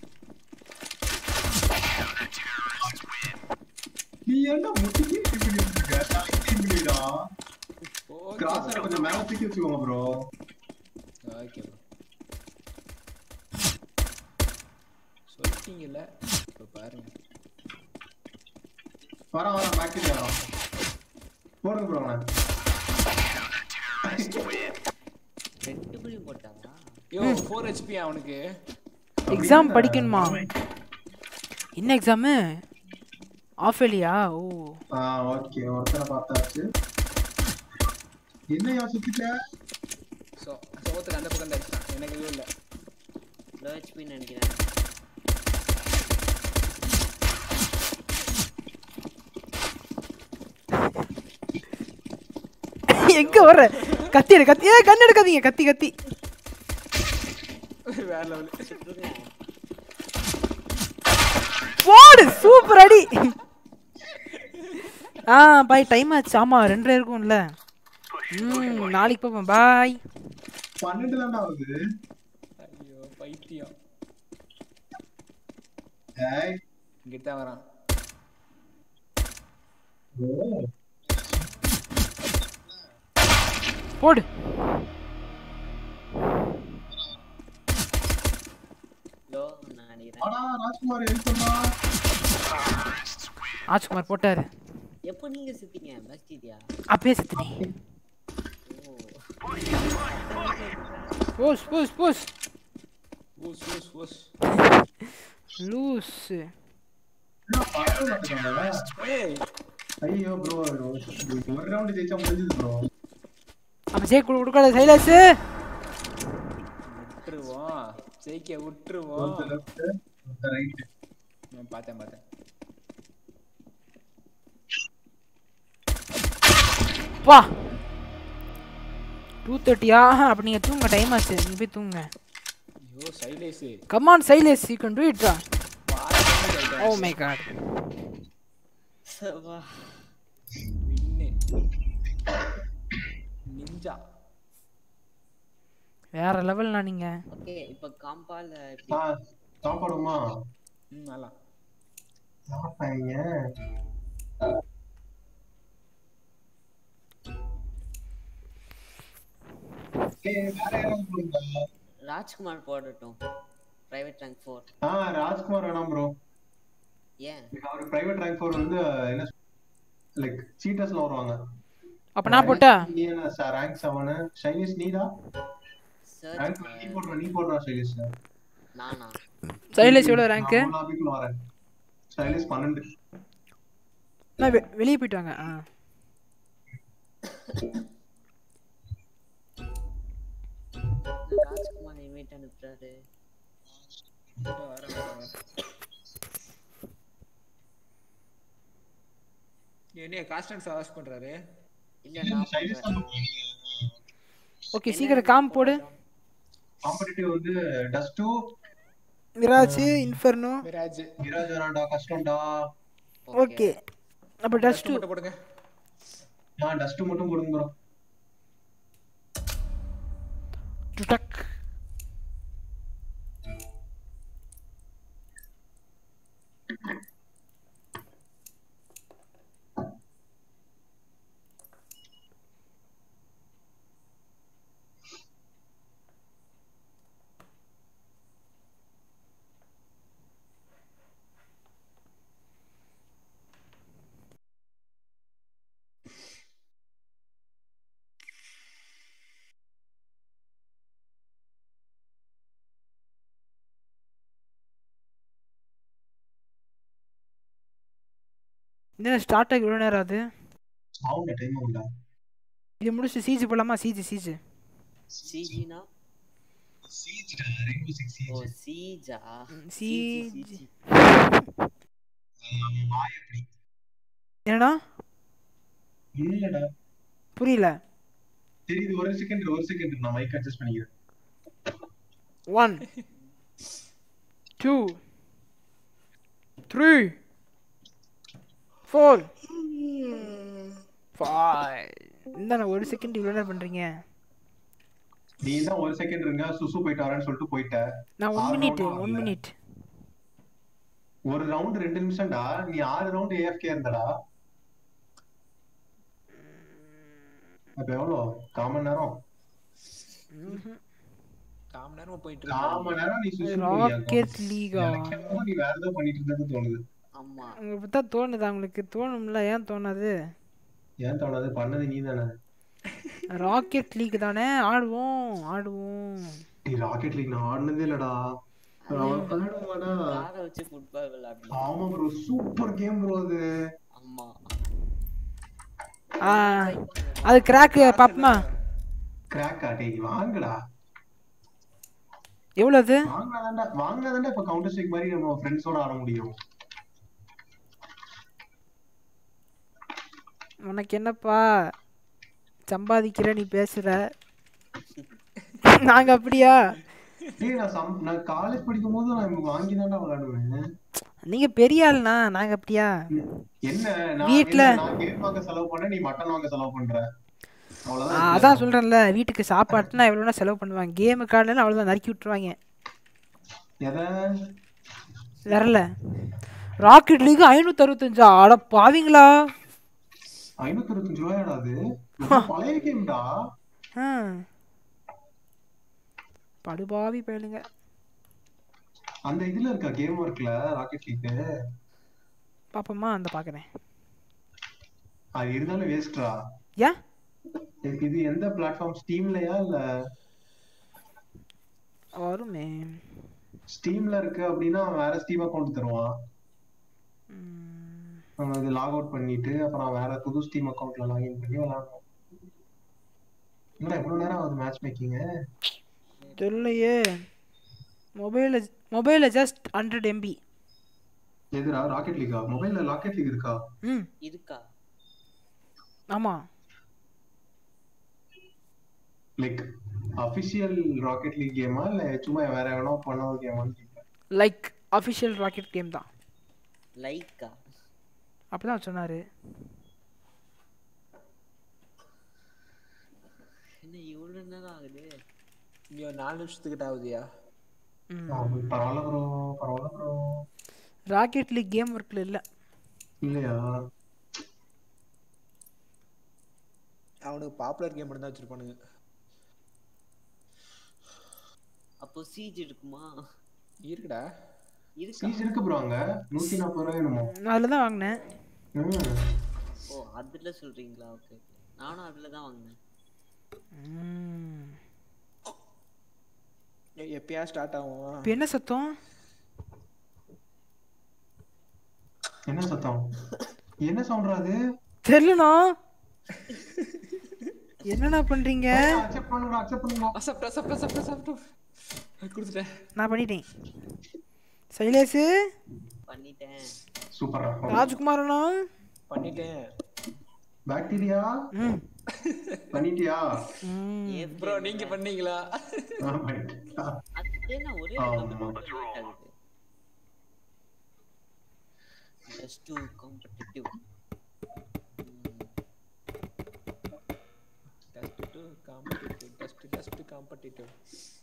நீ ஏன்டா முட்டிக்கு இப்படி இருக்க தலைக்கு இப்படிடா கிராஸ் கொஞ்சம் மேல தூக்கி வச்சுக்கோங்க ப்ரோ ஓகே ப்ரோ சொல்லிட்டீங்கல்ல இப்போ பாருங்க வர வர பேக்கேஜ் வரோம் போடுங்க ப்ரோ அவனை ரெண்டு புள்ளியும் போட்டாங்களா யோ ஃபோர் ஹெச்பி அவனுக்கு எக்ஸாம் படிக்கணுமா என்ன எக்ஸாமு ஆஃப் இல்லையா ஓ ஆ ஓகே ஒருத்தரை பார்த்தாச்சு என்ன யோசிச்சுட்ட ஸோ சோத்துக்கு அந்த பக்கம் அடிச்சிட்டான் எனக்கு எதுவும் இல்லை லோ ஹெச்பின்னு நினைக்கிறேன் எங்க வர்ற கத்தி எடு கத்தி ஏ கண்ணு எடுக்காதீங்க கத்தி கத்தி வேற லெவல் போடு சூப்பர் அடி ஆ பாய் டைம் ஆச்சு ஆமா ரெண்டரை இருக்கும்ல ம் நாளைக்கு பார்ப்போம் பாய் பன்னெண்டு தான்டா ஆகுது ஐயோ பைத்தியம் ஏய் இங்கிட்டு தான் வரான் ஓ போடு லோ நான் நினைக்கிறேன் ஆனா ராஜ்குமார் எழுத்தமா ராஜ்குமார் போட்டாரு எப்போ நீங்க சுத்தீங்க பஸ்டியா அப்பயே செத்துனே போஸ் போஸ் போஸ் ஊஸ் ஊஸ் ஊஸ் லூஸ் ஏய் ஐயோ ப்ரோ ஒரு ரவுண்ட் ஜெயிச்சா முடிஞ்சது ப்ரோ அப்ப ஜெய் கொடு கொடுக்காத சைலஸ் விட்டுருவோம் ஜெயிக்க விட்டுருவோம் ஒருத்த லெஃப்ட் ஒருத்த ரைட் நான் பார்த்தேன் பார்த்தேன் வா டூ தேர்ட்டியா அப்ப நீங்க தூங்க டைம் ஆச்சு நீங்க போய் தூங்க ஐயோ Sailesh come on Sailesh you can do it oh my god சவா வின்னு நிஞ்சா வேற லெவல்னா நீங்க ஓகே இப்போ காம்பால் ஆ சாப்பாடுமா ம் நல்லா சாப்பாங்க ஏய் வேற யாராவது போடுங்க ராஜ்குமார் போடட்டும் பிரைவேட் ரேங்க் ஃபோர் ஆ ராஜ்குமார் வேணாம் ப்ரோ ஏன் அவர் பிரைவேட் ரேங்க் ஃபோர் வந்து என்ன லைக் சீட்டர்ஸ்ல வருவாங்க அப்ப நான் போட்டா நீ என்ன சார் ரேங்க் செவனு ஷைனிஷ் நீதா சர்ச் ரேங்க் நீ போடுற நீ போடுறா ஷைனிஷ் நானா சைலஸ் எவ்வளவு ரேங்க் நான் லாபிக்குள்ள வரேன் ஷைனிஷ் பன்னெண்டு நான் வெ- வெளியே போயிட்டு வாங்க ஆ ராஜ்குமார் இன்வைட் அனுப்புறாரு வரேன் வரேன் வரேன் என்ன கான்ஸ்டன்ஸ் வாஷ் பண்றாரு இல்ல நான் ஷைனிஷ் பண்றேன். ஓகே சீக்கிரம் காம் போடு காம்படிட்டிவ் வந்து dust two mirage inferno mirage கிராஜ் வேணாம்டா கஷ்டம்டா ஓகே அப்ப டஸ்ட் மட்டும் போடுங்க ஆ டஸ்ட் மட்டும் போடுங்க ப்ரோ டுடக் என்ன ஸ்டார்ட் ஆகி இவ்வளோ நேரம் ஆகுது ஆகுங்க டைம் ஆகும்டா இது முடிச்சு சீஜ் போலாமா சீஜ் சீஜ் சிஜினா சீஜ்டா ரெயின்போ சிக்ஸ் ஓ சீஜ் சீஜா சீஜ். வாய் அப்படி என்னடா இல்லடா புரியல தெரியுது ஒரு செகண்ட் ஒரு செகண்ட் நான் மைக் அட்ஜஸ்ட் பண்ணிக்கிறேன் one two three four five இந்தாண்ணா ஒரு செகண்ட் இவ்வளோ நேரம் பண்ணுறீங்க நீ தான் ஒரு செகண்ட் இருங்க சுசு போயிட்டு வரேன்னு சொல்லிட்டு போயிட்ட நான் ஒன் ஆறு மினிட் round ஒன் ஆகல. மினிட் ஒரு ரவுண்ட் ரெண்டு நிமிஷம்டா நீ ஆறு ரவுண்ட் ஏஎஃப்கே இருந்தடா அப்ப எவ்வளோ காமன் நேரம் காம நேரமா போயிட்டு காமன் நேரம் நீ சுசு ராக்கெட் லீகா நீ வேற ஏதோ பண்ணிட்டு இருந்தது தோணுது ஆமா உங்களுக்கு பார்த்தா தோணுதா உங்களுக்கு தோணும்ல ஏன் தோணாது ஏன் தோணாது பண்ணது நீ தானே ராக்கெட் லீக் தானே ஆடுவோம் ஆடுவோம் நீ ராக்கெட் லீக் நான் ஆடினதே இல்லடா அவன் விளையாடுவாடா காரை வச்சு ஃபுட்பால் விளையாடலாம் ஆமா ப்ரோ சூப்பர் கேம் ப்ரோ அது ஆமா ஆ, அது கிராக்கு பாப்பமா கிராக் டேய் வாங்கடா எவ்வளோ அது வாங்கினாதான்டா வாங்கினாதான்டா இப்ப கவுண்டர் ஸ்ட்ரைக் மாதிரி நம்ம ஃப்ரெண்ட்ஸோட ஆட முடியும் உனக்கு என்னப்பா சம்பாதிக்கிற நீ பேசுற நாங்க அப்படியா டேய் நான் சம் நான் காலேஜ் படிக்கும் போது நான் வாங்கி தான்டா விளையாடுவேன் நீங்க பெரிய ஆள்னா நாங்க அப்படியா என்ன நான் வீட்ல- என்ன, நான் கேம் வாங்க செலவு பண்ண நீ மட்டன் வாங்க செலவு பண்ற ஆ, அவ்வளவுதான் அதான் சொல்றேன்ல வீட்டுக்கு சாப்பாட்டுனா எவ்வளோனா செலவு பண்ணுவாங்க கேமு கார்டுனா அவ்வளோதான் நறுக்கி விட்டுருவாங்க எதை வரல ராக்கெட் லீக் ஐநூத்தி அறுபத்தஞ்சா அட பாவீங்களா ஐநூத்தி இருபத்தஞ்சு ரூபாயாடா அது இது பழைய கேம்டா ஆ. படுபாவி பயலுங்க அந்த இதுல இருக்கா கேம் ஒர்க்ல ராக்கெட் லீக் பாப்போமா அந்த பாக்குறேன் அது இருந்தாலும் வேஸ்ட்ரா ஏன் இது எந்த பிளாட்ஃபார்ம் ஸ்டீம்லயா இல்ல வருமே ஸ்டீம்ல இருக்கு அப்படின்னா அவன் வேற ஸ்டீம் அக்கௌண்ட் தருவான் நம்ம இது லாக் அவுட் பண்ணிட்டு அப்புறம் வேற புது ஸ்டீம் அக்கௌண்ட்ல லாகின் பண்ணி விளையாடணும் என்னடா எவ்வளவு நேரம் ஆகுது மேட்ச் மேக்கிங் தெரியலையே மொபைலில் மொபைலில் ஜஸ்ட் ஹண்ட்ரட் எம்பி எதுடா ராக்கெட் லீகா மொபைல்ல ராக்கெட் லீக் இருக்கா ம் இருக்கா ஆமாம் லைக் அபிஷியல் ராக்கெட் லீக் கேமா இல்ல சும்மா வேற எவனோ பண்ண ஒரு கேமான்னு கேட்டேன் லைக் அஃபிஷியல் ராக்கெட் கேம் தான் லைக்கா அப்படிதான் சொன்னார் என்ன இவ்வளவு நேரம் ஆகுது இங்க ஒரு நாலு நிமிஷத்துக்கிட்ட ஆகுதியா பரவாயில்ல ப்ரோ பரவாயில்ல ப்ரோ ராக்கெட் லீக் கேம் ஒர்க்கில் இல்லை இல்லையா அவனுக்கு பாப்புலர் கேம் மட்டும் தான் வச்சிருப்பானுங்க அப்போ சீஜ் இருக்குமா இருக்குடா இருக்கா சீஸ் இருக்கு ப்ரோ அங்க நூத்தி நாற்பது ரூபாய் என்னமோ நான் அதில் தான் வாங்கினேன் ம். ஓ அதுல சொல்றீங்களா ஓகே நானும் அதுல தான் வாங்கினேன் எ- எப்பயா ஸ்டார்ட் ஆகும் இப்போ என்ன சத்தம் என்ன சத்தம் என்ன சவுண்ட்ரா அது தெரியலண்ணா என்னண்ணா பண்றீங்க அக்செப்ட் பண்ணுடா அக்செப்ட் பண்ணுடா அசப்ட் அசப்ட் அசப்ட் அசப்ட் கொடுத்துட்டேன் நான் பண்ணிட்டேன் சைலேஷு பண்ணிட்டேன் சூப்பரா ராஜ்குமார் அண்ணா பண்ணிட்டேன் பாக்டீரியா ம் பண்ணிட்டியா ம் ப்ரோ நீங்க பண்ணீங்களா ஆ, பண்ணிட்டியா? அதே நான் ஒரே ஆமா. Just to competitive dust two competitive dust dust competitive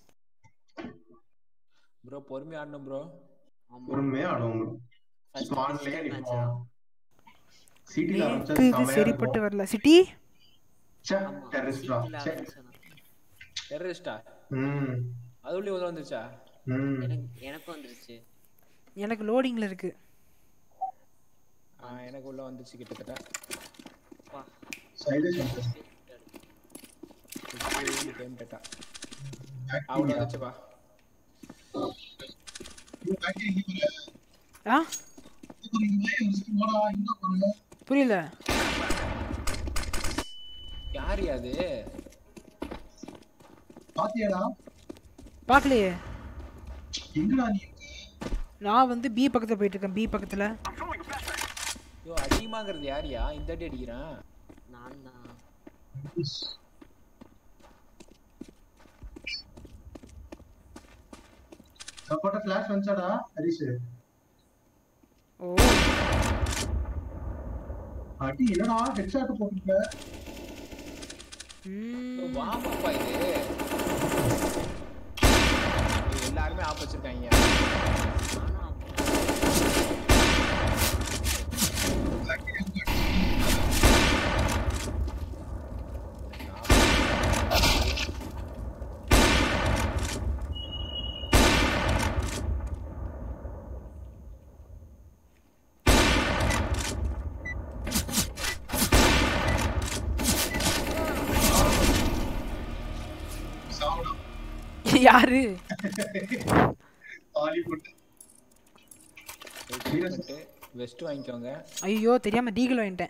bro பொறுமையா ஆடணும் ப்ரோ பொறுமையா ஆடுவோம் bro. First ஸ்பான்லயே pistol match அடிப்போம் சிட்டில நேத்து ஆரம்பிச்சது இது செமையா சரிப்பட்டு இருக்கும் வரல சிட்டி ச்சே ஆமா டெரரிஸ்ட்ரா சீட்ல ச்சே ஆரம்பிச்சேன் டெரரிஸ்டா ம் அதுலயே உதவ வந்துச்சா ம் எனக்கு எனக்கும் வந்துருச்சு எனக்கு லோடிங்ல இருக்கு ஆ எனக்கு உள்ள வந்துச்சு கிட்டத்தட்ட பா சைலன்ஸ் வந்து கேம் டேட்டா அவ்வளோ வந்துச்சுப்பா ஆ புரியல யார் அது பாத்தியாடா பார்க்கலையே எங்கடா நீ நான் வந்து பி பக்கத்துல போயிட்டு இருக்கேன் பி பக்கத்துல ஐயோ அதிகமாங்கிறது யாரியா இந்த அடி அடிக்கிறான் நான் தான் நான் போட்ட ஃபிளாஷ் வந்துச்சாடா ஹரிஷ் ஓ அடி என்னடா ஹெட்ஷாட் போட்டுட்ட ம், வாமப்பா இது ஐயோ, எல்லாருமே ஆப் வச்சிருக்காங்க சாவுடா யாரு ஆலி போட்டு வெஸ்ட் வாங்கிக்கோங்க ஐயோ தெரியாம டீகல் வாங்கிட்டேன்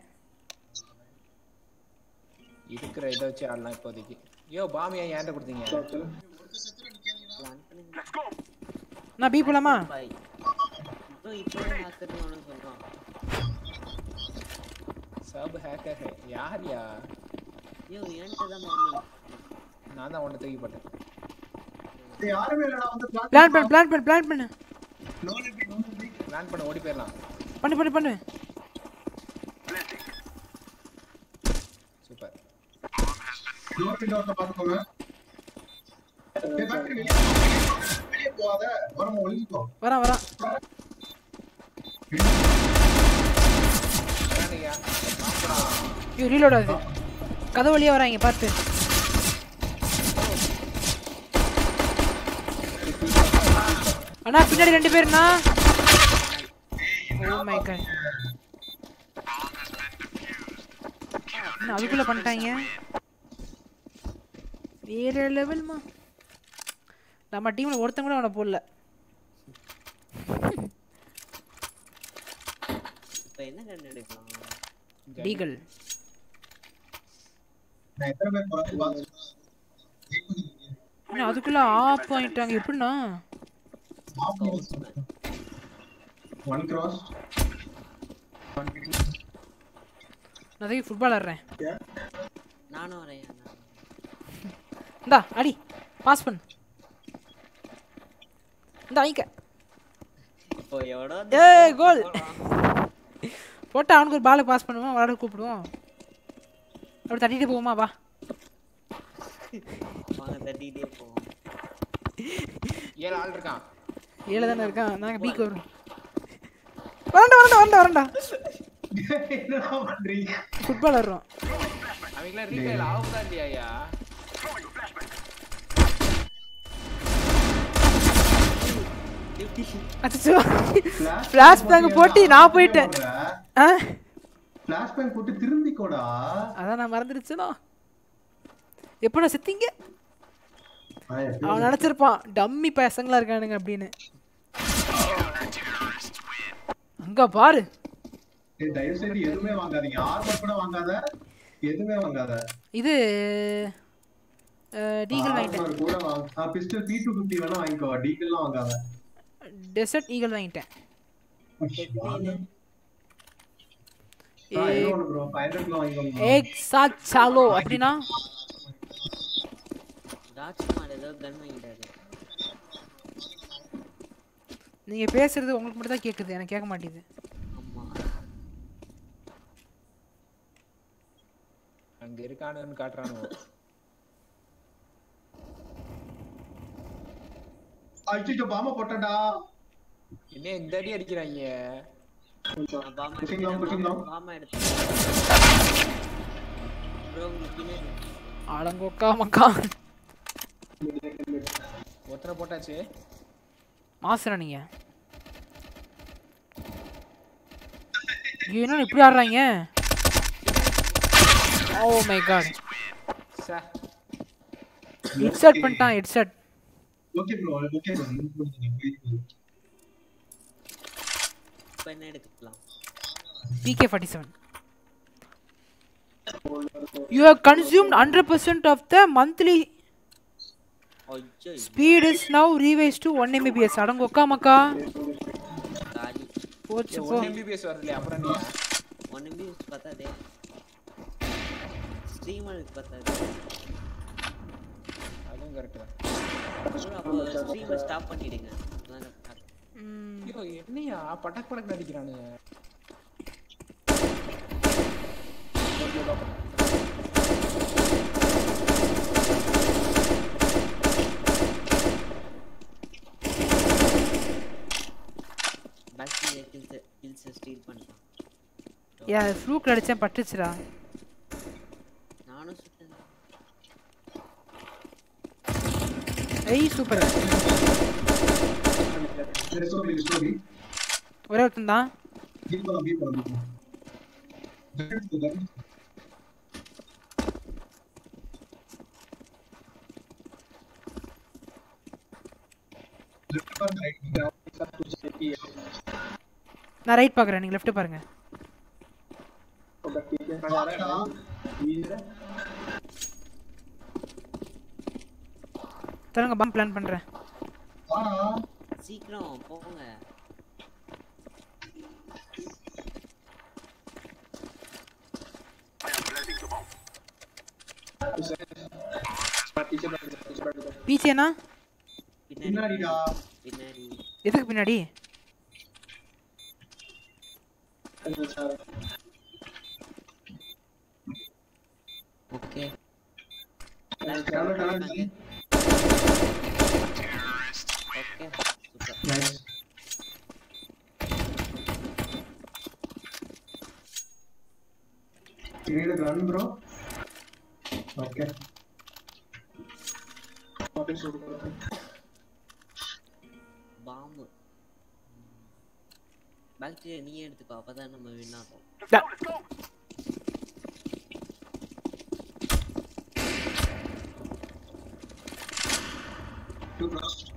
இருக்கிற இதை வச்சு ஆடலாம் இப்போதைக்கு ஐயோ பாமியா ஏன்ட்ட கொடுத்தீங்க நான் பி போலாமா பாய் ப்ரோ இப்போ ஹேக்கர்னு ஒன்று சொல்கிறான் சப் ஹேக்கர் ஹே யார்யா ஐயோ என்கிட்ட தான் மாமன் நான் தான் உன்னை தூக்கி போட்டேன் டேய், யாருமே இல்லடா வந்து பிளான் பிளான் பண்ணு பிளான் பண்ணு பிளான் பண்ணு பிளான் பண்ண ஓடி போயிடலாம் பண்ணு பண்ணு பண்ணு சூப்பர் டோர் விண்டோஸ்ல பாத்துக்கோங்க டேய் பாத்து வெளிய போ. வெளிய போகாத வரமா ஒளிஞ்சுக்கோ வரான் வரான் வேணையா ஐயோ ரீலோட் ஆகுது கதை வழியா வராங்க பார்த்து அண்ணா பின்னாடி ரெண்டு பேருண்ணா ஓ மை காட் என்ன அதுக்குள்ள பண்ணிட்டாங்க வேற லெவல்மா நம்ம டீம்ல ஒருத்தன் கூட அவனை போடல இப்போ என்ன கண்டு எடுக்கலாம் டீகல் நான் எத்தனை பேர் பார்த்து பார்த்து அண்ணா அதுக்குள்ள ஆஃப் ஆயிட்டாங்க எப்படிண்ணா ஒன் கிராஸ் நான் அதுக்கு ஃபுட்பால் ஆடுறேன் நானும் வரேன் அண்ணா. இந்தா அடி பாஸ் பண்ணு இந்தா வாங்கிக்க இப்போ எவ்வளோ ஏய் கோல் போட்டா அவனுக்கு ஒரு பால் பாஸ் பண்ணுவோம் விளையாட கூப்பிடுவோம் அப்படி தட்டிட்டு போவோமா வா வாங்க தட்டிகிட்டே போவோம் ஏழு ஆள் இருக்கான் ஏழு தானே இருக்கான் நாங்கள் பீக்கு வரோம் வரண்டா வரண்டா வரண்டா வரண்டா என்னடா பண்றீங்க ஃபுட்பால் ஆடுறோம் அவங்களாம் ரீஃபைல் ஆகுதா இல்லையா அச்சோ ஃப்ளாஷ் பேங்க் போட்டு நான் போயிட்டேன் ஆ ஃபிளாஷ் பேங்க் போட்டு திரும்பிக்கோடா அதான் நான் மறந்துடுச்சுனோ எப்போ நான் செத்தீங்க ஆ, எப்படி? அவன் நினச்சிருப்பான் டம்மி பசங்களா இருக்கானுங்க அப்படின்னு அங்க பாரு டேய், தயவு செய்து எதுவுமே வாங்காதீங்க ஆர்மர் கூட வாங்காத எதுவுமே வாங்காத இது டீகல் வாங்கிட்டேன் ஆர்மர் கூட வாங்க பிஸ்டல் பி டூ ஃபிஃப்டி வேணா வாங்கிக்கோ டீக்கெல்லாம் வாங்காத டெசர்ட் ஈகல் வாங்கிட்டேன் ஆ, ஏதோ ஒண்ணு bro, 500 குள்ள வாங்கிக்கோங்க ஏக் சாத் சாலோ அப்படின்னா ராஜ்குமார் ஏதோ கன் வாங்கிட்டாரு நீங்க பேசுறது உங்களுக்கு மட்டும் தான் கேக்குது எனக்கு கேட்க மாட்டேங்குது ஆமா அங்க இருக்கானுன்னு காட்டுறானு அடிச்சுட்டு பாம போட்டடா என்ன இந்த அடி அடிக்கிறாங்க நான் Bama Pushing down, pushing down. Bama எடுத்தேன் ப்ரோ உங்களுக்கு பின்னாடி அலங்கோக்கா மக்கா ஒருத்தனை போட்டாச்சு மாசுரா நீங்க ஐயோ, என்ன இப்படி ஆடுறாங்க ஓ மை காட் சே ஹெட்செட் பண்ணிட்டான் headset okay bro okay bro இப்போ என்ன எடுக்கலாம் PK forty seven you have consumed hundred percent of the monthly ஐயோ speed is now revise to one Mbps அடங்கு ஒக்கா மக்கா காலி போச்சு போ ஒன் எம்பிபிஎஸ் வருது இல்லையா அப்புறம் நீ ஒன் எம்பி பத்தாதே ஸ்ட்ரீமருக்கு பத்தாது அதுவும் கரெக்ட் தான் bro, அப்போ ஸ்ட்ரீமை ஸ்டாப் பண்ணிடுங்க அதான் correct. ம், ஐயோ என்னையா பட்டக் படக்கு நடிக்கிறானுங்க பேக்டீரியா கில்ஸ் கில்ஸ் ஸ்டீல் பண்ணலாம் யா ஃப்ளூக் அடிச்சேன் பட்டுச்சுடா நானும் சுட்டேன் ஐய் சூப்பர் ஸ்டோரி ஸ்டோரி ஒரே ஒருத்தன் தான் பீ போலாம் பீ போலாம் பீ போலாம் நான் ரைட் பார்க்குறேன் நீங்கள் லெஃப்ட் பாருங்க தரங்க பம் பிளான் பண்ணுறேன் சீக்கிரம் போங்க பீச்சேனா பின்னாடி பின்னாடிடா பின்னாடி எதுக்கு பின்னாடி okay Talent, talent. Okay super nice You need a gun, bro? Okay. பாம்பு பாக்டீரியா நீயே எடுத்துக்கோ அப்பதான் நம்ம வின் ஆகும் டா. Too close.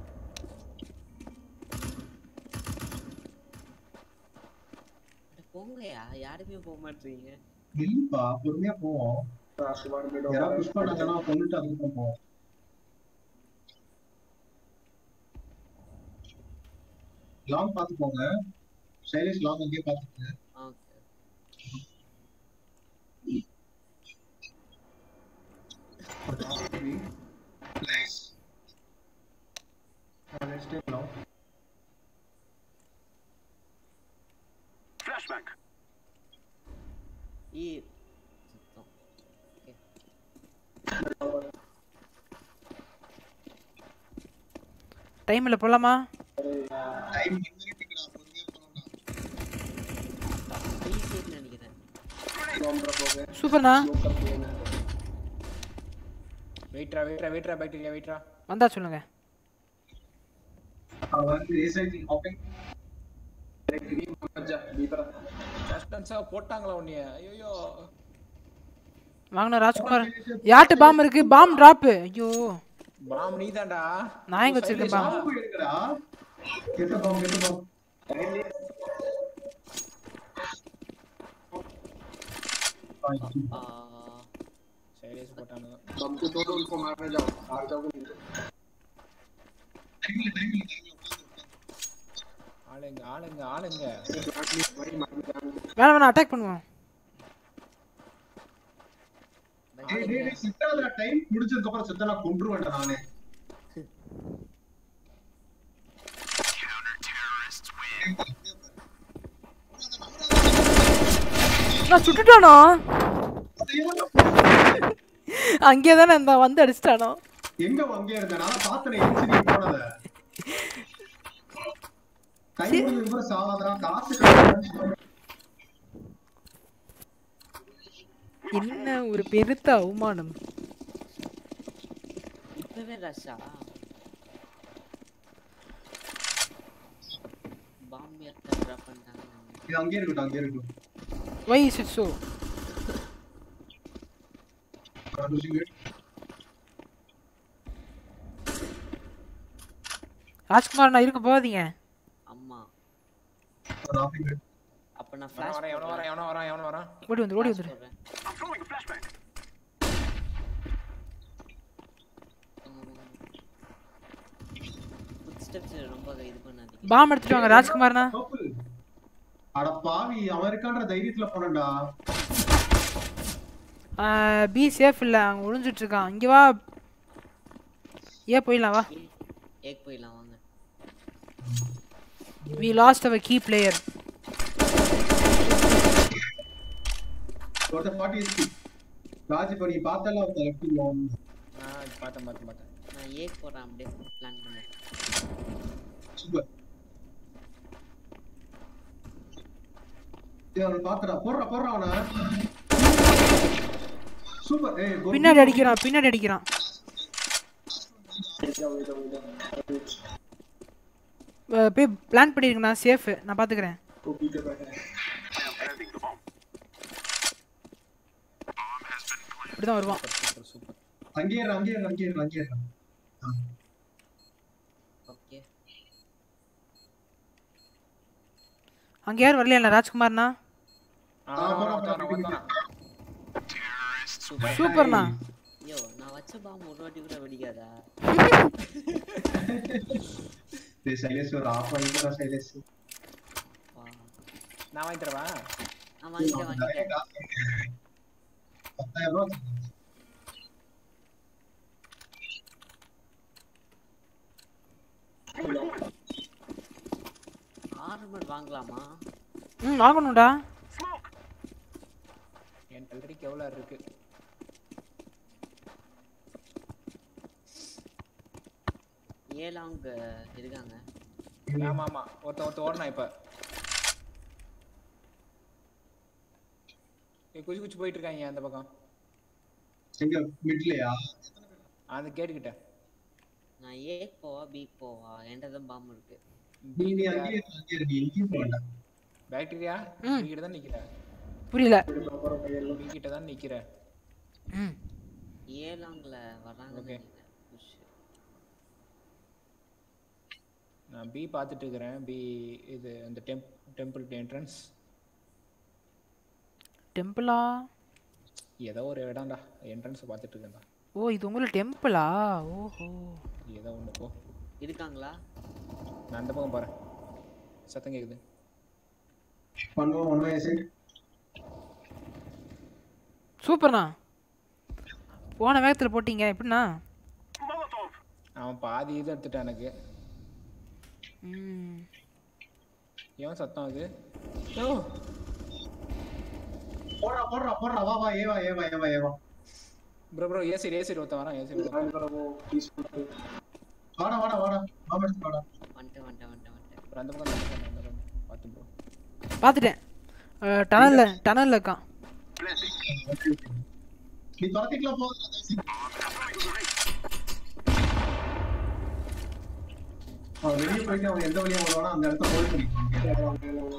அட போங்கயா யாருமே போக மாட்டீங்க இல்லப்பா பொறுமையா போவோம் யாராவது புஷ் பண்ணாங்கன்னா கொண்டுட்டு அதுக்கப்புறம் போவோம் லாங் பார்த்து போங்க சைலேஷ் லாங் அங்கேயே பார்த்துக்கோங்க okay Nice. Uh, let's take long. ஈ சுத்தம் ஓகே டைமில் போகலாமா Time இருக்குடா, பொறுமையா போலாம்டா. ஈஸின்னு நினைக்கிறேன் சூப்பர்ண்ணா வெயிட்ரா வெயிட்ரா வெயிட்ரா பாக்டீரியா வெயிட்ரா வந்தா சொல்லுங்க அவன் வந்து recycling hopping. சஸ்பென்ஸா போட்டாங்களா உன்னைய ஐயோ வாங்கண்ணா ராஜ்குமார் யார்கிட்ட பாம் இருக்கு பாம் டிராப்பு ஐயோ பாம் நீதான்டா நான் எங்க வச்சிருக்கேன் bomb bomb எடுக்கடா. Get the bomb, get the bomb. Ah Shailesh போட்டானுங்க Time இல்ல, time இல்ல, time இல்ல, உட்காந்து, உட்காந்து. ஆளுங்க ஆளுங்க ஆளுங்க வேணாம் வேணாம் அட்டாக் பண்ணுவோம் டேய், டேய், டேய், சித்தாதடா, time முடிஞ்சதுக்கு அப்புறம் செத்தா நான் கொன்றுவேன்டா நானே. நான் சுட்டுட்டானோ அங்கே தானே இந்த வந்து அடிச்சிட்டானோ எங்க அங்கே இருந்த நான் பார்த்தனே எரிச்சு நீ போனத கை முடிஞ்சதுக்கு அப்புறம் சாவாதடா காசு கிடையாது. என்ன ஒரு பெருத்த அவமானம் இப்பவே ரஷ்ஷா பாம்பு எடுத்து ட்ராப் பண்ணிட்டாங்க இது அங்கேயே இருக்கட்டும் அங்கேயே இருக்கட்டும் why is it so Producing it. Rajkumar நான் இருக்க போகாதீங்க அம்மா Dropping it. அப்ப நான் எவனோ ஃபிளாஷ் வரேன் எவனோ வரேன் எவனோ வரேன் எவனோ வரேன் ஓடி வந்துரு ஓடி வந்துரு ஸ்டெப்ஸ் ரொம்ப இது பண்ணாதீங்க பாம் எடுத்துட்டு வாங்க ராஜ்குமார்னா Purple. அட பாவி அவன் இருக்கான்ற தைரியத்துல போனேன்டா பி சேஃப் இல்ல அங்க ஒளிஞ்சிட்டு இருக்கான் இங்க வா ஏ போயிடலாம் வா ஏக் போயிடலாம் வாங்க we lost our key player ஒருத்தர் ஃபார்ட்டி எஸ்பி ராஜ் இப்போ நீ பார்த்தால ஒருத்தர் லெஃப்ட் ஆ பார்த்தேன் பார்த்தேன் பார்த்தேன் நான் ஏக் போறேன் அப்படியே பிளான் பண்ணேன் சூப்பர் அவன் பாத்துடா போடுறா போடுறா அவன சூப்பர் ஏய் go. பின்னாடி அடிக்கிறான் பின்னாடி அடிக்கிறான் அஹ் போய் பிளான் பண்ணிருக்கேன் நான் சேஃப் நான் பாத்துக்கிறேன் இப்படிதான் வருவான் அங்கேயே இரு, அங்கேயே இரு, அங்கேயே இரு, அங்கேயே இரு. ஓகே அங்க யாரும் வரலையா ராஜ்குமார்னா ஆ வரான், வரான், வரான். சூப்பர்ண்ணா ஐயோ நான் வச்ச பாம்பு ஒரு வாட்டி கூட வெடிக்காதா டேய் சைலேஷ் ஒரு ஆஃப் வாங்கிக்கிறா சைலேஷ் வா. நான் வாங்கி தரவா நான் வாங்கிட்டேன் வாங்கிட்டேன் பத்தாயிரம் ரூபா ஆர்மர் வாங்கலாமா ம் வாங்கணும்டா என் ஆல்ரெடி கெவலர் இருக்கு ஏலாங் இருக்காங்க ஆமா ஆமா ஒருத்த ஒருத்த ஓடனா இப்ப ஏய் குச்சி குச்சி போயிட்டு இருக்காங்க அந்த பக்கம் எங்க மிட்லயா அந்த கேட்டுக்கிட்ட நான் ஏக் போவா பி போவா என்கிட்ட தான் பாம்பு இருக்கு நீ நீ அங்கேயே இரு, அங்கேயே இரு, நீ எங்கேயும் போக வேண்டாம் பாக்டீரியா ம். நீ கிட்ட தான் நிக்கிற புரியல நீ கிட்ட தான் நிக்கிற ம் ஏலாங்ல வராங்க Okay. நான் பி பார்த்துட்டு இருக்கிறேன் பி இது அந்த டெம்ப் டெம்பிள் என்ட்ரன்ஸ் டெம்பிளா ஏதோ ஒரு இடம்டா என்ட்ரன்ஸ் பார்த்துட்டு இருக்கேன்டா ஓ இது உங்களோட டெம்பிளா ஓஹோ ஏதோ ஒன்று போ இருக்காங்களா நான் அந்த பக்கம் பாறேன் சத்தம் கேக்குது பண்ணுவோம் ஒன் சைடு சூப்பர்ண்ணா போன வேகத்தில் போட்டீங்க எப்படிண்ணா அவன் பாதி இது எடுத்துட்டான் எனக்கு ம் ஏன் சத்தம் அது ஓ போடுறா போடுறா போடுறா வா வா ஏவா ஏவா ஏவா ஏவா ப்ரோ ப்ரோ ஏசி ஏசி ஒருத்தன் வரான் ஏசி வாடா வாடா வாடா மாமா எடுத்து வாடா வந்துட்டேன் வந்துட்டேன் வந்துட்டேன் வந்துட்டேன் அப்புறம் அந்த பக்கம் அந்த பக்கம், அந்த பக்கம் பார்த்து ப்ரோ பார்த்துட்டேன் டனலில் டனலில் இருக்கான் நீ துரத்திக்கலாம் போகுது அவன் வெளியே போயிட்டு அவன் எந்த வழியா வருவானோ அந்த இடத்த ஹோல்ட் பண்ணிக்கலாம்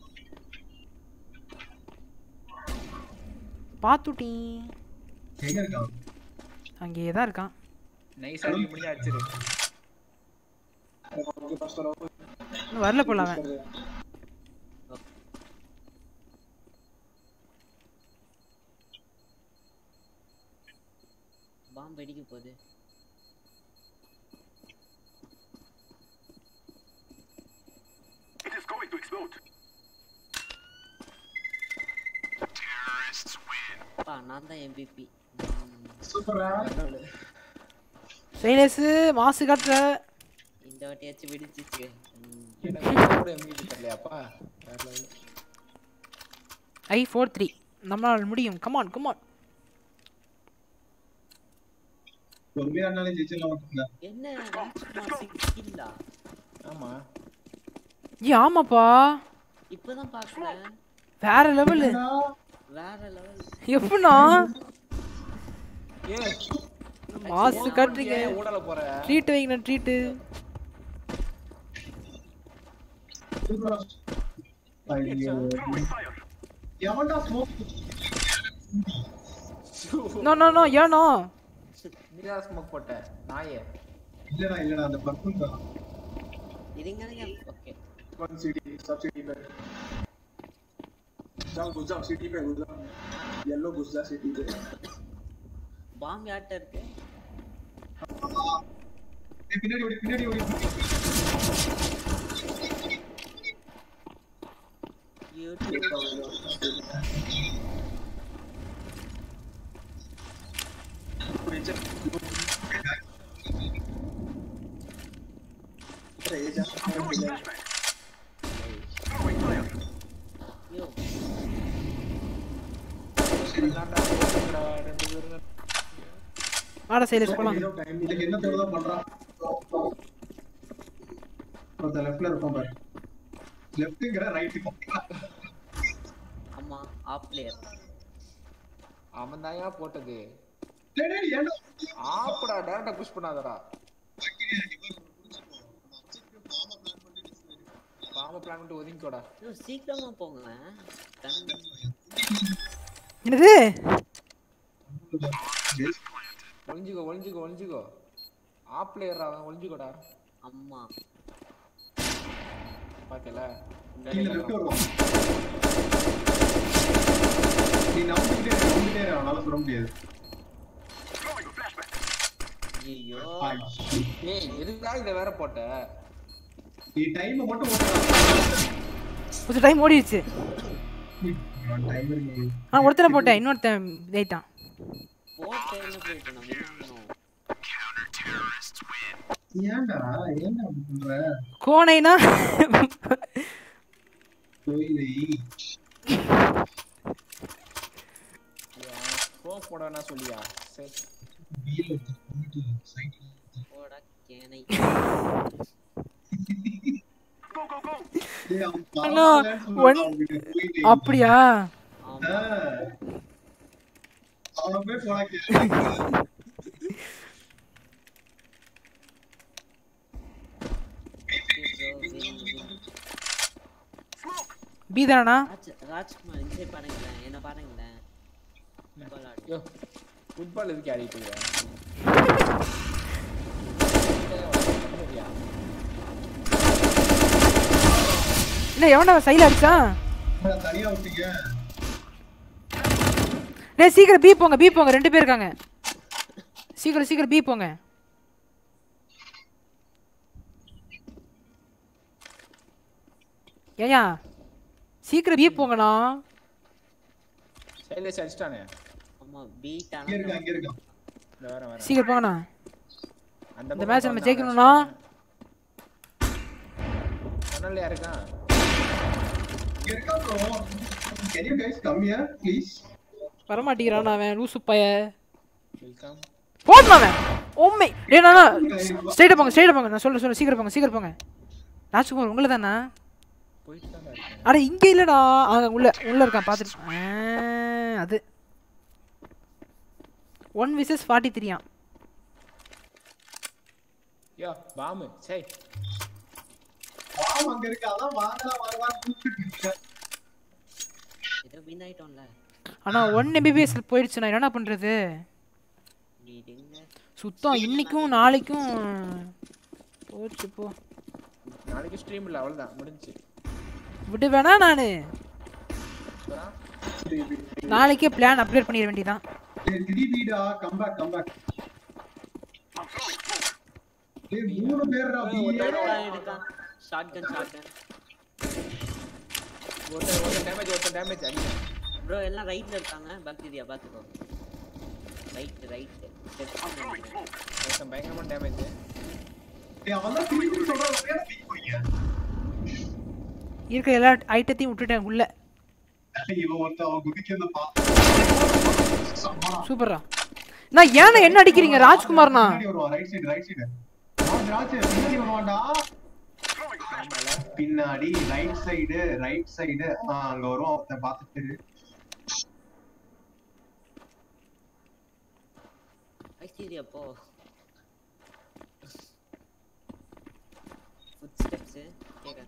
பார்த்துட்டீன் எங்க இருக்கான் அங்கேயே தான் இருக்கான் நைஸாக அடிக்க முடிஞ்சா அடிச்சிரு இன்னும் வரல போல அவன் பாம்பு வெடிக்க போகுது It is going to explode. அப்பா நான் தான் எம்பிபி சூப்பரா சைலேஸு மாசு காட்டுற இந்த வாட்டியாச்சும் வெடிச்சிச்சு ம். எனக்கு கூட எம்கிட்ட தெரியலையாப்பா வேற level. ஐ ஃபோர் த்ரீ நம்மளால் முடியும் கமான் கமான் பொறுமையா இருந்தாலும் ஜெயிச்சிடலாம் மட்டும்ல என்ன ராஜ்குமார் சிக்ஸ் கில்லா ஆமா ஏ ஆமாப்பா இப்பதான் பாக்குறேன் வேற லெவலு வேற லெவல் எப்படிண்ணா ஏ மாசு காட்டுறீங்க ஏன் ஊடல போற ட்ரீட் வைங்கண்ணா ட்ரீட்டு சூப்பரா ஐயோ எவன்டா ஸ்மோக் நோ நோ நோ ஏனோ நீதா ஸ்மோக் போட்ட நாயே இல்லடா இல்லடா அந்த பர்பிள் தான் இருங்க okay One city, sub city पे जाओ घुस जाओ सिटी पे घुस जाओ येलो घुस जा सिटी पे பாம்பு யார்கிட்ட இருக்கு ஏய், பின்னாடி ஓடி பின்னாடி ஓடி வாடா சைலஸ் போலாம் இதுக்கு என்ன தோணுதோ பண்றான் ஒருத்தன் லெஃப்ட்ல இருப்பான் பாரு லெஃப்ட்ங்கிற ரைட் ஆமா ஆஃப் பிளேயர் அவன் தாயா போட்டது டேய் டேய் ஏன்டா ஆப்படா டேரக்டா புஷ் பண்ணாதடா பாம பிளான் பண்ணிட்டு ஒதுங்கிக்கோடா ஐயோ, சீக்கிரமா போங்க கண் என்னது ஒளிஞ்சுக்கோ ஒளிஞ்சுக்கோ ஒளிஞ்சுக்கோ ஆப்ல ஏறா அவன் ஒளிஞ்சுக்கோடா அம்மா பாத்தல கீழ லெஃப்ட் வருவான் நீ நம்பிட்டே நம்பிட்டே இரு, அவனால சுட முடியாது ஐயோ ஏய் எதுக்காக இத வேற போட்ட நீ டைம் மட்டும் கொஞ்சம் டைம் ஓடிடுச்சு டைம் இருக்கு ஆ ஒருத்தனை போட்டேன் இன்னொருத்தன் இதாயிட்டான் போட்ட என்ன போயிட்டு நம்ம என்ன பண்ணோம் ஏன்டா ஏன்டா அப்படி பண்ற கோணைனா கோயிலை ஃபோன் போடனா சொல்லியா சரி வீல் போயிட்டு சைட் போடா கேனை டேய் அவன் அண்ணா, பாக்கலன்னு ஒன்- சொல்றான் அவன்கிட்ட போயிட்டு. அப்படியா ஆ. அவனை போய் போடா கேளு. பி தானா ராஜ் ராஜ்குமார் இந்த சைடு பாருங்களேன் என்ன பாருங்களேன் விளையாடு. யோ ஃபுட்பால் எதுக்கு ஆடிட்டு இருக்க என்ன எவனா சைல அடிச்சான் என்னடா தனியா விட்டீங்க டேய் சீக்கிரம் பி போங்க பி போங்க ரெண்டு பேர் இருக்காங்க சீக்கிரம் சீக்கிரம் பி போங்க ஏயா சீக்கிரம் பி போங்கண்ணா சைலேஸ் அடிச்சிட்டானே ஆமா பீட் அங்க இருக்க அங்க இருக்க இந்த வேற வேற சீக்கிரம் போங்கண்ணா அந்த இந்த மேட்ச் நம்ம ஜெயிக்கணும்னா கனல்ல யாருக்கான் இங்க இருக்கா bro can you guys come here please வரமாட்டேங்கிறான் அவன் லூசு பைய வெல்கம் போடணும் அவன் ஓம்மை டேய் நானா ஸ்ட்ரைட்டா போங்க ஸ்ட்ரைட்டா போங்க நான் சொல்ல சொல்ல சீக்கிரம் போங்க சீக்கிரம் போங்க ராஜ்குமார் உங்களை தானா போயிட்டு தான் இருக்கேன் அட இங்க இல்லடா அங்க உள்ள உள்ள இருக்கான் பாத்துட்டு அது ஒன் விசஸ் ஃபார்ட்டி த்ரீயா யோ பாமு சை வாம் அங்க இருக்க அதான் வாங்கடா வாங்கடா கூப்பிட்டு இருக்க ஏதோ வின் ஆயிட்டோம்ல ஆனா ஒன் எம்பிபிஎஸ் போயிடுச்சு நான் என்ன பண்றது நீடிங்க சுத்தம் இன்னைக்கும் நாளைக்கும் போச்சு போ நாளைக்கு ஸ்ட்ரீம் இல்ல அவ்வளவுதான் முடிஞ்சுச்சு விட்டு வேணா நானு நாளைக்கே பிளான் அப்டேட் பண்ணிட வேண்டியதான் டேய் திடி வீடா கம் பேக் கம் பேக் டேய் மூணு பேர்டா இருக்கான் ஷார்ட் கன் ஷார்ட் கன் ஒருத்தன் ஒருத்தன் டேமேஜ் ஒருத்தன் டேமேஜ் அடிக்க ப்ரோ எல்லாம் ரைட்ல இருக்காங்க பாக்டீரியா பாத்துக்கோ ரைட் ரைட் ஸ்டெப்ஸ் நினைக்கிறேன் ஒருத்தன் பயங்கரமான டேமேஜ் டேய் அவன் தான் திருப்பி சொல்றான் வேற பீக் போறீங்க இருக்கிற எல்லா ஐட்டத்தையும் விட்டுட்டேன் உள்ள இவன் ஒருத்தன் அவன் குதிக்கிறது பா சூப்பரா நான் ஏன்னா என்ன அடிக்கிறீங்க ராஜ்குமார்னா பின்னாடி வருவான் right side right side Raj Raj பின்னாடி வருவான்டா பின்னாடி ரைட் சைடு ரைட் சைடு அங்க வருவான் ஒருத்தன் பார்த்துட்டு இரு. பாக்டீரியா போ ஃபுட் ஸ்டெப்ஸ் கேக்க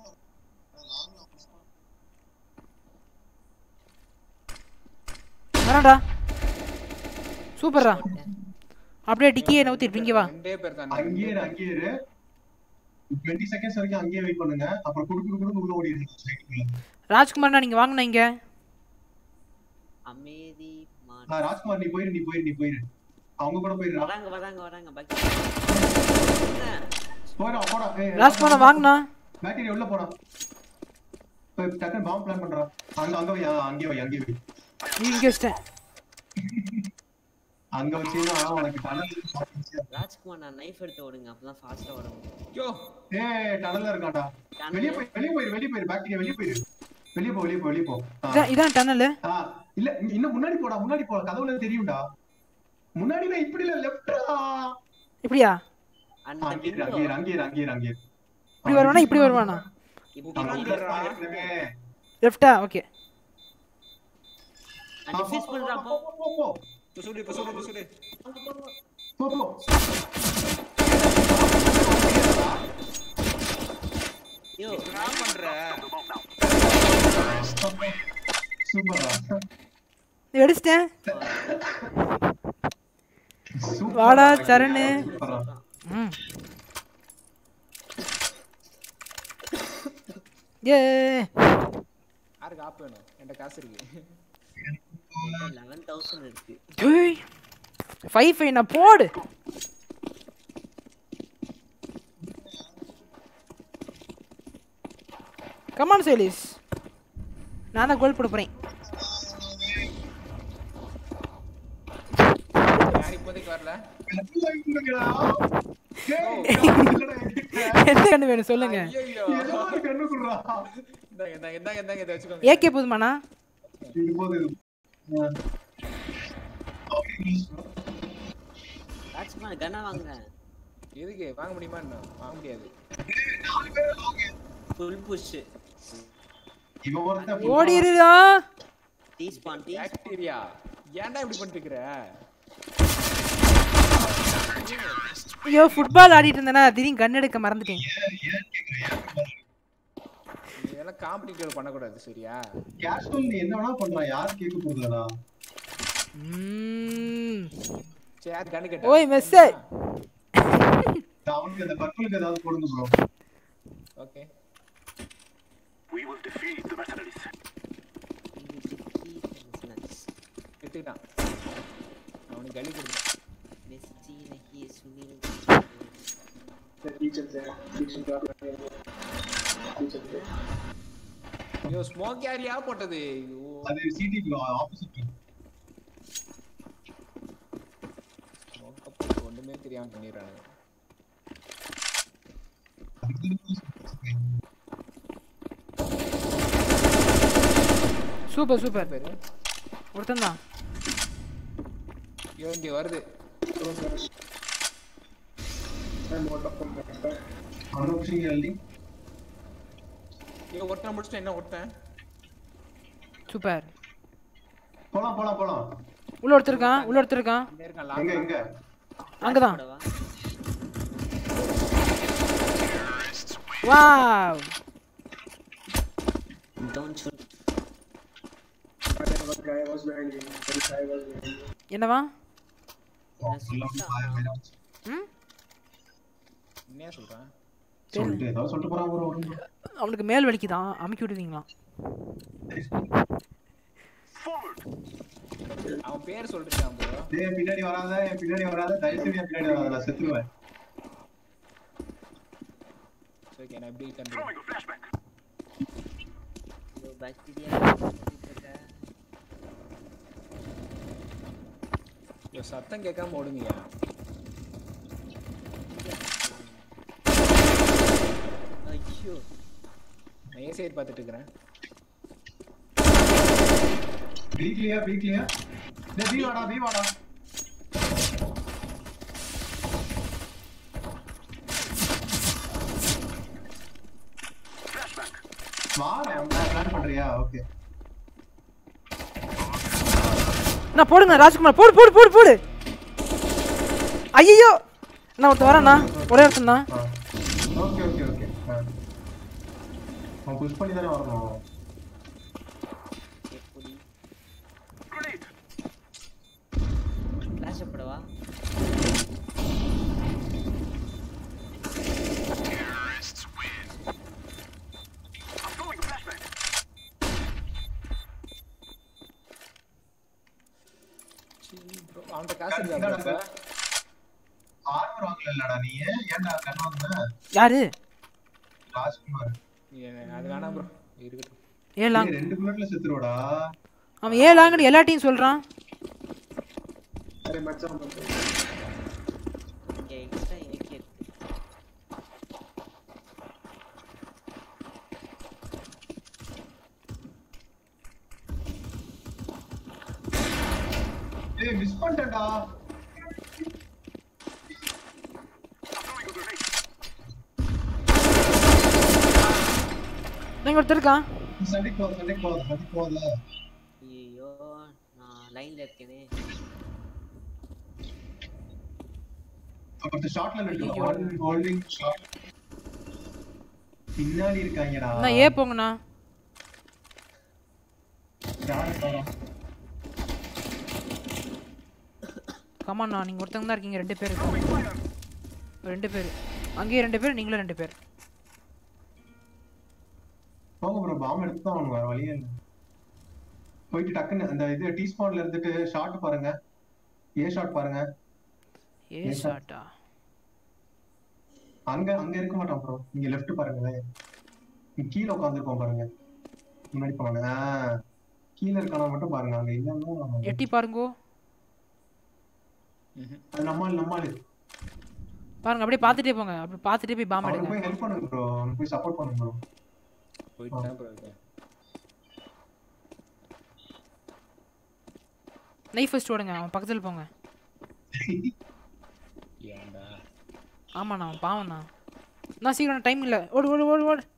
வரடா சூப்பர்ரா அப்படியே டிக்கியே நவுத்திட்டு இங்க வா ரெண்டே பேர் தான் அங்கேயே இரு, அங்கேயே இரு டுவெண்ட்டி செகண்ட்ஸ் வரைக்கும் அங்கேயே வெயிட் பண்ணுங்க அப்புறம் குடு குடு குடு உள்ள ஓடிடுங்க சைடுக்குள்ள ராஜ்குமார்னா நீங்க வாங்கண்ணா இங்க அமைதி மான் ஆ, ராஜ்குமார் நீ போயிரு நீ போயிரு நீ போயிரு அவங்க கூட போயிரு வராங்க வராங்க வராங்க பாக்டீரியா போடா போடா ஏய், ராஜ்குமார் வாங்கண்ணா பேட்டரி உள்ள போடா போய் டக்குன்னு பாம்பு பிளான் பண்றான் அங்க அங்க வை ஆ, அங்கே வை அங்கே வை நீ இங்கே வச்சிட்டேன் அங்க வச்சீங்கன்னா உனக்கு டனல் ராஜ்குமார் நான் நைஃப் எடுத்து ஓடுங்க அப்பதான் ஃபாஸ்டா ஓட முடியும் யோ ஏய் டனல்ல இருக்கான்டா வெளிய போய் வெளிய போய் வெளிய போய் பேக் வெளிய போய் வெளிய போ வெளிய போ வெளிய போ ஆ. இதான் இதான் டனல் ஆ, இல்ல இங்க- இன்னும் முன்னாடி போடா முன்னாடி போடா கதவுல தெரியும்டா முன்னாடி நான் இப்படி இல்ல லெஃப்டா இப்படியா அந்த அங்கே இரு, அங்கே இரு, அங்கே இரு, அங்கே இரு, அங்கே இரு. இப்படி வருவானா இப்படி வருவானா அங்க உட்கார்றா, ஏற்கனவே. லெஃப்டா ஓகே டிஃபீஸ் பண்றா போ, போ, போ, போ. இப்ப சுடு இப்ப சுடு இப்ப சுடு போ, போ. யோ என்ன பண்ற சூப்பர்டா. அடிச்சிட்டேன் சூப்பர்டா. வாடா, சரணு. சூப்பர்டா. ம் ஏ யாருக்கு ஆப் வேணும் என்கிட்ட காசு இருக்கு லெவன் தௌசண்ட் இருக்கு ஏய் ஃபைவ் ஃபைவ் நான் போடு கமான் சேலிஸ் நான் தான் கோல் போட போறேன் யார் இப்போதைக்கு வரல எந்த கண்ணு வேணும் சொல்லுங்க ஐயோ எல்லாரும் கண்ணு குடுறா. இந்தாங்க இந்தாங்க இந்தாங்க இந்தாங்க இதை வச்சுக்கோங்க ஏகே போதுமாண்ணா இது போதும், இது. ஆ. ராஜ்குமார் கண்ணா வாங்க எதுக்கு வாங்க முடியுமா என்ன வாங்க முடியாது ஃபுல் புஷ் இவன் ஒருத்தன் ஓடிடுடா டீ ஸ்பான் டீ பாக்டீரியா ஏன்டா இப்படி பண்ணிட்டு இருக்கிற ஐயோ ஃபுட்பால் ஆடிட்டு இருந்தேனா திடீர்னு கண் எடுக்க மறந்துட்டேன் நீ இதெல்லாம் காம்படிட்டிவ் பண்ணக்கூடாது சரியா கேஷுவல் நீ என்ன வேணா பண்றான் யார் கேட்க போறதுடா ம்ம். சரி யார் கண்ணு கேட்டா ஓய் மெஸ்ஸே அவனுக்கு அந்த பர்பிளுக்கு ஏதாவது போடுங்க ப்ரோ ஓகே எடுத்துக்கிட்டான் அவனுக்கு கலி கொடுத்தான் மெஸ்ஸி நஹி Sunil Teacher there. Teacher got Teacher there. ஐயோ ஸ்மோக் யாரியா போட்டது ஐயோ அது சிடி ப்ரோ ஆப்போசிட் ஸ்மோக் போட்டு ஒண்ணுமே தெரியாம பண்ணிடுறானுங்க சூப்பர் சூப்பர் பேரு ஒருத்தன் தான் ஐயோ இங்க வருது I'm out of combat. அனுப்ஷிங் எழுதி ஐயோ ஒருத்தன் முடிச்சுட்டு என்ன ஒருத்தன் சூப்பர் போலாம் போலாம் போலாம் உள்ள ஒருத்தர் இருக்கான் உள்ள ஒருத்தர் இருக்கான் இங்க இருக்கான் எங்க லாங் எங்க அங்கதான் போடவா wow don't shoot Whatever guy was behind me. That guy was behind me. என்னவா ம் என்ன சொல்றான் சொல்லிட்டு ஏதாவது சொல்லிட்டு போறான் ப்ரோ அவனுக்கு மேல் வலிக்குதான் அமுக்கி விடுவீங்களாம் அவன் பேர் சொல்லிருக்கான் ப்ரோ டேய் என் பின்னாடி வராத என் பின்னாடி வராத தயவு செஞ்சு என் பின்னாடி வராத நான் செத்துருவேன் ஓகே நான் எப்படி கண்டு பாக்டீரியா ஐயோ சத்தம் கேட்காம ஓடுங்கயா ஐயோ நான் ஏ சைடு பார்த்துட்டு இருக்கிறேன் வீக்லியா வீக்லியா டேய் பீ வாடா பீ வாடா வாடா பிளான் பண்றியா ஓகே நான் போடுங்க ராஜ்குமார் போடு போடு போடு போடு ஐயோ நான் ஒருத்தன் வரேண்ணா ஒரே ஒருத்தன் தான் ஓகே ஓகே ஓகே அவன் புஷ் பண்ணி தானே வரணும் எப்படி ஃபிளாஷ் போடவா ப்ரோ அவன்கிட்ட காசு இருக்கா bro இப்ப? ஆர்மர் வாங்கலடா நீ ஏன்டா கண்ணு வந்த யாரு ராஜ்குமார் ஏ, அது வேணாம் ப்ரோ இருக்கட்டும் ஏ லாங் ஏய், ரெண்டு புல்லட்ல செத்துருவடா அவன் ஏ லாங்னு எல்லாத்தையும் சொல்றான் अरे मत जाओ मत जाओ இங்க எக்ஸ்ட்ரா ஏகே இருக்கு ஏய் மிஸ் பண்ணிட்டேன்டா நீங்க ஒருத்தர் இருக்கான் சண்டைக்கு போகாத சண்டைக்கு போகாத சண்டைக்கு போகாத ஐயோ நான் லைன்ல இருக்கேனே ஒருத்தர் ஷாட்ல நிற்கிறான் ஒன் ஹோல்டிங் ஷாட் பின்னாடி இருக்காங்கடா நான் ஏ போங்கண்ணா யாரு பாரா கமாண்ணா நீங்கள் ஒருத்தங்க தான் இருக்கீங்க ரெண்டு பேர் இருக்கீங்க. ரெண்டு பேர் அங்கேயே ரெண்டு பேர் நீங்களும் ரெண்டு பேர் போங்க ப்ரோ பாம் எடுத்து தான் வேற வழியே இல்லை போயிட்டு டக்குன்னு அந்த இது டீ ஸ்பாட்ல இருந்துட்டு ஷாட் பாருங்க ஏ ஷாட் பாருங்க ஏ Yes, sir. ஷாட்டா அங்க அங்க இருக்க மாட்டான் ப்ரோ நீங்க லெஃப்ட் பாருங்களேன் இங்க கீழே உட்காந்துருக்கோம் பாருங்க முன்னாடி போங்க ஆ, கீழே இருக்கானா மட்டும் பாருங்க அங்க இல்லன்னா எட்டி பாருங்கோ அது நம்மால் நம்மால் பாருங்க அப்படியே பார்த்துட்டே போங்க அப்படி பார்த்துட்டே போய் பாம்பு அவனுக்கு எடுங்க போய் ஹெல்ப் பண்ணுங்க ப்ரோ அவனுக்கு போய் சப்போர்ட் பண்ணுங்க ப்ரோ போயிட்டு தான் ப்ரோ இருக்கேன் நைஃப் ஃபர்ஸ்ட் ஓடுங்க அவன் பக்கத்தில் போங்க ஏன்டா ஆமாண்ணா அவன் பாவண்ணா நான் சீக்கிரம் டைம் இல்லை ஓடு ஓடு ஓடு ஓடு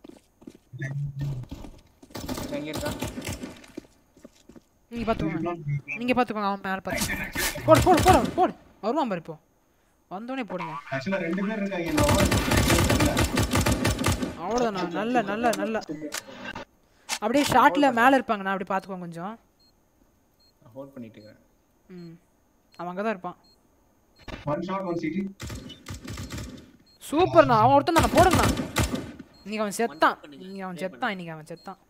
எங்க இருக்கா நீங்கள் பார்த்துக்கோங்க நீங்கள் பார்த்துக்கோங்க அவன் மேலே பார்த்து போடு போடு போடு போடு வருவான் பாரு இப்போ வந்தோடனே போடுங்க ஆக்சுவலா ரெண்டு பேர் இருக்காங்க இன்னும் அவ்வளோதாண்ணா நல்ல நல்ல நல்ல அப்படியே ஷார்ட்டில் மேலே இருப்பாங்கண்ணா அப்படி பார்த்துக்கோங்க கொஞ்சம் ஹோல்ட் பண்ணிட்டு இருக்கேன் ம் அவன் அங்கே தான் இருப்பான் ஒன் ஷாட் ஒன் சிட்டி சூப்பர்ண்ணா அவன் ஒருத்தன் தானே போடுங்கண்ணா இன்னைக்கு அவன் செத்தான் இன்னைக்கு அவன் செத்தான் இன்னைக்கு அவன் செத்தான்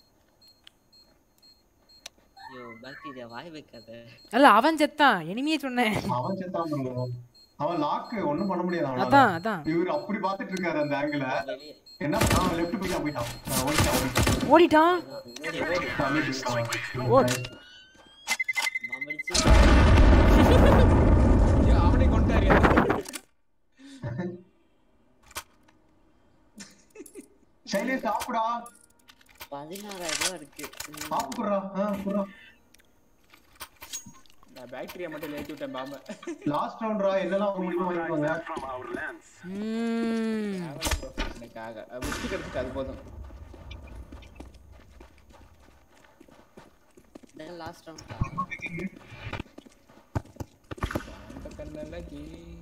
ஐயோ பாக்டீரியா வாய் வைக்காத அல்ல அவன் செத்தான் இனிமையே சொன்னேன் அவன் செத்தான் ப்ரோ அவன் லாக் ஒண்ணும் பண்ண முடியாது அவனால. அதான், அதான். இவர் அப்படி பாத்துட்டு இருக்காரு அந்த ஆங்கிள என்ன அவன் லெஃப்ட் போயிட்டான் போயிட்டான் நான் ஓடிட்டான் ஓடிட்டான் ஓடிட்டான் தம்பி போயிட்டான். ஓடு. மாமடிச்சு ஐயோ, அவனே கொண்டாரு சைலேஷ் சாப்பிடா பதினாறாயிரம் ரூபா இருக்கு சாப்பிடுறா ஆ குடுறா நான் பாக்டீரியா மட்டும் ஏற்றி விட்டேன் பாம்ப லாஸ்ட் ரவுண்ட்ரா என்னெல்லாம் வாங்க முடியுமோ வாங்கிக்கோங்க ம் எனக்காக விட்டு கிடச்சிட்டு அது போதும் லாஸ்ட் ரவுண்ட் அந்த கண்ணழகி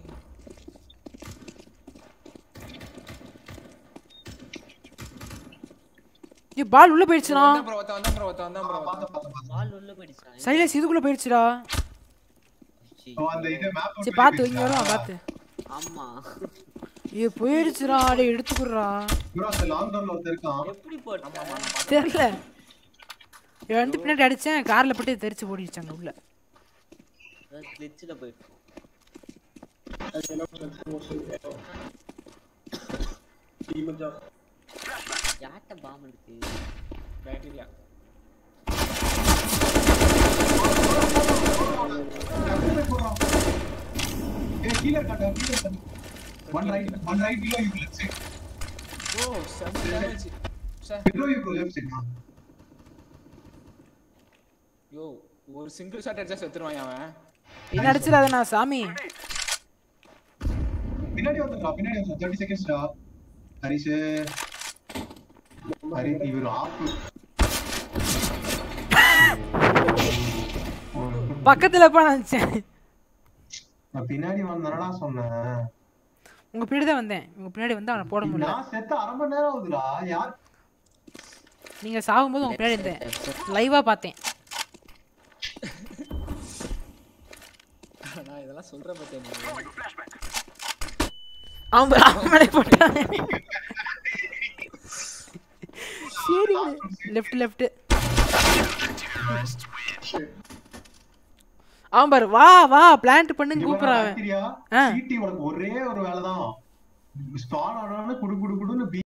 இது பால் உள்ள போயிடுச்சுண்ணா வந்தான் ப்ரோ வந்தான் வந்தான் ப்ரோ வந்தான் வந்தான் ப்ரோ வந்தான் பால் உள்ள போயிடுச்சா சைலஸ் இதுக்குள்ள போயிடுச்சுடா ஓ, அந்த இது மேப் சரி பார்த்து இங்க வரும் பார்த்து ஆமா இது போயிடுச்சுடா டேய் எடுத்துக்குறா ப்ரோ அந்த லாங் டவுன்ல ஒருத்தர் இருக்கான் எப்படி போட்ட தெரியல இவன் வந்து பின்னாடி அடிச்சேன் கார்ல போட்டு தெரிச்சு ஓடிடுச்சாங்க உள்ள கிளிச்சில் போயிட்டு मत जाओ யார்கிட்ட பாம்பு இருக்கு பாக்டீரியா ஏய் கீழ இருக்காடா கீழ இருக்காடா one right one right below you left side oh செம்ம damage sir below you left side yo ஒரு சிங்கிள் ஷாட் அடிச்சா செத்துருவான் அவன் என்ன அடிச்சிடாதண்ணா சாமி பின்னாடி வந்துடா பின்னாடி வந்து 30 செகண்ட்ஸ் டா ஹரிஷ் ஹரி இவர் ஆஃப் பக்கத்துல போய் நினைச்சேன் நான் பின்னாடி வந்தனடா சொன்னேன் உங்க பின்னாடி தான் வந்தேன் உங்க பின்னாடி வந்து அவனை போட முடியல நான் செத்த அரை மணி நேரம் ஆகுதுடா யார் நீங்க சாகும்போது உங்க பின்னாடி இருந்தேன் லைவா பார்த்தேன் நான் இதெல்லாம் சொல்ற பார்த்தேன் அவன் பாரு, அவன் மேலே போட்டான் சரி லெஃப்ட் லெஃப்ட் அவன் பாரு வா வா பிளான்ட் பண்ணுன்னு கூப்பிடுறான் அவன். பாக்டீரியா ஆ. சிடி உனக்கு ஒரே ஒரு வேலை தான் ஸ்பான் ஆனோன்னு குடு குடு குடுன்னு